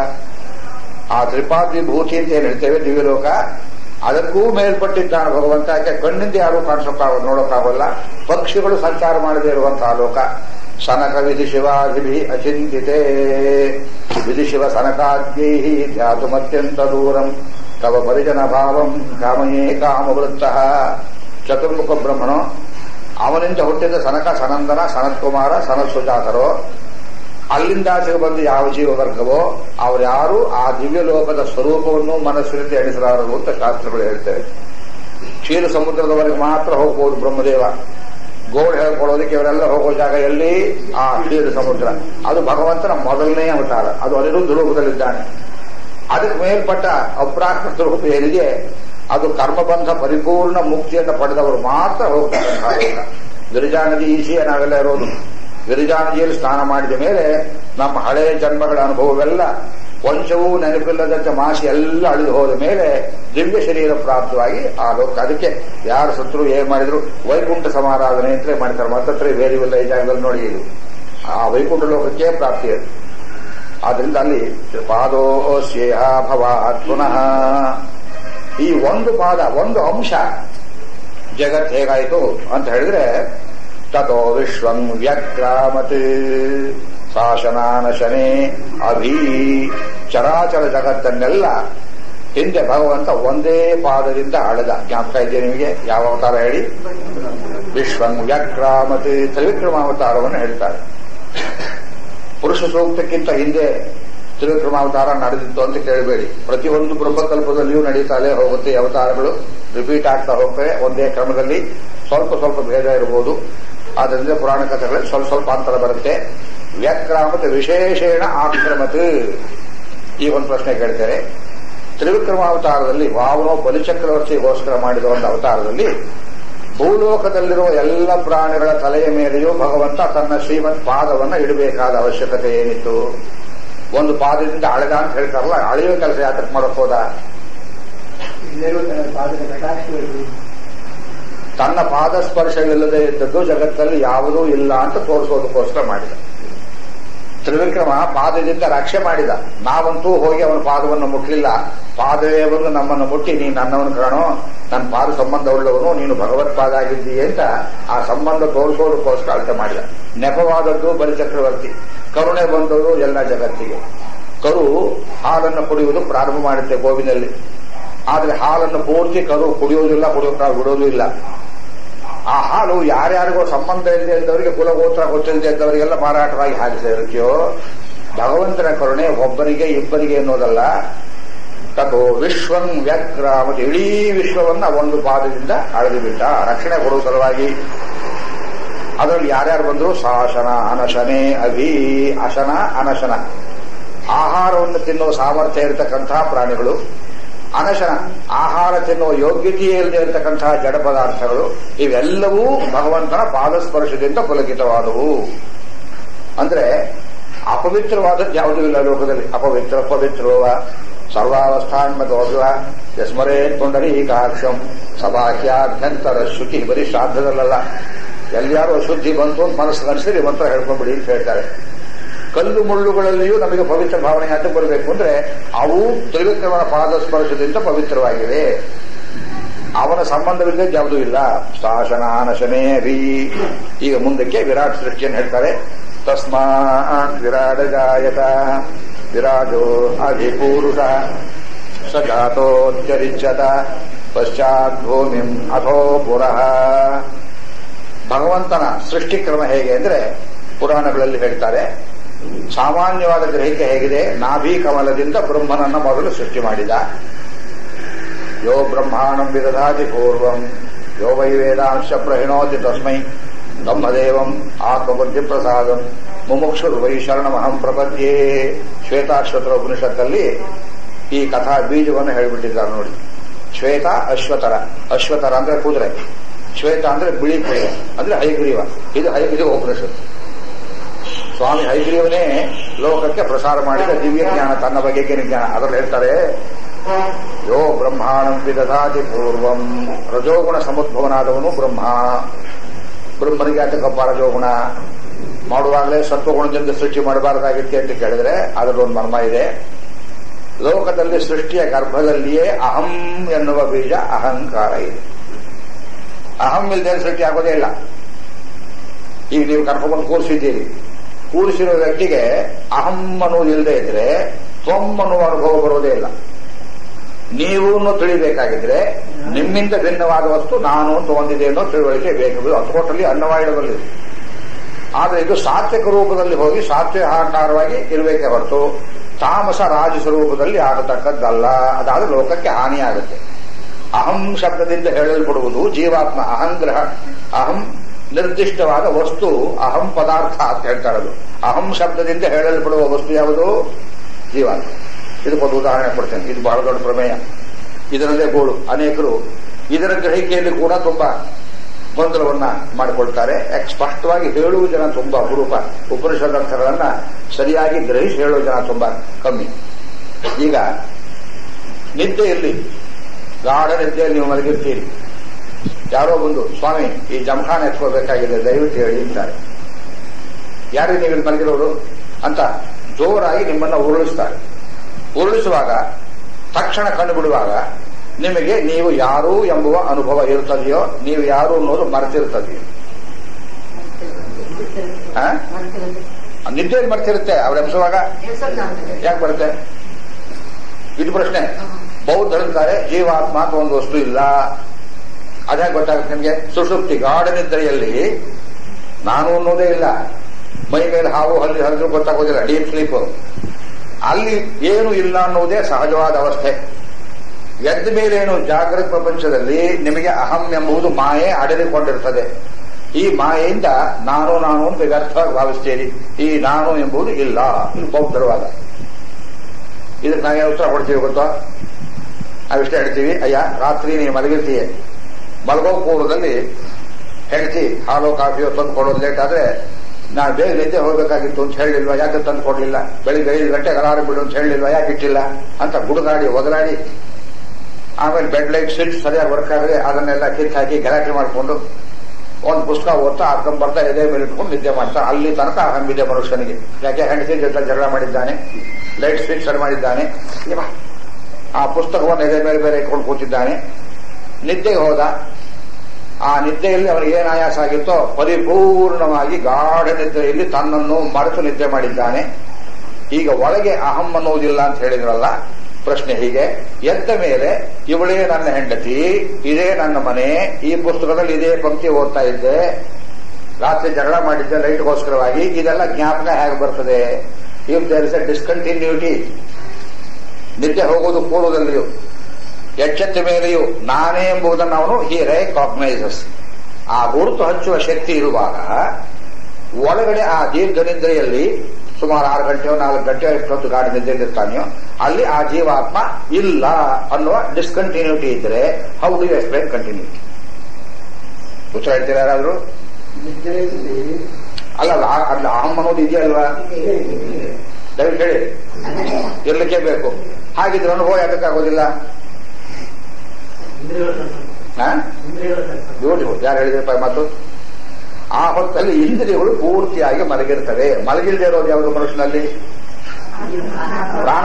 ಆ ತ್ರಿಪಾದ್ವಿಭೂತಿ ಅಂತ ಏನ್ ಹೇಳ್ತೇವೆ ದಿವ್ಯಲೋಕ ಅದಕ್ಕೂ ಮೇಲ್ಪಟ್ಟಿದ್ದಾನೆ ಭಗವಂತ ಯಾಕೆ ಕಣ್ಣಿಂದ ಯಾರು ಕಾಣಿಸೋಕ್ಕಾಗ ನೋಡೋಕ್ಕಾಗಲ್ಲ ಪಕ್ಷಿಗಳು ಸಂಚಾರ ಮಾಡದೇ ಇರುವಂತಹ ಲೋಕ ಸನಕ ವಿಧಿಶಿವಾದಿಭಿ ಅಚಿಂತಿತೆ ವಿಧಿಶಿವ ಸನಕಾದ್ಯೈ ಧ್ಯಾತುಮತ್ಯಂತ ದೂರಂ ತವ ಪರಿಜನ ಭಾವಂ ಕಾಮಯೇ ಕಾಮವೃತ್ತ ಚತುರ್ಮುಖ ಬ್ರಹ್ಮಣೋ ಅವನಿಂದ ಹುಟ್ಟಿದ ಸನಕ ಸನಂದನ ಸನತ್ಕುಮಾರ ಸನತ್ ಸುಜಾತರು ಅಲ್ಲಿಂದಾಚೆಗೆ ಬಂದು ಯಾವ ಜೀವ ವರ್ಗವೋ ಅವರ್ಯಾರು ಆ ದಿವ್ಯ ಲೋಕದ ಸ್ವರೂಪವನ್ನು ಮನಸ್ಸಿನಲ್ಲಿ ಎಣಿಸಲಾರರು ಅಂತ ಶಾಸ್ತ್ರಗಳು ಹೇಳ್ತೇವೆ ಕ್ಷೀರ ಸಮುದ್ರದವರೆಗೆ ಮಾತ್ರ ಹೋಗ್ಬೋದು ಬ್ರಹ್ಮದೇವ ಗೋಳು ಹೇಳ್ಕೊಳ್ಳೋದಕ್ಕೆ ಇವರೆಲ್ಲ ಹೋಗೋ ಜಾಗ ಎಲ್ಲಿ ಆ ಕ್ಷೀರ ಸಮುದ್ರ ಅದು ಭಗವಂತನ ಮೊದಲನೇ ಅವತಾರ ಅದು ಅನಿರುದ್ಧ ರೂಪದಲ್ಲಿದ್ದಾನೆ ಅದಕ್ಕೆ ಮೇಲ್ಪಟ್ಟ ಅಪ್ರಾಕೃತ ರೂಪ ಏನಿದೆ ಅದು ಕರ್ಮಬಂಧ ಪರಿಪೂರ್ಣ ಮುಕ್ತಿಯನ್ನು ಪಡೆದವರು ಮಾತ್ರ ಹೋಗ್ತಕ್ಕಂತಹ ಲೋಕ ಗಿರಿಜಾ ನದಿ ಈಶೆಯ ನಾವೆಲ್ಲ ಇರೋದು ಗಿರಿಜಾ ನದಿಯಲ್ಲಿ ಸ್ನಾನ ಮಾಡಿದ ಮೇಲೆ ನಮ್ಮ ಹಳೆಯ ಜನ್ಮಗಳ ಅನುಭವವೆಲ್ಲ ಕೊಂಚವೂ ನೆನಪಿಲ್ಲದಂತೆ ಮಾಸಿ ಎಲ್ಲ ಅಳಿದು ಹೋದ ಮೇಲೆ ದಿವ್ಯ ಶರೀರ ಪ್ರಾಪ್ತವಾಗಿ ಆ ಲೋಕ ಅದಕ್ಕೆ ಯಾರು ಸತ್ರು ಏನ್ ಮಾಡಿದ್ರು ವೈಕುಂಠ ಸಮಾರಾಧನೆ ಅಂತಲೇ ಮಾಡ್ತಾರೆ ಮತ್ತತ್ರ ಬೇರೆವಿಲ್ಲ ಈ ಜಾಗದಲ್ಲಿ ನೋಡಿ ಇದು ಆ ವೈಕುಂಠ ಲೋಕಕ್ಕೆ ಪ್ರಾಪ್ತಿ ಅದು ಆದ್ರಿಂದ ಅಲ್ಲಿ ಪಾದೋ ಸ್ಯೇಹ ಭವಾತ್ ಪುನಃ ಈ ಒಂದು ಪಾದ ಒಂದು ಅಂಶ ಜಗತ್ ಹೇಗಾಯಿತು ಅಂತ ಹೇಳಿದ್ರೆ ತಥೋ ವಿಶ್ವಂ ವ್ಯಕ್ರಾಮತ್ ಶಾಸನಾನಶನೆ ಅಭಿ ಚರಾಚರ ಜಗತ್ತನ್ನೆಲ್ಲ ಹಿಂದೆ ಭಗವಂತ ಒಂದೇ ಪಾದದಿಂದ ಅಳೆದ ಜ್ಞಾಪಕ ಇದೆಯಾ ನಿಮಗೆ ಯಾವ ಅವತಾರ ಹೇಳಿ ವಿಶ್ವಂ ವ್ಯಕ್ರಾಮತ್ ತ್ರಿವಿಕ್ರಮಾವತಾರವನ್ನು ಹೇಳ್ತಾರೆ ಪುರುಷ ಸೂಕ್ತಕ್ಕಿಂತ ಹಿಂದೆ ತ್ರಿವಿಕ್ರಮಾವತಾರ ನಡೆದಿತ್ತು ಅಂತ ಕೇಳಬೇಡಿ ಪ್ರತಿಯೊಂದು ಬ್ರಹ್ಮಕಲ್ಪದಲ್ಲಿಯೂ ನಡೀತಾಲೆ ಹೋಗುತ್ತೆ ಈ ಅವತಾರಗಳು ರಿಪೀಟ್ ಆಗ್ತಾ ಹೋಗ್ತವೆ ಒಂದೇ ಕ್ರಮದಲ್ಲಿ ಸ್ವಲ್ಪ ಸ್ವಲ್ಪ ಭೇದ ಇರಬಹುದು ಆದ್ದರಿಂದ ಪುರಾಣ ಕಥೆಗಳಲ್ಲಿ ಸ್ವಲ್ಪ ಸ್ವಲ್ಪ ಅಂತರ ಬರುತ್ತೆ ವ್ಯಕ್ರಾಮತ್ ವಿಶೇಷೇಣ ಆಕ್ರಮತ್ ಈ ಒಂದು ಪ್ರಶ್ನೆ ಕೇಳ್ತಾರೆ ತ್ರಿವಿಕ್ರಮಾವತಾರದಲ್ಲಿ ವಾವನೋ ಬಲಿಚಕ್ರವರ್ತಿಗೋಸ್ಕರ ಮಾಡಿದ ಒಂದು ಅವತಾರದಲ್ಲಿ ಭೂಲೋಕದಲ್ಲಿರುವ ಎಲ್ಲ ಪ್ರಾಣಿಗಳ ತಲೆಯ ಮೇಲೆಯೂ ಭಗವಂತ ತನ್ನ ಶ್ರೀಮಂತ ಪಾದವನ್ನು ಇಡಬೇಕಾದ ಅವಶ್ಯಕತೆ ಏನಿತ್ತು ಒಂದು ಪಾದದಿಂದ ಅಳೆದ ಅಂತ ಹೇಳ್ತಾರಲ್ಲ ಅಳೆಯುವ ಕೆಲಸ ಯಾತಕ್ಕೆ ಮಾಡಕ್ ಹೋದ ಎಲ್ಲರೂ ತನ್ನ ಪಾದದ ಕಟಾಕ್ಷಗಳು ತನ್ನ ಪಾದ ಸ್ಪರ್ಶವಿಲ್ಲದೆ ಇದ್ದದ್ದು ಜಗತ್ತಲ್ಲಿ ಯಾವುದೂ ಇಲ್ಲ ಅಂತ ತೋರಿಸೋದಕ್ಕೋಸ್ಕರ ಮಾಡಿದ ತ್ರಿವಿಕ್ರಮ ಪಾದದಿಂದ ರಕ್ಷೆ ಮಾಡಿದ ನಾವಂತೂ ಹೋಗಿ ಅವನ ಪಾದವನ್ನು ಮುಟ್ಟಲಿಲ್ಲ ಪಾದವೇ ಬಂದು ನಮ್ಮನ್ನು ಮುಟ್ಟಿ ನೀನು ನನ್ನವನು ಕಾಣೋ ನನ್ನ ಪಾದ ಸಂಬಂಧ ಉಳ್ಳವನು ನೀನು ಭಗವತ್ಪಾದ ಆಗಿದ್ದೀಯ ಅಂತ ಆ ಸಂಬಂಧ ತೋರಿಸೋದಕ್ಕೋಸ್ಕರ ಅಳತೆ ಮಾಡಿದ ನೆಪವಾದದ್ದು ಬಲಿಚಕ್ರವರ್ತಿ ಕರುಣೆ ಬಂದವರು ಎಲ್ಲ ಜಗತ್ತಿಗೆ ಕರು ಹಾಲನ್ನು ಕುಡಿಯುವುದು ಪ್ರಾರಂಭ ಮಾಡುತ್ತೆ ಗೋವಿನಲ್ಲಿ ಆದ್ರೆ ಹಾಲನ್ನು ಪೂರ್ತಿ ಕರು ಕುಡಿಯೋದಿಲ್ಲ ಕುಡಿಯೋಕೆ ಬಿಡೋದು ಇಲ್ಲ ಆ ಹಾಲು ಯಾರ್ಯಾರಿಗೋ ಸಂಬಂಧ ಇಲ್ಲದೆ ಇದ್ದವರಿಗೆ ಕುಲಗೋತ್ರ ಗೊತ್ತಿಲ್ಲದೆ ಇದ್ದವರಿಗೆಲ್ಲ ಮಾರಾಟವಾಗಿ ಹಾಕಿ ಸೇರುತ್ತೆಯೋ ಭಗವಂತನ ಕರುಣೆ ಒಬ್ಬರಿಗೆ ಇಬ್ಬರಿಗೆ ಎನ್ನುವುದಲ್ಲ ತಥೋ ವಿಶ್ವಂ ವ್ಯಕ್ರ ಮತ್ತು ಇಡೀ ವಿಶ್ವವನ್ನ ಒಂದು ಪಾದದಿಂದ ಅಳೆದು ಬಿಟ್ಟ ರಕ್ಷಣೆ ಕೊಡುವ ಸಲುವಾಗಿ ಅದರಲ್ಲಿ ಯಾರ್ಯಾರು ಬಂದ್ರು ಶಾಸನ ಅನಶನೆ ಅಭಿ ಅಶನ ಅನಶನ ಆಹಾರವನ್ನು ತಿನ್ನುವ ಸಾಮರ್ಥ್ಯ ಇರತಕ್ಕಂತಹ ಪ್ರಾಣಿಗಳು ಅನಶನ ಆಹಾರ ತಿನ್ನುವ ಯೋಗ್ಯತೆಯೇ ಇಲ್ಲದೆ ಇರತಕ್ಕಂತಹ ಜಡ ಪದಾರ್ಥಗಳು ಇವೆಲ್ಲವೂ ಭಗವಂತನ ಪಾದಸ್ಪರ್ಶದಿಂದ ಪುಲಕಿತವಾದವು ಅಂದ್ರೆ ಅಪವಿತ್ರವಾದದ್ದು ಯಾವುದೂ ಇಲ್ಲ ಲೋಕದಲ್ಲಿ ಅಪವಿತ್ರ ಪವಿತ್ರೋವ ಸರ್ವಾವಸ್ಥಾನ್ಮದೋದ್ವ ಯಸ್ಮರೇ ಪುಂಡರೀಕಾಕ್ಷಂ ಸಭಾಹ್ಯಾಭ್ಯಂತರ ಶುಚಿ ಬರೀ ಶ್ರಾದ್ದದಲ್ಲ ಎಲ್ಲಿಯಾರು ಅಶುದ್ಧಿ ಬಂತು ಅಂತ ಮನಸ್ಸು ಅನಿಸಿದ್ರೆ ಮಂತ್ರ ಹೇಳ್ಕೊಂಡ್ಬಿಡಿ ಅಂತ ಹೇಳ್ತಾರೆ ಕಲ್ಲು ಮುಳ್ಳುಗಳಲ್ಲಿಯೂ ನಮಗೆ ಪವಿತ್ರ ಭಾವನೆ ಯಾಕೆ ಬರಬೇಕು ಅಂದ್ರೆ ಅವು ತ್ರಿವಿಕ್ರಮನ ಪಾದಸ್ಪರ್ಶದಿಂದ ಪವಿತ್ರವಾಗಿವೆ ಅವನ ಸಂಬಂಧವಿಲ್ಲದೆ ಯಾವುದೂ ಇಲ್ಲ ಶಾಸನ ನಶನೇ ರೀ ಈಗ ಮುಂದಕ್ಕೆ ವಿರಾಟ್ ಸೃಷ್ಟಿಯನ್ನು ಹೇಳ್ತಾರೆ ತಸ್ಮಾತ್ ವಿರಾಟ ಜಾಯತ ವಿರಾಜೋ ಅಧಿಪೂರುಷ ಸ ಜಾತೋಚ್ಚರಿಚ್ಯತ ಪಶ್ಚಾತ್ ಭೂಮಿಂ ಅಥೋ ಪುರಃ ಭಗವಂತನ ಸೃಷ್ಟಿಕ್ರಮ ಹೇಗೆ ಅಂದ್ರೆ ಪುರಾಣಗಳಲ್ಲಿ ಹೇಳ್ತಾರೆ ಸಾಮಾನ್ಯವಾದ ಗ್ರಹಿಕೆ ಹೇಗಿದೆ ನಾಭಿ ಕಮಲದಿಂದ ಬ್ರಹ್ಮನನ್ನ ಮೊದಲು ಸೃಷ್ಟಿ ಮಾಡಿದ ಯೋ ಬ್ರಹ್ಮಾಣಂ ವಿದಧಾತಿ ಪೂರ್ವಂ ಯೋ ವೈ ವೇದಾಂಶ ಪ್ರಹಿಣೋತಿ ತಸ್ಮೈ ಬ್ರಹ್ಮದೇವಂ ಆತ್ಮಬುದ್ಧಿ ಪ್ರಸಾದಂ ಮುಮುಕ್ಷುರು ವೈ ಶರಣಮಹಂ ಪ್ರಪದ್ಯೇ ಶ್ವೇತಾಶ್ವತರ ಉಪನಿಷತ್ತಲ್ಲಿ ಈ ಕಥಾ ಬೀಜವನ್ನು ಹೇಳಿಬಿಟ್ಟಿದ್ದಾರೆ ನೋಡಿ ಶ್ವೇತ ಅಶ್ವತರ ಅಶ್ವತರ ಅಂದ್ರೆ ಕುದುರೆ ಶ್ವೇತ ಅಂದ್ರೆ ಬಿಳಿ ಕುದುರೆ ಅಂದ್ರೆ ಹೈಗ್ರೀವ ಇದು ಹೈಗ್ರೀವ ಉಪನಿಷತ್ತು ಸ್ವಾಮಿ ಹೈಗ್ರೀವನೇ ಲೋಕಕ್ಕೆ ಪ್ರಸಾರ ಮಾಡಿದ ದಿವ್ಯ ಜ್ಞಾನ ತನ್ನ ಬಗೆಗೆ ಜ್ಞಾನ ಅದರಲ್ಲಿ ಹೇಳ್ತಾರೆ ಯೋ ಬ್ರಹ್ಮಾಣಂ ವಿದಧಾತಿ ಪೂರ್ವಂ ರಜೋಗುಣ ಸಮುದ್ಭವನಾದವನು ಬ್ರಹ್ಮ ಬ್ರಹ್ಮನಿಗೆ ಯಾತಕ್ಕಪ್ಪ ರಜೋಗುಣ ಮಾಡುವಾಗಲೇ ಸತ್ವಗುಣದಿಂದ ಸೃಷ್ಟಿ ಮಾಡಬಾರದಾಗಿತ್ತೆ ಅಂತ ಕೇಳಿದ್ರೆ ಅದರಲ್ಲೊಂದು ಮರ್ಮ ಇದೆ ಲೋಕದಲ್ಲಿ ಸೃಷ್ಟಿಯ ಗರ್ಭದಲ್ಲಿಯೇ ಅಹಂ ಎನ್ನುವ ಬೀಜ ಅಹಂಕಾರ ಇದೆ ಅಹಂ ಇಲ್ಲದೆ ಸೃಷ್ಟಿ ಆಗೋದೇ ಇಲ್ಲ ಈಗ ನೀವು ಕರ್ಕೊಂಡ್ಬಂದು ಕೂರಿಸಿದ್ದೀರಿ ಕೂರಿಸಿರೋ ವ್ಯಕ್ತಿಗೆ ಅಹಂ ಅನ್ನೋದು ಇಲ್ಲದೆ ಇದ್ರೆ ತ್ವಂ ಅನ್ನುವ ಅನುಭವ ಬರೋದೇ ಇಲ್ಲ ನೀವು ತಿಳಿಬೇಕಾಗಿದ್ರೆ ನಿಮ್ಮಿಂದ ಭಿನ್ನವಾದ ವಸ್ತು ನಾನು ಅಂತ ಹೊಂದಿದೆ ಅನ್ನೋ ತಿಳುವಳಿಕೆ ಬೇಕು ಅಷ್ಟೊಟ್ಟಲ್ಲಿ ಅನ್ನವಾಯಿಡಬಲ್ಲಿದೆ ಆದರೆ ಇದು ಸಾತ್ವಿಕ ರೂಪದಲ್ಲಿ ಹೋಗಿ ಸಾತ್ವಿಕ ಆಕಾರವಾಗಿ ಇರಬೇಕೇ ಹೊರತು ತಾಮಸ ರಾಜಸ ರೂಪದಲ್ಲಿ ಆಗತಕ್ಕದ್ದಲ್ಲ ಅದಾದ್ರೆ ಲೋಕಕ್ಕೆ ಹಾನಿಯಾಗುತ್ತೆ ಅಹಂ ಶಬ್ದದಿಂದ ಹೇಳಲ್ಪಡುವುದು ಜೀವಾತ್ಮ ಅಹಂಗ್ರಹ ಅಹಂ ನಿರ್ದಿಷ್ಟವಾದ ವಸ್ತು ಅಹಂ ಪದಾರ್ಥ ಅಂತ ಹೇಳ್ತಾರದು ಅಹಂ ಶಬ್ದದಿಂದ ಹೇಳಲ್ಪಡುವ ವಸ್ತು ಯಾವುದು ಜೀವಾತ್ಮ ಇದಕ್ಕೊಂದು ಉದಾಹರಣೆ ಕೊಡ್ತೇನೆ ಇದು ಬಹಳ ದೊಡ್ಡ ಪ್ರಮೇಯ ಇದರಲ್ಲೇ ಗೋಳು ಅನೇಕರು ಇದರ ಗ್ರಹಿಕೆಯಲ್ಲಿ ಕೂಡ ತುಂಬಾ ಗೊಂದಲವನ್ನ ಮಾಡಿಕೊಳ್ತಾರೆ ಯಾಕೆ ಸ್ಪಷ್ಟವಾಗಿ ಹೇಳುವ ಜನ ತುಂಬಾ ಅಪರೂಪ ಉಪನಿಷದರ್ಥಗಳನ್ನ ಸರಿಯಾಗಿ ಗ್ರಹಿಸಿ ಹೇಳುವ ಜನ ತುಂಬಾ ಕಮ್ಮಿ ಈಗ ನಿದ್ದೆಯಲ್ಲಿ ಗಾಢ ನಿದ್ದೆಯಲ್ಲಿ ನೀವು ಮಲಗಿರ್ತೀರಿ ಯಾರೋ ಬಂದು ಸ್ವಾಮಿ ಈ ಜಮಖಾನ ಎತ್ಕೋಬೇಕಾಗಿದೆ ದಯವಿಟ್ಟು ಹೇಳಿ ಅಂತಾರೆ ಯಾರಿಗೆ ನೀವು ಇಲ್ಲಿ ಮಲಗಿರೋರು ಅಂತ ಜೋರಾಗಿ ನಿಮ್ಮನ್ನ ಉರುಳಿಸ್ತಾರೆ ಉರುಳಿಸುವಾಗ ತಕ್ಷಣ ಕಂಡುಬಿಡುವಾಗ ನಿಮಗೆ ನೀವು ಯಾರು ಎಂಬುವ ಅನುಭವ ಇರ್ತದೆಯೋ ನೀವು ಯಾರು ಅನ್ನೋದು ಮರೆತಿರ್ತದೆಯೋ ಆ? ನಿದ್ದೆಯಲ್ಲಿ ಮರ್ತಿರುತ್ತೆ ಅವ್ರು ಎಬ್ಸುವಾಗ ಯಾಕೆ ಬರುತ್ತೆ ಇದು ಪ್ರಶ್ನೆ ಬೌದ್ಧರಂತಾರೆ ಜೀವಾತ್ಮ ಅಂತ ಒಂದು ವಸ್ತು ಇಲ್ಲ ಅದೇ ಗೊತ್ತಾಗುತ್ತೆ ನಿಮಗೆ ಸುಷುಪ್ತಿ ಗಾಢ ನಿದ್ರೆಯಲ್ಲಿ ನಾನು ಅನ್ನೋದೇ ಇಲ್ಲ ಮೈ ಮೇಲೆ ಹಾವು ಹಲ್ಲಿ ಹರಿದ್ರು ಗೊತ್ತಾಗೋದಿಲ್ಲ ಡೀಪ್ ಸ್ಲೀಪ್ ಅಲ್ಲಿ ಏನು ಇಲ್ಲ ಅನ್ನೋದೇ ಸಹಜವಾದ ಅವಸ್ಥೆ ಎದ್ದ ಮೇಲೇನು ಜಾಗೃತ ಪ್ರಪಂಚದಲ್ಲಿ ನಿಮಗೆ ಅಹಂ ಎಂಬುದು ಮಾಯೆ ಅಡರಿಕೊಂಡಿರ್ತದೆ ಈ ಮಾಯೆಯಿಂದ ನಾನು ನಾನು ಅಂತ ವ್ಯರ್ಥವಾಗಿ ಭಾವಿಸ್ತೀರಿ ಈ ನಾನು ಎಂಬುದು ಇಲ್ಲ ಇದು ಬೌದ್ಧರವಾದ ಇದಕ್ಕೆ ನಾವೇ ಉತ್ತರ ಕೊಡ್ತೀವಿ ಗೊತ್ತಾ ನಾವಿಷ್ಟೇ ಹೇಳ್ತೀವಿ ಅಯ್ಯ ರಾತ್ರಿ ನೀವು ಮಲಗಿರ್ತೀಯ ಮಲಗೋ ಪೂರ್ವದಲ್ಲಿ ಹೆಂಡತಿ ಹಾಲು ಕಾಫಿಯೋ ತಂದು ಕೊಡೋದು ಲೇಟ್ ಆದ್ರೆ ನಾನು ಬೇಗ ನಿದ್ದೆ ಹೋಗ್ಬೇಕಾಗಿತ್ತು ಅಂತ ಹೇಳಿಲ್ವಾ ಯಾಕೆ ತಂದು ಕೊಡ್ಲಿಲ್ಲ ಬೆಳಿಗ್ಗೆ ಐದು ಗಂಟೆಗೆ ಅಲಾರ ಬಿಡು ಅಂತ ಹೇಳಿಲ್ವಾ ಯಾಕೆ ಇಟ್ಟಿಲ್ಲ ಅಂತ ಗುಡುಗಾಡಿ ಒದರಾಡಿ ಆಮೇಲೆ ಬೆಡ್ ಲೈಟ್ ಸ್ವಿಚ್ ಸರಿಯಾಗಿ ವರ್ಕ್ ಆಗದೆ ಅದನ್ನೆಲ್ಲ ಕಿತ್ತು ಹಾಕಿ ಗಲಾಟೆ ಮಾಡಿಕೊಂಡು ಒಂದು ಪುಸ್ತಕ ಓದ್ತಾ ಅರ್ಧಂಬರ್ಧ ಬರ್ತಾ ಎದೆ ಮೇಲೆ ಇಟ್ಕೊಂಡು ನಿದ್ದೆ ಮಾಡ್ತಾ ಅಲ್ಲಿ ತನಕ ಹಂಬಿದೆ ಮನುಷ್ಯನಿಗೆ ಯಾಕೆ ಹೆಂಡತಿ ಜೊತೆ ಜಗಳ ಮಾಡಿದ್ದಾನೆ ಲೈಟ್ ಸ್ವಿಚ್ ಸರಿ ಮಾಡಿದ್ದಾನೆ ಇವ ಆ ಪುಸ್ತಕವನ್ನು ಎದೆ ಮೇಲೆ ಬೇರೆ ಇಟ್ಕೊಂಡು ಕೂತಿದ್ದಾನೆ ನಿದ್ದೆಗೆ ಹೋದ ಆ ನಿದ್ದೆಯಲ್ಲಿ ಅವನಿಗೆ ಏನು ಆಯಾಸ ಆಗಿತ್ತೋ ಪರಿಪೂರ್ಣವಾಗಿ ಗಾಢ ನಿದ್ರೆಯಲ್ಲಿ ತನ್ನನ್ನು ಮರೆತು ನಿದ್ದೆ ಮಾಡಿದ್ದಾನೆ ಈಗ ಒಳಗೆ ಅಹಂ ಅನ್ನುವುದಿಲ್ಲ ಅಂತ ಹೇಳಿದ್ರಲ್ಲ ಪ್ರಶ್ನೆ ಹೀಗೆ ಎದ್ದ ಮೇಲೆ ಇವಳೇ ನನ್ನ ಹೆಂಡತಿ ಇದೇ ನನ್ನ ಮನೆ ಈ ಪುಸ್ತಕದಲ್ಲಿ ಇದೇ ಪಂಕ್ತಿ ಓದ್ತಾ ಇದ್ದೆ ರಾತ್ರಿ ಜಗಳ ಮಾಡಿದ್ದೆ ಲೈಟ್ಗೋಸ್ಕರವಾಗಿ ಇದೆಲ್ಲ ಜ್ಞಾಪಕ ಹೇಗೆ ಬರ್ತದೆ if there is a discontinuity ನಿದ್ದೆ ಹೋಗುವುದು ಪೂರ್ವದಲ್ಲಿಯೂ ಎಚ್ಚೆತ್ತ ಮೇಲೆಯೂ ನಾನೇ ಎಂಬುದನ್ನು ಅವನು ಹಿ ರೆಕಾಗ್ನೈಸಸ್ ಆ ಗುರುತು ಹಚ್ಚುವ ಶಕ್ತಿ ಇರುವಾಗ ಒಳಗಡೆ ಆ ದೀರ್ಘ ನಿದ್ರೆಯಲ್ಲಿ ಸುಮಾರು ಆರು ಗಂಟೆಯೋ ನಾಲ್ಕು ಗಂಟೆಯೋ ಎಷ್ಟೊತ್ತು ಗಾಡಿ ನಿದ್ರೆಯಲ್ಲಿರ್ತಾನೆಯೋ ಅಲ್ಲಿ ಆ ಜೀವಾತ್ಮ ಇಲ್ಲ ಅನ್ನುವ ಡಿಸ್ಕಂಟಿನ್ಯೂಟಿ ಇದ್ರೆ ಹೌ ಡು ಎಕ್ಸ್ಪ್ಲೈನ್ ಕಂಟಿನ್ಯೂಟಿ ಉತ್ತರ ಹೇಳ್ತೀರಾ ಯಾರಾದ್ರೂ ನಿದ್ರೆಯಲ್ಲಿ ಅಲ್ಲ ಅಲ್ಲ ಆ- ಅಲ್ಲಿ ಅಹಂ ಅನ್ನೋದು ಇದೆಯಲ್ವಾ ದಯವಿಟ್ಟು ಹೇಳಿ ಇರ್ಲಿಕ್ಕೆ ಬೇಕು ಹಾಗಿದ್ರೆ ಅನುಭವ ಯಾಕಾಗೋದಿಲ್ಲ ಬ್ಯೂಟಿಫುಲ್ ಯಾರು ಹೇಳಿದ್ರಪ್ಪ ಈ ಮಾತು ಆ ಹೊತ್ತಲ್ಲಿ ಇಂದ್ರಿಯಗಳು ಪೂರ್ತಿಯಾಗಿ ಮಲಗಿರ್ತವೆ ಮಲಗಿಲ್ದೇ ಇರೋದು ಯಾವುದು ಮನುಷ್ಯನಲ್ಲಿ ಪ್ರಾಣ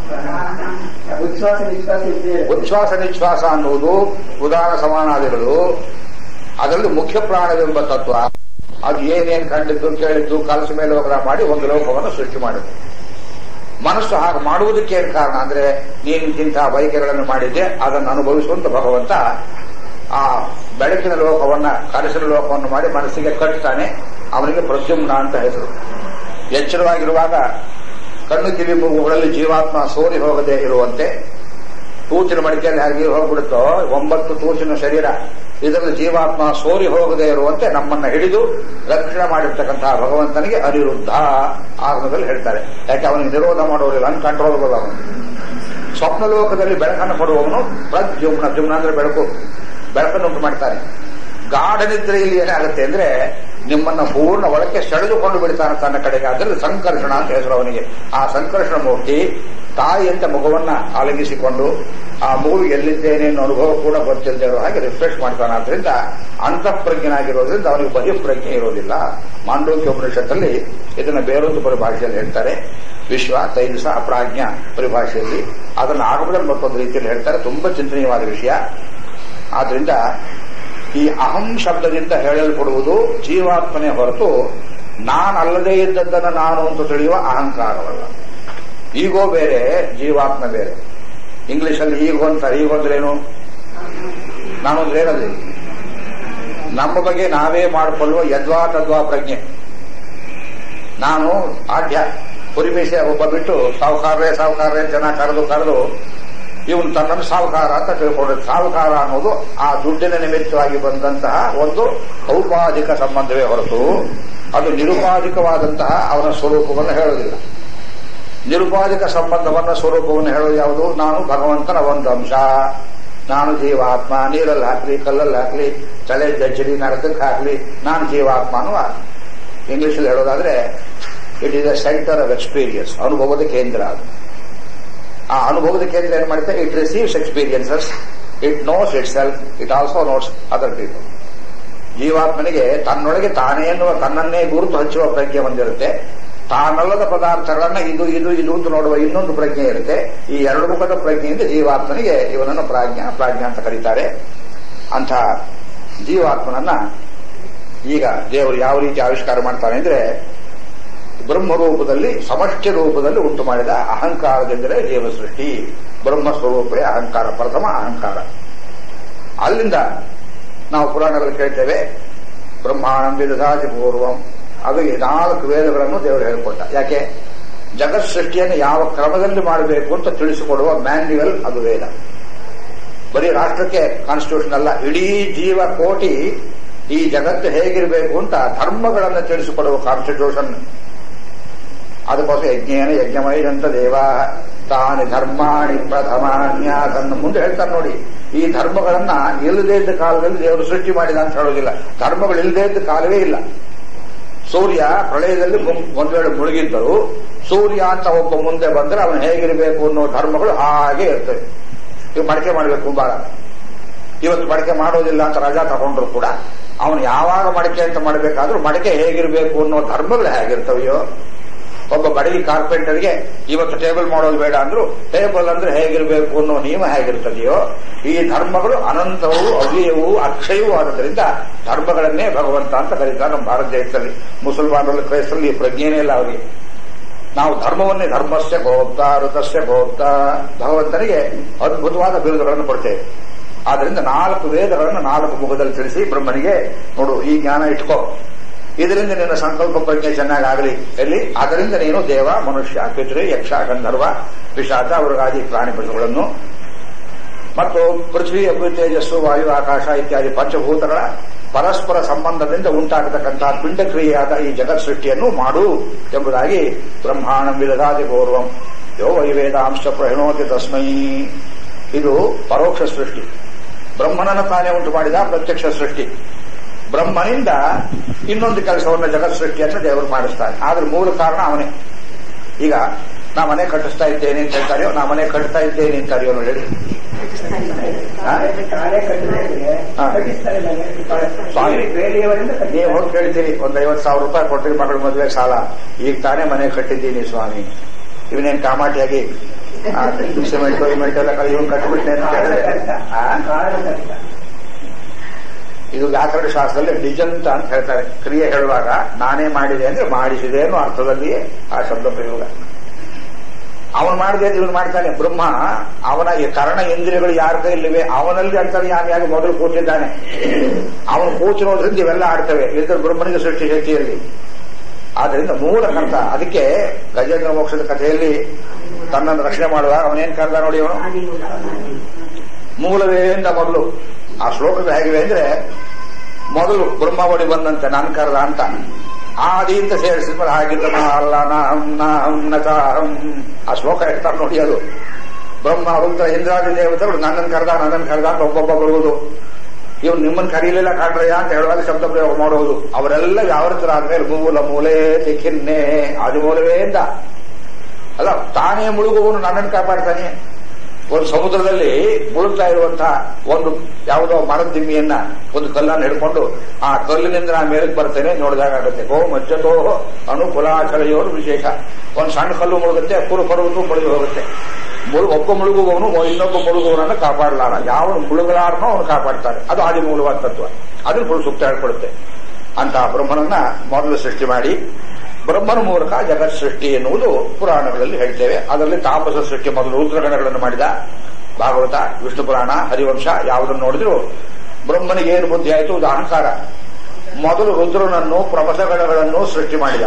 ಉಚ್ಛ್ವಾಸ ನಿಶ್ವಾಸ ಇದ್ದೇ ಇರುತ್ತೆ. ಉಚ್ಛ್ವಾಸ ನಿಶ್ವಾಸ ಅನ್ನುವುದು ಉದಾರ ಸಮಾನಾದಿಗಳು ಅದರಲ್ಲಿ ಮುಖ್ಯ ಪ್ರಾಣವೆಂಬ ತತ್ವ ಅದು ಏನೇನು ಕಂಡಿದ್ದು ಕೇಳಿದ್ದು ಕಲಸ ಮೇಲೆ ಹೋಗ್ರ ಮಾಡಿ ಒಂದು ಲೋಕವನ್ನು ಸೃಷ್ಟಿ ಮಾಡಿತು ಮನಸ್ಸು ಹಾಗೆ ಮಾಡುವುದಕ್ಕೆ ಏನು ಕಾರಣ ಅಂದ್ರೆ ನೀನು ಇಂತಹ ಬಯಕೆಗಳನ್ನು ಮಾಡಿದ್ದೆ ಅದನ್ನು ಅನುಭವಿಸುವಂತ ಭಗವಂತ ಆ ಬೆಳಕಿನ ಲೋಕವನ್ನ ಕನಸಿನ ಲೋಕವನ್ನು ಮಾಡಿ ಮನಸ್ಸಿಗೆ ಕಟ್ತಾನೆ ಅವನಿಗೆ ಪ್ರದ್ಯುಮ್ನ ಅಂತ ಹೆಸರು ಎಚ್ಚರವಾಗಿರುವಾಗ ಕಣ್ಣು ಕಿವಿ ಮೂಗುಗಳಲ್ಲಿ ಜೀವಾತ್ಮ ಸೋರಿ ಹೋಗದೆ ಇರುವಂತೆ ತೂಚಿನ ಮಡಿಕೆಯಲ್ಲಿ ಹಾಗೆ ಹೋಗ್ಬಿಡುತ್ತೋ ಒಂಬತ್ತು ತೂಚಿನ ಶರೀರ ಇದರಲ್ಲಿ ಜೀವಾತ್ಮ ಸೋರಿ ಹೋಗದೆ ಇರುವಂತೆ ನಮ್ಮನ್ನ ಹಿಡಿದು ರಕ್ಷಣೆ ಮಾಡಿರ್ತಕ್ಕಂತಹ ಭಗವಂತನಿಗೆ ಅನಿರುದ್ಧ ಆಗಮದಲ್ಲಿ ಹೇಳ್ತಾರೆ ಯಾಕೆ ಅವನಿಗೆ ನಿರೋಧ ಮಾಡೋರಿಲ್ಲ ಅನ್ಕಂಟ್ರೋಲಬಲ್ ಅವನು ಸ್ವಪ್ನ ಲೋಕದಲ್ಲಿ ಬೆಳಕನ್ನು ಕೊಡುವವನು ಪ್ರದ್ಯುಮ್ನ ಜುಮ್ನ ಅಂದ್ರೆ ಬೆಳಕು ಬೆಳಕನ್ನು ಉಂಟು ಮಾಡ್ತಾನೆ ಗಾಢ ನಿದ್ರೆಯಲ್ಲಿ ಏನಾಗುತ್ತೆ ಅಂದ್ರೆ ನಿಮ್ಮನ್ನ ಪೂರ್ಣ ಒಳಕ್ಕೆ ಸೆಳೆದುಕೊಂಡು ಬಿಡ್ತಾನೆ ತನ್ನ ಕಡೆಗೆ ಅದರಲ್ಲಿ ಸಂಕರ್ಷಣ ಅಂತ ಹೆಸರು ಅವನಿಗೆ ಆ ಸಂಕರ್ಷಣ ಮೂರ್ತಿ ತಾಯಿಯಂತೆ ಮಗುವನ್ನ ಆಲಗಿಸಿಕೊಂಡು ಆ ಮಗುವಿಗೆ ಎಲ್ಲಿದ್ದೇನೆ ಅನ್ನೋ ಅನುಭವ ಕೂಡ ಗೊತ್ತಿಲ್ಲದೆ ಇರೋ ಹಾಗೆ ರಿಫ್ರೆಶ್ ಮಾಡ್ತಾನೆ ಆದ್ರಿಂದ ಅಂತಃಪ್ರಜ್ಞನಾಗಿರೋದ್ರಿಂದ ಅವನಿಗೆ ಬಹಿಪ್ರಜ್ಞೆ ಇರೋದಿಲ್ಲ ಮಾಂಡೋಕ್ಯ ಉಪನಿಷತ್ತಲ್ಲಿ ಇದನ್ನ ಬೇರೊಂದು ಪರಿಭಾಷೆಯಲ್ಲಿ ಹೇಳ್ತಾರೆ ವಿಶ್ವ ತೈಜಸ ಅಪ್ರಾಜ್ಞ ಪರಿಭಾಷೆಯಲ್ಲಿ ಅದನ್ನು ಆಗಮದಲ್ಲಿ ಮತ್ತೊಂದು ರೀತಿಯಲ್ಲಿ ಹೇಳ್ತಾರೆ ತುಂಬಾ ಚಿಂತನೀಯವಾದ ವಿಷಯ ಆದ್ರಿಂದ ಈ ಅಹಂ ಶಬ್ದದಿಂದ ಹೇಳಲ್ಪಡುವುದು ಜೀವಾತ್ಮನೇ ಹೊರತು ನಾನಲ್ಲದೇ ಇದ್ದದ್ದನ್ನು ನಾನು ಅಂತ ತಿಳಿಯುವ ಅಹಂಕಾರವಲ್ಲ ಈಗೋ ಬೇರೆ ಜೀವಾತ್ಮ ಬೇರೆ ಇಂಗ್ಲಿಷಲ್ಲಿ ಈಗೋ ಅಂತಾರೆ ಈಗೋ ಅಂದ್ರೇನು ನಾನು ಅಂದ್ರೆ ಏನದು ನಮ್ಮ ಬಗ್ಗೆ ನಾವೇ ಮಾಡಿಕೊಳ್ಳುವ ಯದ್ವಾ ತದ್ವಾ ಪ್ರಜ್ಞೆ ನಾನು ಆಢ್ಯ ಪುರಿಮೇಶ ಒಬ್ಬ ಬಿಟ್ಟು ಸಾವುಕಾರರೇ ಸಾವುಕಾರರೇ ಜನ ಕರೆದು ಕರೆದು ಇವನು ತನ್ನನ್ನು ಸಾವುಕಾರ ಅಂತ ತಿಳ್ಕೊಂಡಿದ್ದು ಸಾವುಕಾರ ಅನ್ನೋದು ಆ ದುಡ್ಡಿನ ನಿಮಿತ್ತವಾಗಿ ಬಂದಂತಹ ಒಂದು ಔಪಾಧಿಕ ಸಂಬಂಧವೇ ಹೊರತು ಅದು ನಿರುಪಾಧಿಕವಾದಂತಹ ಅವನ ಸ್ವರೂಪವನ್ನು ಹೇಳುವುದಿಲ್ಲ ನಿರುಪಾಧಿಕ ಸಂಬಂಧವನ್ನ ಸ್ವರೂಪವನ್ನು ಹೇಳೋದು ಯಾವುದು ನಾನು ಭಗವಂತನ ಒಂದು ಅಂಶ ನಾನು ಜೀವಾತ್ಮ ನೀರಲ್ಲಿ ಹಾಕ್ಲಿ ಕಲ್ಲಲ್ಲಿ ಹಾಕ್ಲಿ ತಲೆ ಜಜ್ಜಲಿ ನರಕಕ್ಕೆ ಹಾಕ್ಲಿ ನಾನು ಜೀವಾತ್ಮ ಅನ್ನುವ ಇಂಗ್ಲಿಷಲ್ಲಿ ಹೇಳೋದಾದ್ರೆ it is a centre of experience ಅನುಭವದ ಕೇಂದ್ರ ಅದು ಆ ಅನುಭವದ ಕೇಂದ್ರ ಏನ್ ಮಾಡುತ್ತೆ it receives experiences it knows itself it also notes other people ಜೀವಾತ್ಮನಿಗೆ ತನ್ನೊಳಗೆ ತಾನೇ ಎನ್ನುವ ತನ್ನನ್ನೇ ಗುರುತು ಹಚ್ಚುವ ಪ್ರಜ್ಞೆ ಹೊಂದಿರುತ್ತೆ ತಾನಲ್ಲದ ಪದಾರ್ಥಗಳನ್ನ ಇದು ಇದು ಇದು ಅಂತ ನೋಡುವ ಇನ್ನೊಂದು ಪ್ರಜ್ಞೆ ಇರುತ್ತೆ ಈ ಎರಡು ಮುಖದ ಪ್ರಜ್ಞೆಯಿಂದ ಜೀವಾತ್ಮನಿಗೆ ಇವನನ್ನು ಪ್ರಾಜ್ಞ ಪ್ರಾಜ್ಞ ಅಂತ ಕರೀತಾರೆ ಅಂಥ ಜೀವಾತ್ಮನನ್ನ ಈಗ ದೇವರು ಯಾವ ರೀತಿ ಆವಿಷ್ಕಾರ ಮಾಡ್ತಾನೆ ಅಂದ್ರೆ ಬ್ರಹ್ಮ ರೂಪದಲ್ಲಿ ಸಮಷ್ಟಿ ರೂಪದಲ್ಲಿ ಉಂಟು ಮಾಡಿದ ಅಹಂಕಾರದಿಂದಲೇ ದೇವ ಸೃಷ್ಟಿ ಬ್ರಹ್ಮ ಸ್ವರೂಪವೇ ಅಹಂಕಾರ ಪ್ರಥಮ ಅಹಂಕಾರ ಅಲ್ಲಿಂದ ನಾವು ಪುರಾಣಗಳಲ್ಲಿ ಕೇಳ್ತೇವೆ ಬ್ರಹ್ಮಾನಂದ ವಿಧಾಜಿ ಪೂರ್ವಂ ಅದು ಈ ನಾಲ್ಕು ವೇದಗಳನ್ನು ದೇವರು ಹೇಳಿಕೊಟ್ಟ ಯಾಕೆ ಜಗತ್ ಸೃಷ್ಟಿಯನ್ನು ಯಾವ ಕ್ರಮದಲ್ಲಿ ಮಾಡಬೇಕು ಅಂತ ತಿಳಿಸಿಕೊಡುವ ಮ್ಯಾನ್ಯುವಲ್ ಅದು ವೇದ ಬರೀ ರಾಷ್ಟ್ರಕ್ಕೆ ಕಾನ್ಸ್ಟಿಟ್ಯೂಷನ್ ಅಲ್ಲ ಇಡೀ ಜೀವ ಕೋಟಿ ಈ ಜಗತ್ತು ಹೇಗಿರಬೇಕು ಅಂತ ಧರ್ಮಗಳನ್ನು ತಿಳಿಸಿಕೊಡುವ ಕಾನ್ಸ್ಟಿಟ್ಯೂಷನ್ ಅದಕ್ಕೋಸ್ಕರ ಯಜ್ಞೇನ ಯಜ್ಞಮೈದಂತ ದೇವ ತಾನಿ ಧರ್ಮಾಣಿ ಪ್ರಥಮಾನ್ಯಾಸನ್ನು ಮುಂದೆ ಹೇಳ್ತಾರೆ ನೋಡಿ ಈ ಧರ್ಮಗಳನ್ನ ಇಲ್ಲದೇ ಇದ್ದ ಕಾಲದಲ್ಲಿ ದೇವರು ಸೃಷ್ಟಿ ಮಾಡಿದ ಅಂತ ಹೇಳೋದಿಲ್ಲ ಧರ್ಮಗಳು ಇಲ್ಲದೇ ಇದ್ದ ಕಾಲವೇ ಇಲ್ಲ ಸೂರ್ಯ ಪ್ರಳಯದಲ್ಲಿ ಮು- ಒಂದು ವೇಳೆ ಮುಳುಗಿದ್ದರು ಸೂರ್ಯ ಅಂತ ಒಬ್ಬ ಮುಂದೆ ಬಂದ್ರೆ ಅವನು ಹೇಗಿರಬೇಕು ಅನ್ನೋ ಧರ್ಮಗಳು ಹಾಗೆ ಇರ್ತವೆ ಇವು ಮಡಕೆ ಮಾಡಬೇಕು ಕುಂಬಾರ ಇವತ್ತು ಮಡಕೆ ಮಾಡೋದಿಲ್ಲ ಅಂತ ರಜಾ ತಗೊಂಡ್ರು ಕೂಡ ಅವನು ಯಾವಾಗ ಮಡಕೆ ಅಂತ ಮಾಡಬೇಕಾದ್ರೂ ಮಡಕೆ ಹೇಗಿರಬೇಕು ಅನ್ನೋ ಧರ್ಮಗಳು ಹೇಗಿರ್ತವೆಯೋ ಒಬ್ಬ ಬಡಗಿ ಕಾರ್ಪೆಂಟರ್ಗೆ ಇವತ್ತು ಟೇಬಲ್ ಮಾಡೋದು ಬೇಡ ಅಂದ್ರು ಟೇಬಲ್ ಅಂದ್ರೆ ಹೇಗಿರಬೇಕು ಅನ್ನೋ ನಿಯಮ ಹೇಗಿರ್ತದೆಯೋ ಈ ಧರ್ಮಗಳು ಅನಂತವೂ ಅವ್ಯಯವೂ ಅಕ್ಷಯವೂ ಆದ್ರಿಂದ ಧರ್ಮಗಳನ್ನೇ ಭಗವಂತ ಅಂತ ಕರೀತಾರೆ ನಮ್ಮ ಭಾರತ ದೇಶದಲ್ಲಿ ಮುಸಲ್ಮಾನರಲ್ಲಿ ಕ್ರೈಸ್ತರಲ್ಲಿ ಈ ಪ್ರಜ್ಞೆನೇ ಇಲ್ಲ ಅವರಿಗೆ ನಾವು ಧರ್ಮವನ್ನೇ ಧರ್ಮಸ್ಯ ಗೋಪ್ತ ಋತಸ್ಯ ಗೋಪ್ತ ಭಗವಂತನಿಗೆ ಅದ್ಭುತವಾದ ಬಿರುದುಗಳನ್ನು ಕೊಡ್ತೇವೆ ಆದ್ರಿಂದ ನಾಲ್ಕು ವೇದಗಳನ್ನು ನಾಲ್ಕು ಮುಖದಲ್ಲಿ ತಿಳಿಸಿ ಬ್ರಹ್ಮನಿಗೆ ನೋಡು ಈ ಜ್ಞಾನ ಇಟ್ಕೋ ಇದರಿಂದ ನಿನ್ನ ಸಂಕಲ್ಪ ಪ್ರಜ್ಞೆ ಚೆನ್ನಾಗಾಗಲಿ ಎಲ್ಲಿ ಅದರಿಂದ ನೀನು ದೇವ ಮನುಷ್ಯ ಪಿತೃ ಯಕ್ಷ ಗಂಧರ್ವ ಪಿಶಾಚ ಅವರಿಗಾದಿ ಪ್ರಾಣಿ ಪಶುಗಳನ್ನು ಮತ್ತು ಪೃಥ್ವಿ ಅಗ್ನಿ ತೇಜಸ್ಸು ವಾಯು ಆಕಾಶ ಇತ್ಯಾದಿ ಪಂಚಭೂತಗಳ ಪರಸ್ಪರ ಸಂಬಂಧದಿಂದ ಉಂಟಾಗತಕ್ಕಂತಹ ಪಿಂಡಕ್ರಿಯೆಯಾದ ಈ ಜಗತ್ ಸೃಷ್ಟಿಯನ್ನು ಮಾಡು ಎಂಬುದಾಗಿ ಬ್ರಹ್ಮಾಂಡಂ ವಿದಧಾತಿ ಪೂರ್ವಂ ಯೋ ವೈ ವೇದಾಂಶ ಪ್ರಹಿಣೋತಿ ತಸ್ಮೈ ಇದು ಪರೋಕ್ಷ ಸೃಷ್ಟಿ ಬ್ರಹ್ಮನನ್ನು ತಾನೇ ಉಂಟು ಮಾಡಿದ ಪ್ರತ್ಯಕ್ಷ ಸೃಷ್ಟಿ ಬ್ರಹ್ಮನಿಂದ ಇನ್ನೊಂದು ಕೆಲಸವನ್ನು ಜಗತ್ ಸೃಷ್ಟಿಯನ್ನು ದೇವರು ಮಾಡಿಸ್ತಾನೆ ಆದ್ರೆ ಮೂಲ ಕಾರಣ ಅವನೇ ಈಗ ನಾ ಮನೆ ಕಟ್ಟಿಸ್ತಾ ಇದ್ದೇನೆ ಅಂತ ಹೇಳ್ತಾರೆಯೋ ನಾ ಮನೆ ಕಟ್ತಾ ಇದ್ದೇನೆ ಅಂತಾರೆಯೋ ನೋಡಿ ಹೇಳಿ ಹಾ? ಕಾಲೇ ಕಟ್ಟಿದ್ರೆ ಹಾ. ಕಟ್ಟಿಸ್ತಾರೆ ನನಗೆ. ಸ್ವಾಮಿ. ಬೇರೆಯವರಿಂದ ನೀವು ಕಟ್ಟಿಸ್ತಾರೆ. ಹೋಗಿ ಕೇಳ್ತೀರಿ ಒಂದ್ ಐವತ್ತು ಸಾವಿರ ರೂಪಾಯಿ ಕೊಟ್ಟಿರಿ ಮಗಳ ಮದುವೆ ಸಾಲ ಈಗ ತಾನೇ ಮನೆ ಕಟ್ಟಿದ್ದೀನಿ ಸ್ವಾಮಿ ಇವನೇನ್ ಕಾಮಾಟಿಯಾಗಿ ಆ, ಸಿಮೆಂಟ್ ಇಮೆಂಟ್ ಎಲ್ಲ ಕಳಿ ಇವ್ನು ಕಟ್ಟಿಬಿಟ್ಟೆ ಅಂತ ಹೇಳಿದ್ರೆ ಆ? ಕಾಲ ಕಟ್ಟಿದ. ಇದು ವ್ಯಾಕರಣ ಶಾಸ್ತ್ರದಲ್ಲಿ ನಿಜಂತ ಅಂತ ಹೇಳ್ತಾರೆ ಕ್ರಿಯೆ ಹೇಳುವಾಗ ನಾನೇ ಮಾಡಿದೆ ಅಂದ್ರೆ ಮಾಡಿಸಿದೆ ಅನ್ನೋ ಅರ್ಥದಲ್ಲಿ ಆ ಶಬ್ದ ಪ್ರಯೋಗ ಅವನು ಮಾಡಿದೆ ಅಂತ ಇವನು ಮಾಡ್ತಾನೆ ಬ್ರಹ್ಮ ಅವನ ಈ ಕರ್ಣ ಇಂದ್ರಿಯಗಳು ಯಾರ ಕೈಲಿವೆ ಅವನಲ್ಲಿ ಅಂತರ್ಯಾಮಿಯಾಗಿ ಮೊದಲು ಕೂತಿದ್ದಾನೆ ಅವನು ಕೂತಿರೋದ್ರಿಂದ ಇವೆಲ್ಲ ಆಡ್ತವೆ ಇದ್ರ ಬ್ರಹ್ಮನಿಗೆ ಸೃಷ್ಟಿ ಶಕ್ತಿಯಲ್ಲಿ ಆದ್ರಿಂದ ಮೂಲ ಕರ್ತ ಅದಕ್ಕೆ ಗಜೇಂದ್ರ ಮೋಕ್ಷದ ಕಥೆಯಲ್ಲಿ ತನ್ನನ್ನು ರಕ್ಷಣೆ ಮಾಡುವಾಗ ಅವನೇನ್ ಕರೆದ ನೋಡಿ ಅವನು ಮೂಲವೇ ಇಂದ ಮೊದಲು ಆ ಶ್ಲೋಕದ ಹೇಗಿವೆ ಅಂದ್ರೆ ಮೊದಲು ಬ್ರಹ್ಮವಡಿ ಬಂದಂತೆ ನಾನು ಕರೆದ ಅಂತ ಆದಿ ಅಂತ ಸೇರಿಸಿದ್ಮೇಲೆ ಹಾಗಿದ್ದ ಅಲ್ಲ ನಾಂ ನಾಂ ನಚಾಹಂ ಆ ಶ್ಲೋಕ ಹೇಳ್ತಾರೆ ನೋಡಿ ಅದು ಬ್ರಹ್ಮ ರುದ್ರ ಇಂದ್ರಾದಿ ದೇವತೆಗಳು ನನ್ನನ್ನು ಕರೆದ ನನ್ನನ್ನು ಕರೆದ ಅಂತ ಒಬ್ಬೊಬ್ಬ ಬರುವುದು ಇವ್ನು ನಿಮ್ಮನ್ನು ಕರೀಲಿಲ್ಲ ಕಾಣ್ರಯ್ಯ ಅಂತ ಹೇಳುವಾಗ ಶಬ್ದ ಪ್ರಯೋಗ ಮಾಡುವುದು ಅವರೆಲ್ಲ ಯಾವತ್ತರಾದ್ಮೇಲೆ ಮೂಲ ಮೂಲೆ ತಿಖಿನ್ನೆ ಆದಿ ಮೂಲವೇ ಇಂದ ಅಲ್ಲ ತಾನೇ ಮುಳುಗುವವನು ನನ್ನನ್ನು ಕಾಪಾಡ್ತಾನೆ ಒಂದು ಸಮುದ್ರದಲ್ಲಿ ಮುಳುಗ್ತಾ ಇರುವಂತಹ ಒಂದು ಯಾವುದೋ ಮರದ ದಿಮ್ಮಿಯನ್ನ ಒಂದು ಕಲ್ಲನ್ನು ಹಿಡ್ಕೊಂಡು ಆ ಕಲ್ಲಿನಿಂದ ನಾನು ಮೇಲಕ್ಕೆ ಬರ್ತೇನೆ ನೋಡಿದಾಗ ಆಗುತ್ತೆ ಗೋ ಮಜ್ಜತೋ ಅನುಕೂಲಾಚಲೆಯೋರು ವಿಶೇಷ ಒಂದು ಸಣ್ಣ ಕಲ್ಲು ಮುಳುಗುತ್ತೆ ಪುರು ಪರ್ವತು ಮುಳುಗಿ ಹೋಗುತ್ತೆ ಮುಳು ಒಬ್ಬ ಮುಳುಗುವವನು ಇನ್ನೊಬ್ಬ ಮುಳುಗುವವನನ್ನು ಕಾಪಾಡಲಾರ ಯಾವನು ಮುಳುಗಲಾರನೋ ಅವನು ಕಾಪಾಡ್ತಾರೆ ಅದು ಆದಿ ಮೂಲವಾದ ತತ್ವ ಅದನ್ನು ಫುಲ್ ಸೂಕ್ತ ಹೇಳ್ಕೊಡುತ್ತೆ ಅಂತ ಬ್ರಹ್ಮನನ್ನ ಮೊದಲು ಸೃಷ್ಟಿ ಮಾಡಿ ಬ್ರಹ್ಮನ ಮೂಲಕ ಜಗತ್ ಸೃಷ್ಟಿ ಎನ್ನುವುದು ಪುರಾಣಗಳಲ್ಲಿ ಹೇಳ್ತೇವೆ ಅದರಲ್ಲಿ ತಾಪಸ ಸೃಷ್ಟಿ ಮೊದಲು ರುದ್ರಗಣಗಳನ್ನು ಮಾಡಿದ ಭಾಗವತ ವಿಷ್ಣು ಪುರಾಣ ಹರಿವಂಶ ಯಾವುದನ್ನು ನೋಡಿದ್ರು ಬ್ರಹ್ಮನಿಗೆ ಏನು ಬುದ್ಧಿ ಆಯಿತು ಇದು ಅಹಂಕಾರ ಮೊದಲು ರುದ್ರನನ್ನು ಪ್ರಪಸಗಣಗಳನ್ನು ಸೃಷ್ಟಿ ಮಾಡಿದ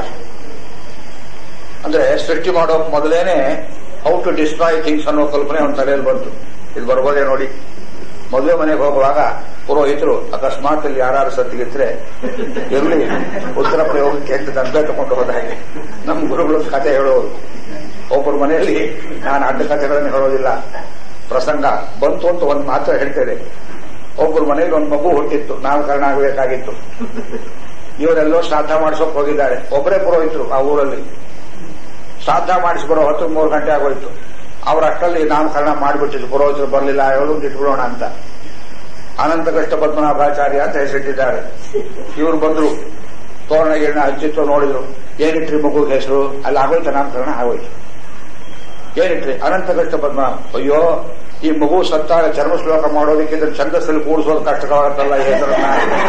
ಅಂದ್ರೆ ಸೃಷ್ಟಿ ಮಾಡೋ ಮೊದಲೇನೆ ಹೌ ಟು ಡಿಸ್ಟ್ರಾಯ್ ಥಿಂಗ್ಸ್ ಅನ್ನೋ ಕಲ್ಪನೆ ಅವನ ತಲೆಯಲ್ಲಿ ಬಂತು ಇದು ಬರ್ಬೋದೇ ನೋಡಿ ಮದುವೆ ಮನೆಗೆ ಹೋಗುವಾಗ ಪುರೋಹಿತರು ಅಕಸ್ಮಾತ್ ಇಲ್ಲಿ ಯಾರು ಸತ್ತಿಗಿದ್ರೆ ಇರಲಿ ಉತ್ತರ ಪ್ರಯೋಗಕ್ಕೆ ಅಂತ ದಂಡ ತಗೊಂಡು ಹೋದ ಹಾಗೆ ನಮ್ಮ ಗುರುಗಳು ಕತೆ ಹೇಳೋರು ಒಬ್ಬರ ಮನೆಯಲ್ಲಿ ನಾನು ಅಡ್ಡ ಕಥೆಗಳನ್ನು ಹೇಳೋದಿಲ್ಲ ಪ್ರಸಂಗ ಬಂತು ಅಂತ ಒಂದು ಮಾತ್ರ ಹೇಳ್ತೇನೆ ಒಬ್ಬರ ಮನೆಯಲ್ಲಿ ಒಂದು ಮಗು ಹುಟ್ಟಿತ್ತು ನಾಮಕರಣ ಆಗಬೇಕಾಗಿತ್ತು ಇವರೆಲ್ಲೋ ಶ್ರಾದ್ದ ಮಾಡಿಸೋಕೆ ಹೋಗಿದ್ದಾರೆ ಒಬ್ಬರೇ ಪುರೋಹಿತರು ಆ ಊರಲ್ಲಿ ಶ್ರಾದ್ದ ಮಾಡಿಸಿ ಬರೋ ಹೊತ್ತು ಮೂರು ಗಂಟೆ ಆಗೋಯ್ತು ಅವ್ರ ಅಷ್ಟರಲ್ಲಿ ನಾಮಕರಣ ಮಾಡಿಬಿಟ್ಟಿದ್ರು ಪುರೋಹಿತರು ಬರಲಿಲ್ಲ ಹೇಳೋದು ಇಟ್ಬಿಡೋಣ ಅಂತ ಅನಂತ ಕಷ್ಟ ಪದ್ಮನಾಭಾಚಾರ್ಯ ಅಂತ ಹೆಸರಿಟ್ಟಿದ್ದಾರೆ ಇವರು ಬಂದ್ರು ತೋರಣ ಗಿರಣ ಹಚ್ಚಿತ್ತು ನೋಡಿದ್ರು ಏನಿಟ್ರಿ ಮಗುಗೆ ಹೆಸರು ಅಲ್ಲಿ ಆಗೋಯ್ತು ನಾಮಕರಣ ಆಗೋಯ್ತು ಏನಿಟ್ರಿ ಅನಂತ ಕಷ್ಟ ಪದ್ಮನಾಭ ಅಯ್ಯೋ ಈ ಮಗು ಸತ್ತಾಗ ಚರ್ಮ ಶ್ಲೋಕ ಮಾಡೋದಕ್ಕಿಂತ ಛಂದಸ್ಸಲ್ಲಿ ಕೂಡಿಸೋದು ಕಷ್ಟವಾಗುತ್ತಲ್ಲ ಈ ಹೆಸರನ್ನ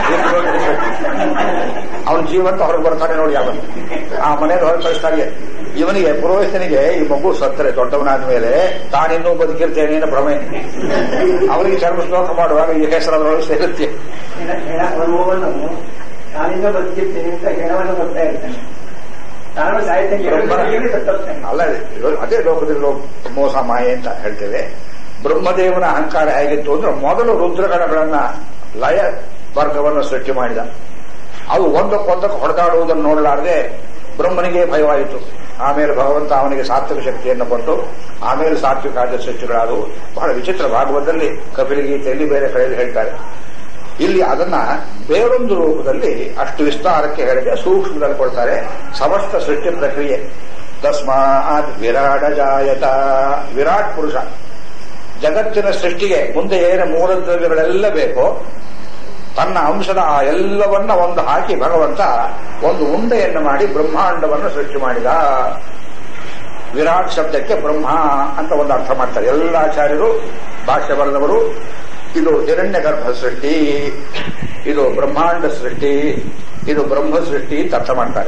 ಅವನ ಜೀವಂತ ಹೊರಗೆ ಬರ್ತಾನೆ ನೋಡಿ ಅವನು ಆ ಮನೆಯಲ್ಲಿ ಹೊರಗೆ ಕಳಿಸ್ತಾರೆ ಇವನಿಗೆ ಪುರೋಹಿತನಿಗೆ ಈ ಮಗು ಸತ್ತರೆ ದೊಡ್ಡವನಾದ ಮೇಲೆ ತಾನಿನ್ನೂ ಬದುಕಿರ್ತೇನೆ ಅನ್ನೋ ಭ್ರಮೆ ಅವನಿಗೆ ಚರ್ಮ ಶ್ಲೋಕ ಮಾಡುವಾಗ ಈ ಹೆಸರು ಅದರೊಳಗೆ ಸೇರುತ್ತೆ ಹೆಣ ಹೆಣ ಬರುವವನು ನಾನಿಂದ ಬದುಕಿರ್ತೀನಿ ಅಂತ ಹೆಣವನ್ನು ಬರ್ತಾ ಇರ್ತಾನೆ ನಾನು ಸಾಹಿತ್ಯ ಸತ್ತೋಗ್ತಾನೆ ಅಲ್ಲ ಇದು ಅದೇ ಲೋಕದಲ್ಲಿ ಲೋಕ ಮೋಸ ಮಾಯೆ ಅಂತ ಹೇಳ್ತೇವೆ ಬ್ರಹ್ಮದೇವನ ಅಹಂಕಾರ ಹೇಗಿತ್ತು ಅಂದ್ರೆ ಮೊದಲು ರುದ್ರಗಣಗಳನ್ನ ಲಯ ವರ್ಗವನ್ನು ಸೃಷ್ಟಿ ಮಾಡಿದ ಅವು ಒಂದಕ್ಕೊಂದಕ್ಕೆ ಹೊಡೆದಾಡುವುದನ್ನು ನೋಡಲಾರದೆ ಬ್ರಹ್ಮನಿಗೆ ಭಯವಾಯಿತು ಆಮೇಲೆ ಭಗವಂತ ಅವನಿಗೆ ಸಾತ್ವಿಕ ಶಕ್ತಿಯನ್ನು ಕೊಟ್ಟು ಆಮೇಲೆ ಸಾತ್ವಿಕ ಆದ ಸೃಷ್ಟಿಗಳಾದವು ಬಹಳ ವಿಚಿತ್ರ ಭಾಗವತದಲ್ಲಿ ಕಪಿಲ ಗೀತೆಯಲ್ಲಿ ಬೇರೆ ಕಡೆಯಲ್ಲಿ ಹೇಳ್ತಾರೆ ಇಲ್ಲಿ ಅದನ್ನ ಬೇರೊಂದು ರೂಪದಲ್ಲಿ ಅಷ್ಟು ವಿಸ್ತಾರಕ್ಕೆ ಹೇಳಿದೆ ಸೂಕ್ಷ್ಮದಲ್ಲಿ ಕೊಡ್ತಾರೆ ಸಮಸ್ತ ಸೃಷ್ಟಿ ಪ್ರಕ್ರಿಯೆ ತಸ್ಮಾತ್ ವಿರಾಟ ಜಾಯತ ವಿರಾಟ್ ಪುರುಷ ಜಗತ್ತಿನ ಸೃಷ್ಟಿಗೆ ಮುಂದೆ ಏನು ಮೂಲದ್ರವ್ಯಗಳೆಲ್ಲ ಬೇಕೋ ತನ್ನ ಅಂಶದ ಆ ಎಲ್ಲವನ್ನ ಒಂದು ಹಾಕಿ ಭಗವಂತ ಒಂದು ಉಂಡೆಯನ್ನು ಮಾಡಿ ಬ್ರಹ್ಮಾಂಡವನ್ನು ಸೃಷ್ಟಿ ಮಾಡಿದ ವಿರಾಟ್ ಶಬ್ದಕ್ಕೆ ಬ್ರಹ್ಮ ಅಂತ ಒಂದು ಅರ್ಥ ಮಾಡ್ತಾರೆ ಎಲ್ಲ ಆಚಾರ್ಯರು ಭಾಷ್ಯ ಬರೆದವರು ಇದು ಹಿರಣ್ಯ ಗರ್ಭ ಸೃಷ್ಟಿ ಇದು ಬ್ರಹ್ಮಾಂಡ ಸೃಷ್ಟಿ ಇದು ಬ್ರಹ್ಮ ಸೃಷ್ಟಿ ಅಂತ ಅರ್ಥ ಮಾಡ್ತಾರೆ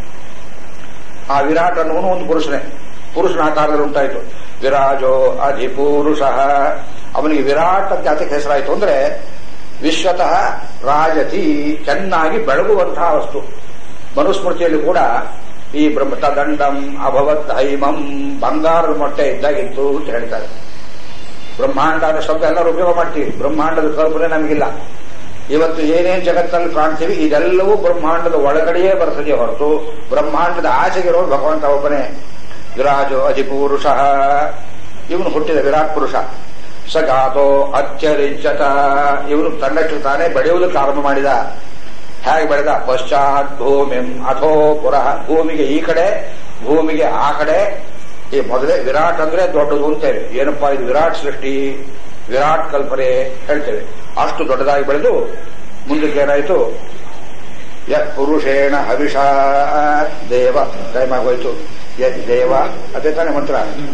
ಆ ವಿರಾಟ್ ಅನ್ನುವನು ಒಂದು ಪುರುಷನೇ ಪುರುಷನ ಆಕಾರದಲ್ಲಿ ಉಂಟಾಯಿತು ವಿರಾಜೋ ಅಧಿಪುರುಷ ಅವನಿಗೆ ವಿರಾಟ್ ಅಂತ ಅದಕ್ಕೆ ಹೆಸರಾಯಿತು ಅಂದ್ರೆ ವಿಶ್ವತಃ ರಾಜತಿ ಚೆನ್ನಾಗಿ ಬೆಳಗುವಂತಹ ವಸ್ತು ಮನುಸ್ಮೃತಿಯಲ್ಲಿ ಕೂಡ ಈ ಬ್ರಹ್ಮ ದಂಡಂ ಅಭವತ್ ಹೈಮಂ ಬಂಗಾರದ ಮೊಟ್ಟೆ ಇದ್ದಾಗಿತ್ತು ಅಂತ ಹೇಳ್ತಾರೆ ಬ್ರಹ್ಮಾಂಡ ಅನ್ನೋ ಶಬ್ದ ಎಲ್ಲರೂ ಉಪಯೋಗ ಮಾಡ್ತೀವಿ ಬ್ರಹ್ಮಾಂಡದ ಕಲ್ಪನೆ ನಮಗಿಲ್ಲ ಇವತ್ತು ಏನೇನ್ ಜಗತ್ತಲ್ಲಿ ಕಾಣ್ತೀವಿ ಇದೆಲ್ಲವೂ ಬ್ರಹ್ಮಾಂಡದ ಒಳಗಡೆಯೇ ಬರ್ತದೆ ಹೊರತು ಬ್ರಹ್ಮಾಂಡದ ಆಚೆಗಿರೋ ಭಗವಂತ ಒಬ್ಬನೇ ವಿರಾಜೋ ಅಧಿಪುರುಷ ಇವನು ಹುಟ್ಟಿದ ವಿರಾಟ್ ಪುರುಷ ಸಗಾತೋ ಅತ್ಯರಿಚತ ಇವನು ತನ್ನಷ್ಟು ತಾನೇ ಬೆಳೆಯುವುದಕ್ಕೆ ಆರಂಭ ಮಾಡಿದ ಹೇಗೆ ಬೆಳೆದ ಪಶ್ಚಾತ್ ಭೂಮಿ ಅಥೋ ಪುರಃ ಭೂಮಿಗೆ ಈ ಕಡೆ ಭೂಮಿಗೆ ಆ ಕಡೆ ಈ ಮೊದಲೇ ವಿರಾಟ್ ಅಂದ್ರೆ ದೊಡ್ಡದು ಅಂತೇವೆ ಏನಪ್ಪಾ ಇದು ವಿರಾಟ್ ಸೃಷ್ಟಿ ವಿರಾಟ್ ಕಲ್ಪನೆ ಹೇಳ್ತೇವೆ ಅಷ್ಟು ದೊಡ್ಡದಾಗಿ ಬೆಳೆದು ಮುಂದಕ್ಕೆ ಏನಾಯಿತು ಯತ್ ಪುರುಷೇಣ ಹವಿಷ ದೇವ ಟೈಮ್ ಆಗೋಯ್ತು ಯತ್ ದೇವ ಅದೇ ತಾನೇ ಮಂತ್ರ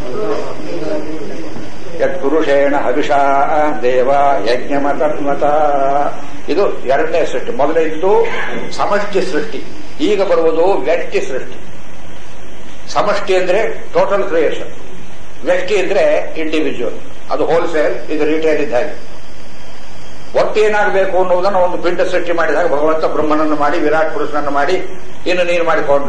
ಯತ್ ಪುರುಷೇಣ ಹವಿಷ ದೇವ ಯಜ್ಞಮತನ್ಮತ ಇದು ಎರಡನೇ ಸೃಷ್ಟಿ ಮೊದಲೇ ಇದ್ದು ಸಮಷ್ಟಿ ಸೃಷ್ಟಿ ಈಗ ಬರುವುದು ವ್ಯಕ್ತಿ ಸೃಷ್ಟಿ ಸಮಷ್ಟಿ ಅಂದ್ರೆ ಟೋಟಲ್ ಕ್ರಿಯೇಷನ್ ವ್ಯಕ್ತಿ ಅಂದ್ರೆ ಇಂಡಿವಿಜುವಲ್ ಅದು ಹೋಲ್ಸೇಲ್ ಇದು ರಿಟೇಲ್ ಇದ್ದ ಹಾಗೆ ಒಟ್ಟು ಏನಾಗಬೇಕು ಅನ್ನೋದನ್ನು ಒಂದು ಪಿಂಡ ಸೃಷ್ಟಿ ಮಾಡಿದಾಗ ಭಗವಂತ ಬ್ರಹ್ಮನನ್ನು ಮಾಡಿ ವಿರಾಟ್ ಪುರುಷನನ್ನು ಮಾಡಿ ಇನ್ನು ನೀನು ಮಾಡಿಕೊಂಡ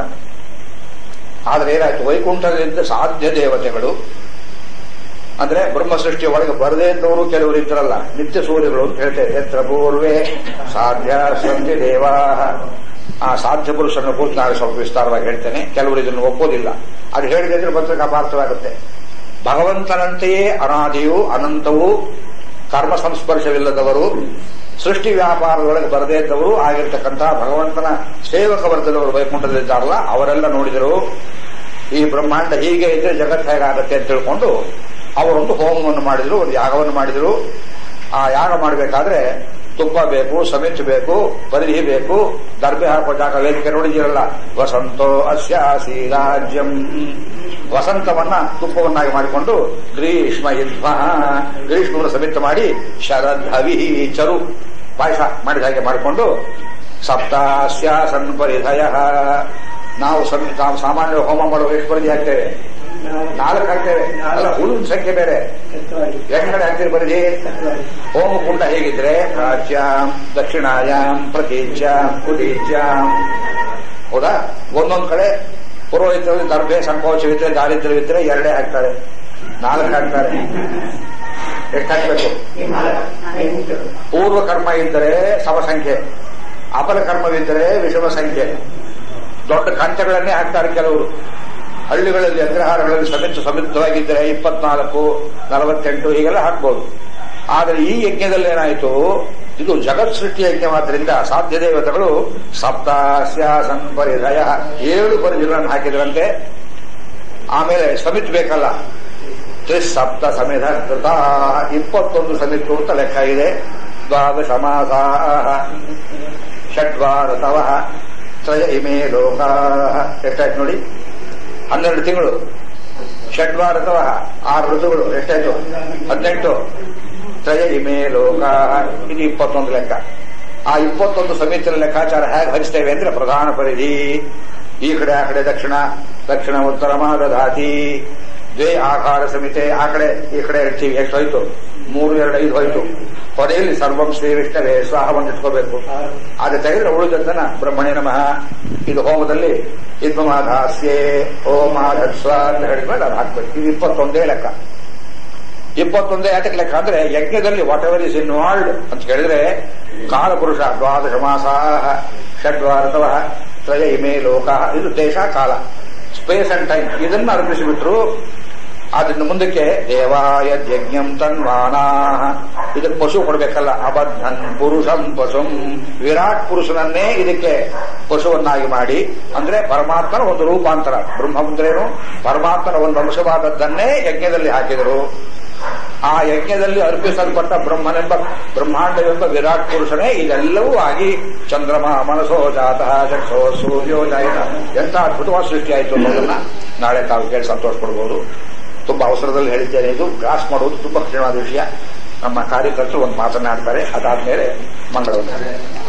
ಆದ್ರೆ ಏನಾಯ್ತು ವೈಕುಂಠದಿಂದ ಸಾಧ್ಯ ದೇವತೆಗಳು ಅಂದ್ರೆ ಬ್ರಹ್ಮ ಸೃಷ್ಟಿಯ ಒಳಗೆ ಬರದೇ ಇದ್ದವರು ಕೆಲವರು ಇದ್ರಲ್ಲ ನಿತ್ಯ ಸೂರ್ಯಗಳು ಅಂತ ಹೇಳ್ತೇವೆ ಯತ್ರ ಪೂರ್ವೇ ಸಾಧ್ಯ ಸಂಧ್ಯ ದೇವಾ ಆ ಸಾಧ್ಯ ಪುರುಷನ ಕುರಿತು ನಾನು ಸ್ವಲ್ಪ ವಿಸ್ತಾರವಾಗಿ ಹೇಳ್ತೇನೆ ಕೆಲವರು ಇದನ್ನು ಒಪ್ಪೋದಿಲ್ಲ ಅದು ಹೇಳಿದ್ರೆ ಬಂದ್ರೆ ಅಪಾರ್ಥವಾಗುತ್ತೆ ಭಗವಂತನಂತೆಯೇ ಅನಾದಿಯೂ ಅನಂತವೂ ಕರ್ಮ ಸಂಸ್ಪರ್ಶವಿಲ್ಲದವರು ಸೃಷ್ಟಿ ವ್ಯಾಪಾರದೊಳಗೆ ಬರದೇ ಇದ್ದವರು ಆಗಿರ್ತಕ್ಕಂತಹ ಭಗವಂತನ ಸೇವಕ ವರ್ಗದವರು ವೈಕುಂಠದಲ್ಲಿದ್ದಾರಲ್ಲ ಅವರೆಲ್ಲ ನೋಡಿದರು ಈ ಬ್ರಹ್ಮಾಂಡ ಹೀಗೆ ಇದ್ರೆ ಜಗತ್ತು ಹೇಗಾಗತ್ತೆ ಅಂತ ತಿಳ್ಕೊಂಡು ಅವರೊಂದು ಹೋಮವನ್ನು ಮಾಡಿದ್ರು ಒಂದು ಯಾಗವನ್ನು ಮಾಡಿದ್ರು ಆ ಯಾಗ ಮಾಡಬೇಕಾದ್ರೆ ತುಪ್ಪ ಬೇಕು ಸಮಿತ್ ಬೇಕು ಪರಿಧಿ ಬೇಕು ದರ್ಬೆ ಹಾಕೋ ಜಾಗ ವೇದಿಕೆ ನೋಡಿದಿರಲ್ಲ ವಸಂತೋ ಅಸ್ಯಾಸಿ ರಾಜ್ಯಂ ವಸಂತವನ್ನ ತುಪ್ಪವನ್ನಾಗಿ ಮಾಡಿಕೊಂಡು ಗ್ರೀಷ್ಮ ಯುದ್ಧ ಗ್ರೀಷ್ಮವನ್ನು ಸಮಿತ ಮಾಡಿ ಶರದ್ ಹವಿ ಚರು ಪಾಯಸ ಮಾಡಿದ ಹಾಗೆ ಮಾಡಿಕೊಂಡು ಸಪ್ತಾಸ್ಯಾಸನ್ ಪರಿಧಯ ನಾವು ಸಂ- ನಾವು ಸಾಮಾನ್ಯ ಹೋಮ ಮಾಡುವ ಎಷ್ಟು ಪರಿಧಿ ಹಾಕ್ತೇವೆ ನಾಲ್ಕು ಹಾಕ್ತೇವೆ ಅಲ್ಲ ಉಳಿದ ಸಂಖ್ಯೆ ಬೇರೆ ಎಷ್ಟು ಕಡೆ ಹಾಕ್ತೀರಿ ಪರಿಧಿ ಹೋಮ ಕುಂಡ ಹೇಗಿದ್ರೆ ಪ್ರಾಚ್ಯಾಂ ದಕ್ಷಿಣಾಯಾಮ್ ಪ್ರತೀಚ್ಯಾಂ ಕುಟೀಚ್ಯಾಂ ಹೌದಾ ಒಂದೊಂದ್ ಕಡೆ ಪುರೋಹಿತರಲ್ಲಿ ದರ್ಭೆ ಸಂಕೋಚವಿದ್ರೆ ದಾರಿದ್ರ್ಯವಿದ್ರೆ ಎರಡೇ ಹಾಕ್ತಾರೆ ನಾಲ್ಕು ಹಾಕ್ತಾರೆ ಎಷ್ಟು ಹಾಕ್ಬೇಕು ಪೂರ್ವ ಕರ್ಮ ಇದ್ದರೆ ಸಮಸಂಖ್ಯೆ ಅಪರ ಕರ್ಮವಿದ್ದರೆ ವಿಷಮ ಸಂಖ್ಯೆ ದೊಡ್ಡ ಕಂಚಗಳನ್ನೇ ಹಾಕ್ತಾರೆ ಕೆಲವರು ಹಳ್ಳಿಗಳಲ್ಲಿ ಅಗ್ರಹಾರಗಳಲ್ಲಿ ಸಮಿತ ಸಮಿತವಾಗಿದ್ದರೆ ಇಪ್ಪತ್ನಾಲ್ಕು ನಲವತ್ತೆಂಟು ಹೀಗೆಲ್ಲ ಹಾಕ್ಬೋದು ಆದರೆ ಈ ಯಜ್ಞದಲ್ಲಿ ಏನಾಯಿತು ಇದು ಜಗತ್ ಸೃಷ್ಟಿ ಯಜ್ಞವಾದ್ದರಿಂದ ಸಾಧ್ಯ ದೇವತೆಗಳು ಸಪ್ತಾಸ್ಯಾಸನ್ ಪರಿಧಯ ಏಳು ಪರಿಧಿಗಳನ್ನು ಹಾಕಿದ್ರಂತೆ ಆಮೇಲೆ ಸಮಿತ್ ಬೇಕಲ್ಲ ತ್ರಿಸಪ್ತ ಸಮಿಧ ಕೃತ ಇಪ್ಪತ್ತೊಂದು ಸಮಿತ್ತು ಅಂತ ಲೆಕ್ಕ ಇದೆ ದ್ವಾದಶ ಮಾಸ ಷಡ್ವಾರತವ ತ್ರಯ ಇಮೇ ಲೋಕ ಎಷ್ಟಾಯ್ತು ನೋಡಿ ಹನ್ನೆರಡು ತಿಂಗಳು ಷಡ್ವಾರತವ ಆರು ಋತುಗಳು ಎಷ್ಟಾಯ್ತು ಹದಿನೆಂಟು ತ್ರಯ ಇಮೇ ಲೋಕ ಇದು ಇಪ್ಪತ್ತೊಂದು ಲೆಕ್ಕ ಆ ಇಪ್ಪತ್ತೊಂದು ಸಮಿತಿಯ ಲೆಕ್ಕಾಚಾರ ಹೇಗೆ ಹರಿಸ್ತೇವೆ ಅಂದ್ರೆ ಪ್ರಧಾನ ಪರಿಧಿ ಈ ಕಡೆ ಆ ಕಡೆ ದಕ್ಷಿಣ ದಕ್ಷಿಣ ಉತ್ತರ ಮಹಾದಧಾತಿ ದ್ವೇ ಆಕಾರ ಸಮಿತೆ ಆ ಕಡೆ ಈ ಕಡೆ ಇರ್ತೀವಿ ಎಷ್ಟು ಹೋಯ್ತು ಮೂರು ಎರಡು ಐದು ಹೋಯ್ತು ಕೊನೆಯಲ್ಲಿ ಸರ್ವಂ ಶ್ರೀ ವಿಷ್ಣವೇ ಸ್ವಾಹವನ್ನು ಇಟ್ಕೋಬೇಕು ಅದು ತೆಗೆದ್ರೆ ಉಳಿದದ್ದನ್ನ ಬ್ರಹ್ಮಣಿ ನಮಃ ಇದು ಹೋಮದಲ್ಲಿ ಇದ್ಮಮಾಧಾಸ್ಯೆ ಓಮಾಧಸ್ವ ಅಂತ ಹೇಳಿದ್ಮೇಲೆ ಅದು ಹಾಕ್ಬೇಕು ಇದು ಇಪ್ಪತ್ತೊಂದೇ ಲೆಕ್ಕ ಇಪ್ಪತ್ತೊಂದೇ ಯಾತಕ್ಕೆ ಲೆಕ್ಕ ಅಂದ್ರೆ ಯಜ್ಞದಲ್ಲಿ ವಾಟ್ ಎವರ್ ಇಸ್ ಇನ್ವಾಲ್ಡ್ ಅಂತ ಹೇಳಿದ್ರೆ ಕಾಲಪುರುಷ ದ್ವಾದಶ ಮಾಸ ಷಡ್ವಾರತವ ತ್ರಯ ಇಮೇ ಲೋಕ ಇದು ದೇಶ ಕಾಲ ಸ್ಪೇಸ್ ಅಂಡ್ ಟೈಮ್ ಇದನ್ನ ಅರ್ಪಿಸಿಬಿಟ್ರು ಅದರಿಂದ ಮುಂದಕ್ಕೆ ದೇವಾಯ ಯಜ್ಞಂ ತನ್ವಾನಾ ಇದಕ್ಕೆ ಪಶು ಕೊಡಬೇಕಲ್ಲ ಅಬದ್ಧನ್ ಪುರುಷಂ ಪಶುಂ ವಿರಾಟ್ ಪುರುಷನನ್ನೇ ಇದಕ್ಕೆ ಪಶುವನ್ನಾಗಿ ಮಾಡಿ ಅಂದ್ರೆ ಪರಮಾತ್ಮನ ಒಂದು ರೂಪಾಂತರ ಬ್ರಹ್ಮಂದ್ರೇನು ಪರಮಾತ್ಮನ ಒಂದು ಅಂಶವಾದದ್ದನ್ನೇ ಯಜ್ಞದಲ್ಲಿ ಹಾಕಿದರು ಆ ಯಜ್ಞದಲ್ಲಿ ಅರ್ಪಿಸಲ್ಪಟ್ಟ ಬ್ರಹ್ಮನೆಂಬ ಬ್ರಹ್ಮಾಂಡವೆಂಬ ವಿರಾಟ್ ಪುರುಷನೇ ಇದೆಲ್ಲವೂ ಆಗಿ ಚಂದ್ರಮ ಮನಸೋ ಜಾತಃ ಚಕ್ಷೋ ಸೂರ್ಯೋ ಜಾಯಿತ ಎಂತ ಅದ್ಭುತವಾದ ಸೃಷ್ಟಿಯಾಯಿತು ಅನ್ನೋದನ್ನ ನಾಳೆ ತಾವು ಕೇಳಿ ಸಂತೋಷ ಪಡ್ಬೋದು ತುಂಬಾ ಅವಸರದಲ್ಲಿ ಹೇಳಿದ್ದೇನೆ ಇದು ಗ್ರಾಸ್ ಮಾಡುವುದು ತುಂಬಾ ಕಠಿಣವಾದ ವಿಷಯ ನಮ್ಮ ಕಾರ್ಯಕರ್ತರು ಒಂದು ಮಾತನಾಡ್ತಾರೆ ಅದಾದ್ಮೇಲೆ ಮಂಗಳವನ್ನು